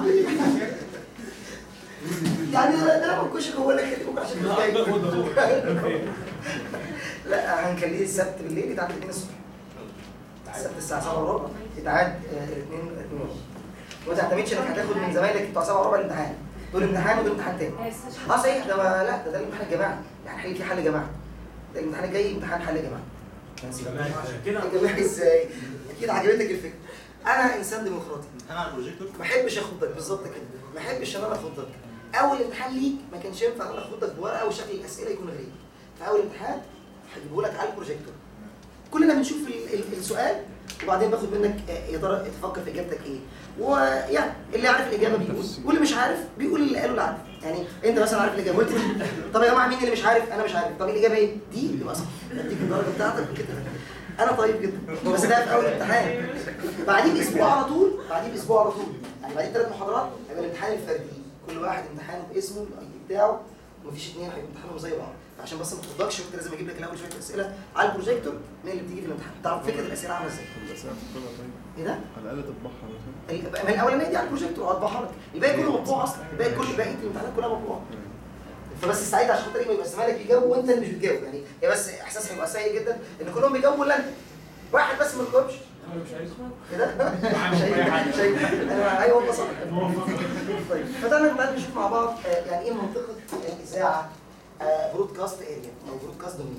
يعني ده ده انا ما كنتش بقول لك بكره عشان مش جاي لا هنخليه السبت بالليل يتعاد 2 الصبح السبت الساعه 7 وربع يتعاد 2 2 وربع وما تعتمدش انك هتاخد من زمايلك بتوع 7 وربع الامتحان دول امتحان ودول امتحان تاني اه صحيح ده ما- لا ده ده الامتحان الجماعي يعني حل في حل جماعي ده الامتحان الجاي امتحان حل جماعي كده جماعي ازاي اكيد عجبتك الفكره انا انسان ديمقراطي انا على البروجيكتور ما احبش اخضك بالظبط كده ما احبش ان انا اخضك اول امتحان ليك ما كانش ينفع ان انا اخضك بورقه وشكل الاسئله يكون غريب فاول امتحان هجيبه لك على البروجيكتور كلنا بنشوف ال- ال- السؤال وبعدين باخد منك آه، يا ترى تفكر في اجابتك ايه ويعني اللي عارف الاجابه بيقول واللي مش عارف بيقول اللي قاله اللي عارف يعني انت مثلا عارف الاجابه قلت لي طب يا جماعه مين اللي مش عارف انا مش عارف طب الاجابه ايه دي يبقى صح اديك الدرجه بتاعتك كده انا طيب جدا بس ده في اول امتحان بعديه باسبوع على طول بعديه باسبوع على طول يعني بعديه ثلاث محاضرات هيبقى الامتحان الفردي كل واحد امتحانه باسمه الاي دي بتاعه ومفيش اثنين هيبقوا امتحانهم زي بعض عشان بس ما تخضكش كنت لازم اجيب لك الاول شويه اسئله على البروجيكتور من اللي بتيجي في الامتحان تعرف فكره الاسئله عامله ازاي ايه ده؟ على الاقل تطبعها مثلا ال- من الاولانيه دي على البروجيكتور هطبعها لك الباقي كله مطبوع اصلا الباقي كل بقيه الامتحانات كلها مطبوعه فبس السعيد عشان خاطر ايه ما يبقى زمايلك بيجاوب وانت اللي مش بتجاوب يعني هي بس احساس هيبقى سيء جدا ان كلهم بيجاوبوا الا انت واحد بس ما بيجاوبش كده شايف شايف انا ايوه والله صح طيب فتعالى نبقى نشوف مع بعض آه، يعني ايه منطقه الاذاعه برودكاست اريا او برودكاست دومين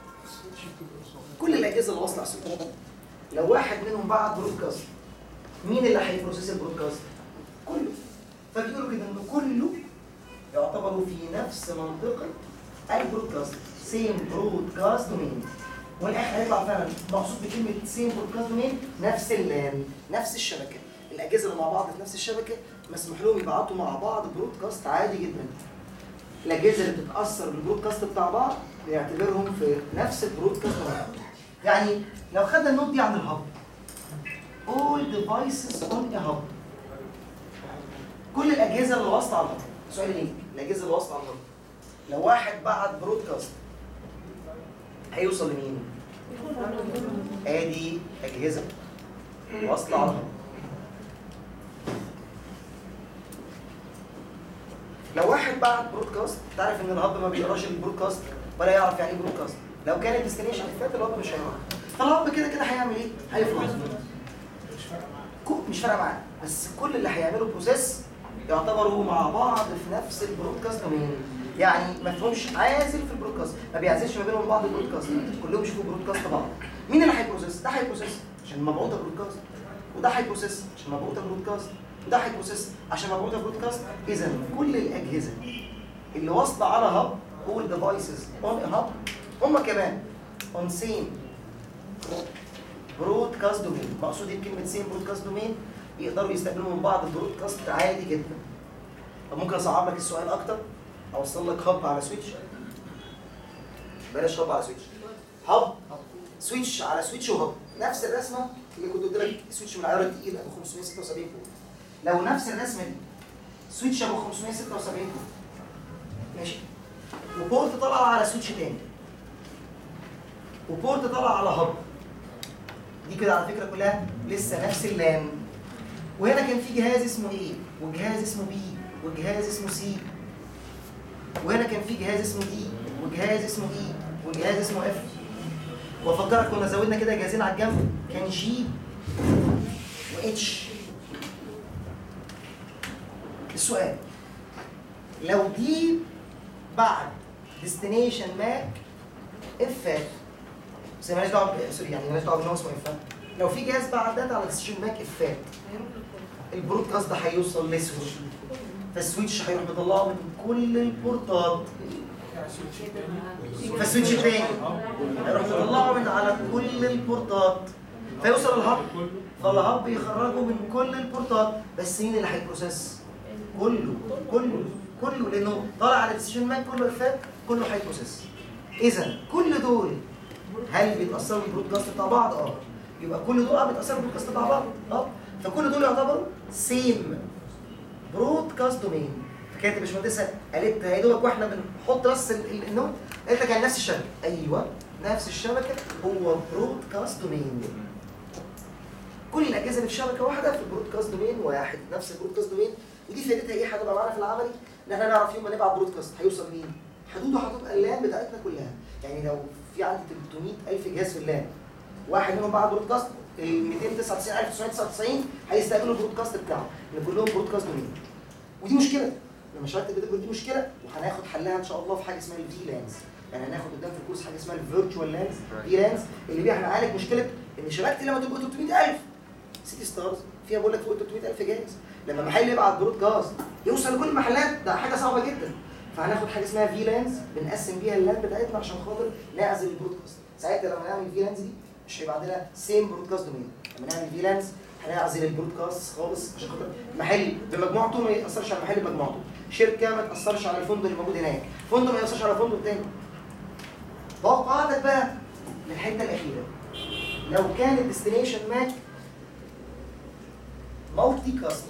كل الاجهزه اللي واصله على السويتش لو واحد منهم بعت برودكاست مين اللي هيبروسيس البرودكاست؟ كله فبيقولوا كده ان كله يعتبروا في نفس منطقه البرودكاست سيم برودكاست دومين والاخر هيطلع فعلا مقصود بكلمه سيم برودكاست دومين نفس اللان نفس الشبكه الاجهزه اللي مع بعض في نفس الشبكه مسموح لهم يبعتوا مع بعض برودكاست عادي جدا الاجهزه اللي بتتاثر بالبرودكاست بتاع بعض بيعتبرهم في نفس البرودكاست مع بعض يعني لو خدنا النوت دي عن الهب all devices on a hub كل الاجهزه اللي واصله على الهب سؤال ليك الاجهزه اللي واصله على الهب لو واحد بعت برودكاست هيوصل لمين؟ ادي اجهزه واصله على الهب لو واحد بعت برودكاست تعرف ان الهب ما بيقراش البرودكاست ولا يعرف يعني ايه برودكاست لو كان الديستنيشن فات الهب مش هيعرف فالهب كده كده هيعمل ايه؟ هيفرز كو- مش فارقه معاه بس كل اللي هيعملوا بروسيس يعتبروا مع بعض في نفس البرودكاست دومين يعني ما فيهمش عازل في البرودكاست ما بيعزلش ما بينهم بعض البرودكاست كلهم يشوفوا برودكاست بعض مين اللي هيبروسيس ده هيبروسيس عشان مبعوثه برودكاست وده هيبروسيس عشان مبعوثه برودكاست وده هيبروسيس عشان مبعوثه برودكاست اذا كل الاجهزه اللي واصله على هب all devices on a hub هم كمان on same برودكاست دومين مقصود ايه بكلمه سيم برودكاست دومين يقدروا يستقبلوا من بعض البرودكاست عادي جدا طب ممكن اصعب لك السؤال اكتر اوصل لك هب على سويتش بلاش هب على سويتش هب سويتش على سويتش وهب نفس الرسمه اللي كنت قلت لك سويتش من العيار التقيل ابو 576 فوق لو نفس الرسمه دي سويتش ابو 576 فوق ماشي وبورت طالعه على سويتش تاني وبورت طالعه على هب دي كده على فكره كلها لسه نفس اللان وهنا كان في جهاز اسمه ايه وجهاز اسمه بي وجهاز اسمه سي وهنا كان في جهاز اسمه دي وجهاز اسمه اي وجهاز اسمه اف وافكرك كنا زودنا كده جهازين على الجنب كان جي واتش السؤال لو دي بعد ديستنيشن ماك افات بس مالناش دعوه ب- سوري يعني مالناش دعوه بان هو اسمه افات لو في جهاز بعد داتا على ديستنيشن ماك افات البرودكاست ده هيوصل لسويتش فالسويتش هيروح مطلعه من كل البورتات فالسويتش التاني هيروح مطلعه من على كل البورتات فيوصل الهب فالهب يخرجه من كل البورتات بس مين اللي هيبروسيس؟ كله كله كله لانه طالع على الديسيشن مان كله افات كله هيبروسيس اذا كل دول هل بيتاثروا بالبرودكاست بتاع بعض؟ اه يبقى كل دول اه بيتاثروا بالبرودكاست بتاع بعض اه فكل دول يعتبروا سيم برودكاست دومين فكانت الباشمهندسه قالت يا دوبك واحنا بنحط بس ال- ال- النوت قالت لك يعني نفس الشبكه ايوه نفس الشبكه هو برودكاست دومين كل الاجهزه اللي في شبكه واحده في البرودكاست دومين واحد نفس البرودكاست دومين ودي فائدتها ايه هتبقى معانا في العملي ان احنا نعرف يوم ما نبعت برودكاست هيوصل مين حدوده هتبقى اللان بتاعتنا كلها يعني لو في عندي 300000 جهاز في اللان واحد منهم بعت برودكاست ال 299999 هيستقبلوا البرودكاست بتاعه اللي كلهم برودكاست دومين ودي مشكله لما شرحت الفيديو دي مشكله وهناخد حلها ان شاء الله في حاجه اسمها الفي لانز يعني هناخد قدام في الكورس حاجه اسمها الفيرتشوال لانز في لانز اللي بيها هنعالج مشكله ان شبكتي لما تبقى 300000 سيتي ستارز فيها بقول لك فوق 300000 جهاز لما محل يبعت برودكاست يوصل لكل المحلات ده حاجه صعبه جدا فهناخد حاجه اسمها في لانز بنقسم بيها اللان بتاعتنا عشان خاطر نعزل البرودكاست ساعتها لما نعمل في لانز دي مش هيبقى عندنا سيم برودكاست دومين لما نعمل في لانز هنعزل البرودكاست خالص عشان خاطر محل بمجموعته ما ياثرش على محل بمجموعته شركه ما تاثرش على الفندق اللي موجود هناك فندق ما ياثرش على فندق تاني توقعاتك بقى للحته الاخيره لو كان الديستنيشن ماك مالتي كاست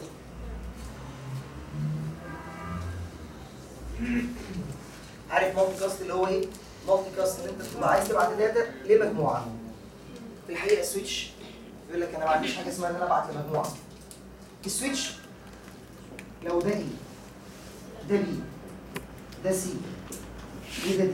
عارف مالتي كاست اللي هو ايه؟ مالتي كاست اللي انت بتبقى عايز تبعت داتا لمجموعه في الحقيقه السويتش يقول لك انا ما عنديش حاجه اسمها ان انا ابعت لمجموعه السويتش لو ده ايه؟ ده بي ده سي ايه ده دي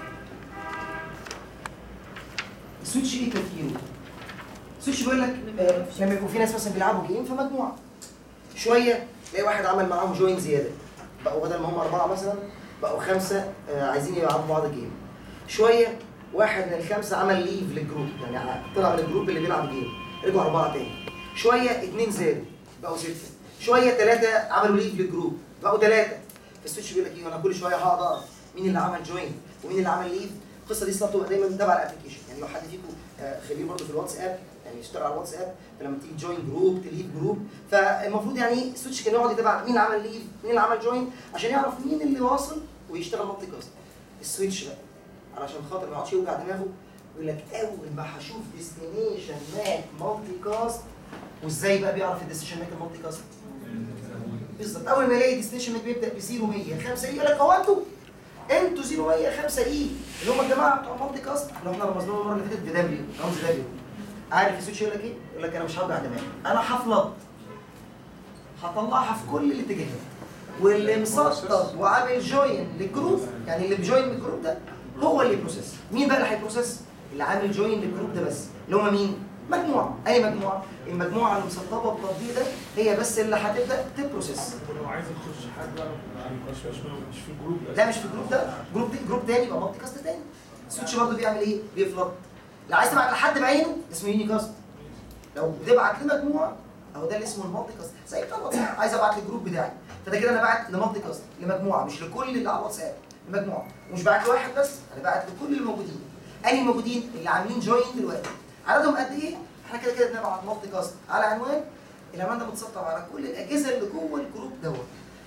السويتش ايه تفكيره؟ السويتش بيقول لك آه لما يكون في ناس مثلا بيلعبوا جيم في مجموعه شويه تلاقي واحد عمل معاهم جوين زياده بقوا بدل ما هم اربعه مثلا بقوا خمسه آه عايزين يلعبوا بعض جيم شويه واحد من الخمسه عمل ليف للجروب يعني ع- طلع من الجروب اللي بيلعب جيم رجعوا اربعه تاني شويه اتنين زادوا بقوا سته شويه ثلاثه عملوا ليف للجروب بقوا ثلاثه فالسويتش بيقول لك ايه انا كل شويه هقعد اعرف مين اللي عمل جوين ومين اللي عمل ليف القصه دي اصلا بتبقى دايما تبع الابلكيشن يعني لو حد فيكم آه، خبير برضه في الواتساب يعني يشتغل على الواتساب فلما تيجي جوين جروب تليف جروب فالمفروض يعني السويتش كان يقعد يتابع مين عمل ليف مين اللي عمل جوين عشان يعرف مين اللي واصل ويشتغل مالتي كاست السويتش بقى علشان خاطر ما يقعدش يوجع دماغه يقول لك اول ما هشوف ديستنيشن ماك مالتي كاست وازاي بقى بيعرف الديستنيشن ماك المالتي كاست بالظبط اول ما يلاقي ديستنيشن ماك بيبدا ب 0 100 5 اي يقول لك هو انتوا انتوا 0 100 5 اي اللي هم الجماعه بتوع مالتي كاست اللي احنا رمزناهم المره اللي فاتت بدبليو رمز دبليو عارف السويتش يقول لك ايه؟ يقول لك انا مش هوجع دماغي انا هفلط هطلعها في كل الاتجاهات واللي مسطب وعامل جوين للجروب يعني اللي بجوين من الجروب ده هو اللي بروسيس مين بقى اللي هيبروسيس اللي عامل جوين للجروب ده بس اللي هم مين مجموعه اي مجموعه المجموعه المسطبه بالتطبيق ده هي بس اللي هتبدا تبروسيس ولو عايز اخش حد بقى يعني مش مش مش في الجروب ده لا مش في الجروب ده جروب جروب تاني يبقى مالتي كاست تاني السويتش برضه بيعمل ايه بيفلط لو عايز تبعت لحد بعينه اسمه يوني كاست لو بتبعت لمجموعه اهو ده اللي اسمه المالتي كاست زي بتاع الواتساب عايز ابعت للجروب بتاعي فده كده انا بعت لمالتي كاست لمجموعه مش لكل اللي على الواتساب لمجموعه ومش بعت لواحد بس انا بعت لكل الموجودين انهي الموجودين اللي عاملين جوين دلوقتي عددهم قد ايه احنا كده كده بنبعت مالتي كاست على عنوان العنوان ده متسطب على كل الاجهزه اللي جوه الجروب دوت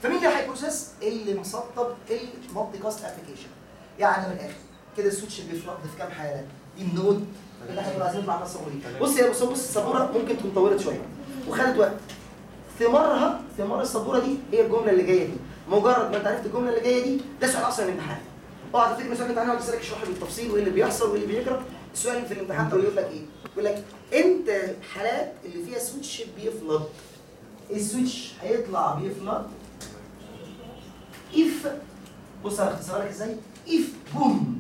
فمين اللي هيبروسيس اللي مسطب المالتي كاست ابلكيشن يعني من الاخر كده السويتش بيفلق في كام حاله دي النود اللي احنا كنا عايزين نطلع على الصابوره دي بص يا بص بص الصابوره ممكن تكون طولت شويه وخدت وقت ثمارها ثمار السبوره دي هي الجمله اللي جايه دي مجرد ما انت عرفت الجمله اللي جايه دي ده سؤال اصلا الامتحان اوعى تفتكر سؤال الامتحان يقعد يسالك اشرح لي بالتفصيل وايه اللي بيحصل وايه اللي بيجرى السؤال في الامتحان ده يقول لك ايه؟ يقول لك انت الحالات اللي فيها سويتش بيفلت السويتش هيطلع بيفلت اف بص انا اختصرها لك ازاي؟ اف بوم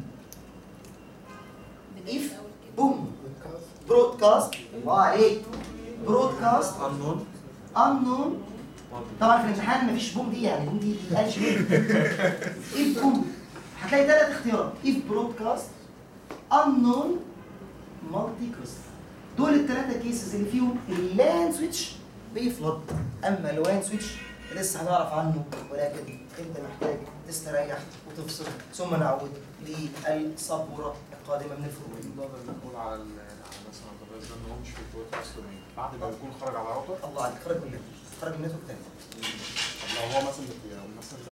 اف بوم برودكاست الله عليك برودكاست unknown unknown طبعا في الامتحان مفيش بوم دي يعني بوم دي ما تتقالش ليه اف بوم هتلاقي ثلاث اختيارات اف برودكاست unknown مالتي كاست دول الثلاثه كيسز اللي فيهم اللان سويتش بيفلت اما الوان سويتش لسه هنعرف عنه ولكن انت محتاج تستريح وتفصل ثم نعود للسبوره القادمه من الفروع نقدر نقول على ال- على مثلا الجهاز ده ان هو مش في الكويت اصلا بعد ما يكون خرج على راوتر الله عليك خرج من النت خرج من النت تاني طب لو هو مثلا مثلا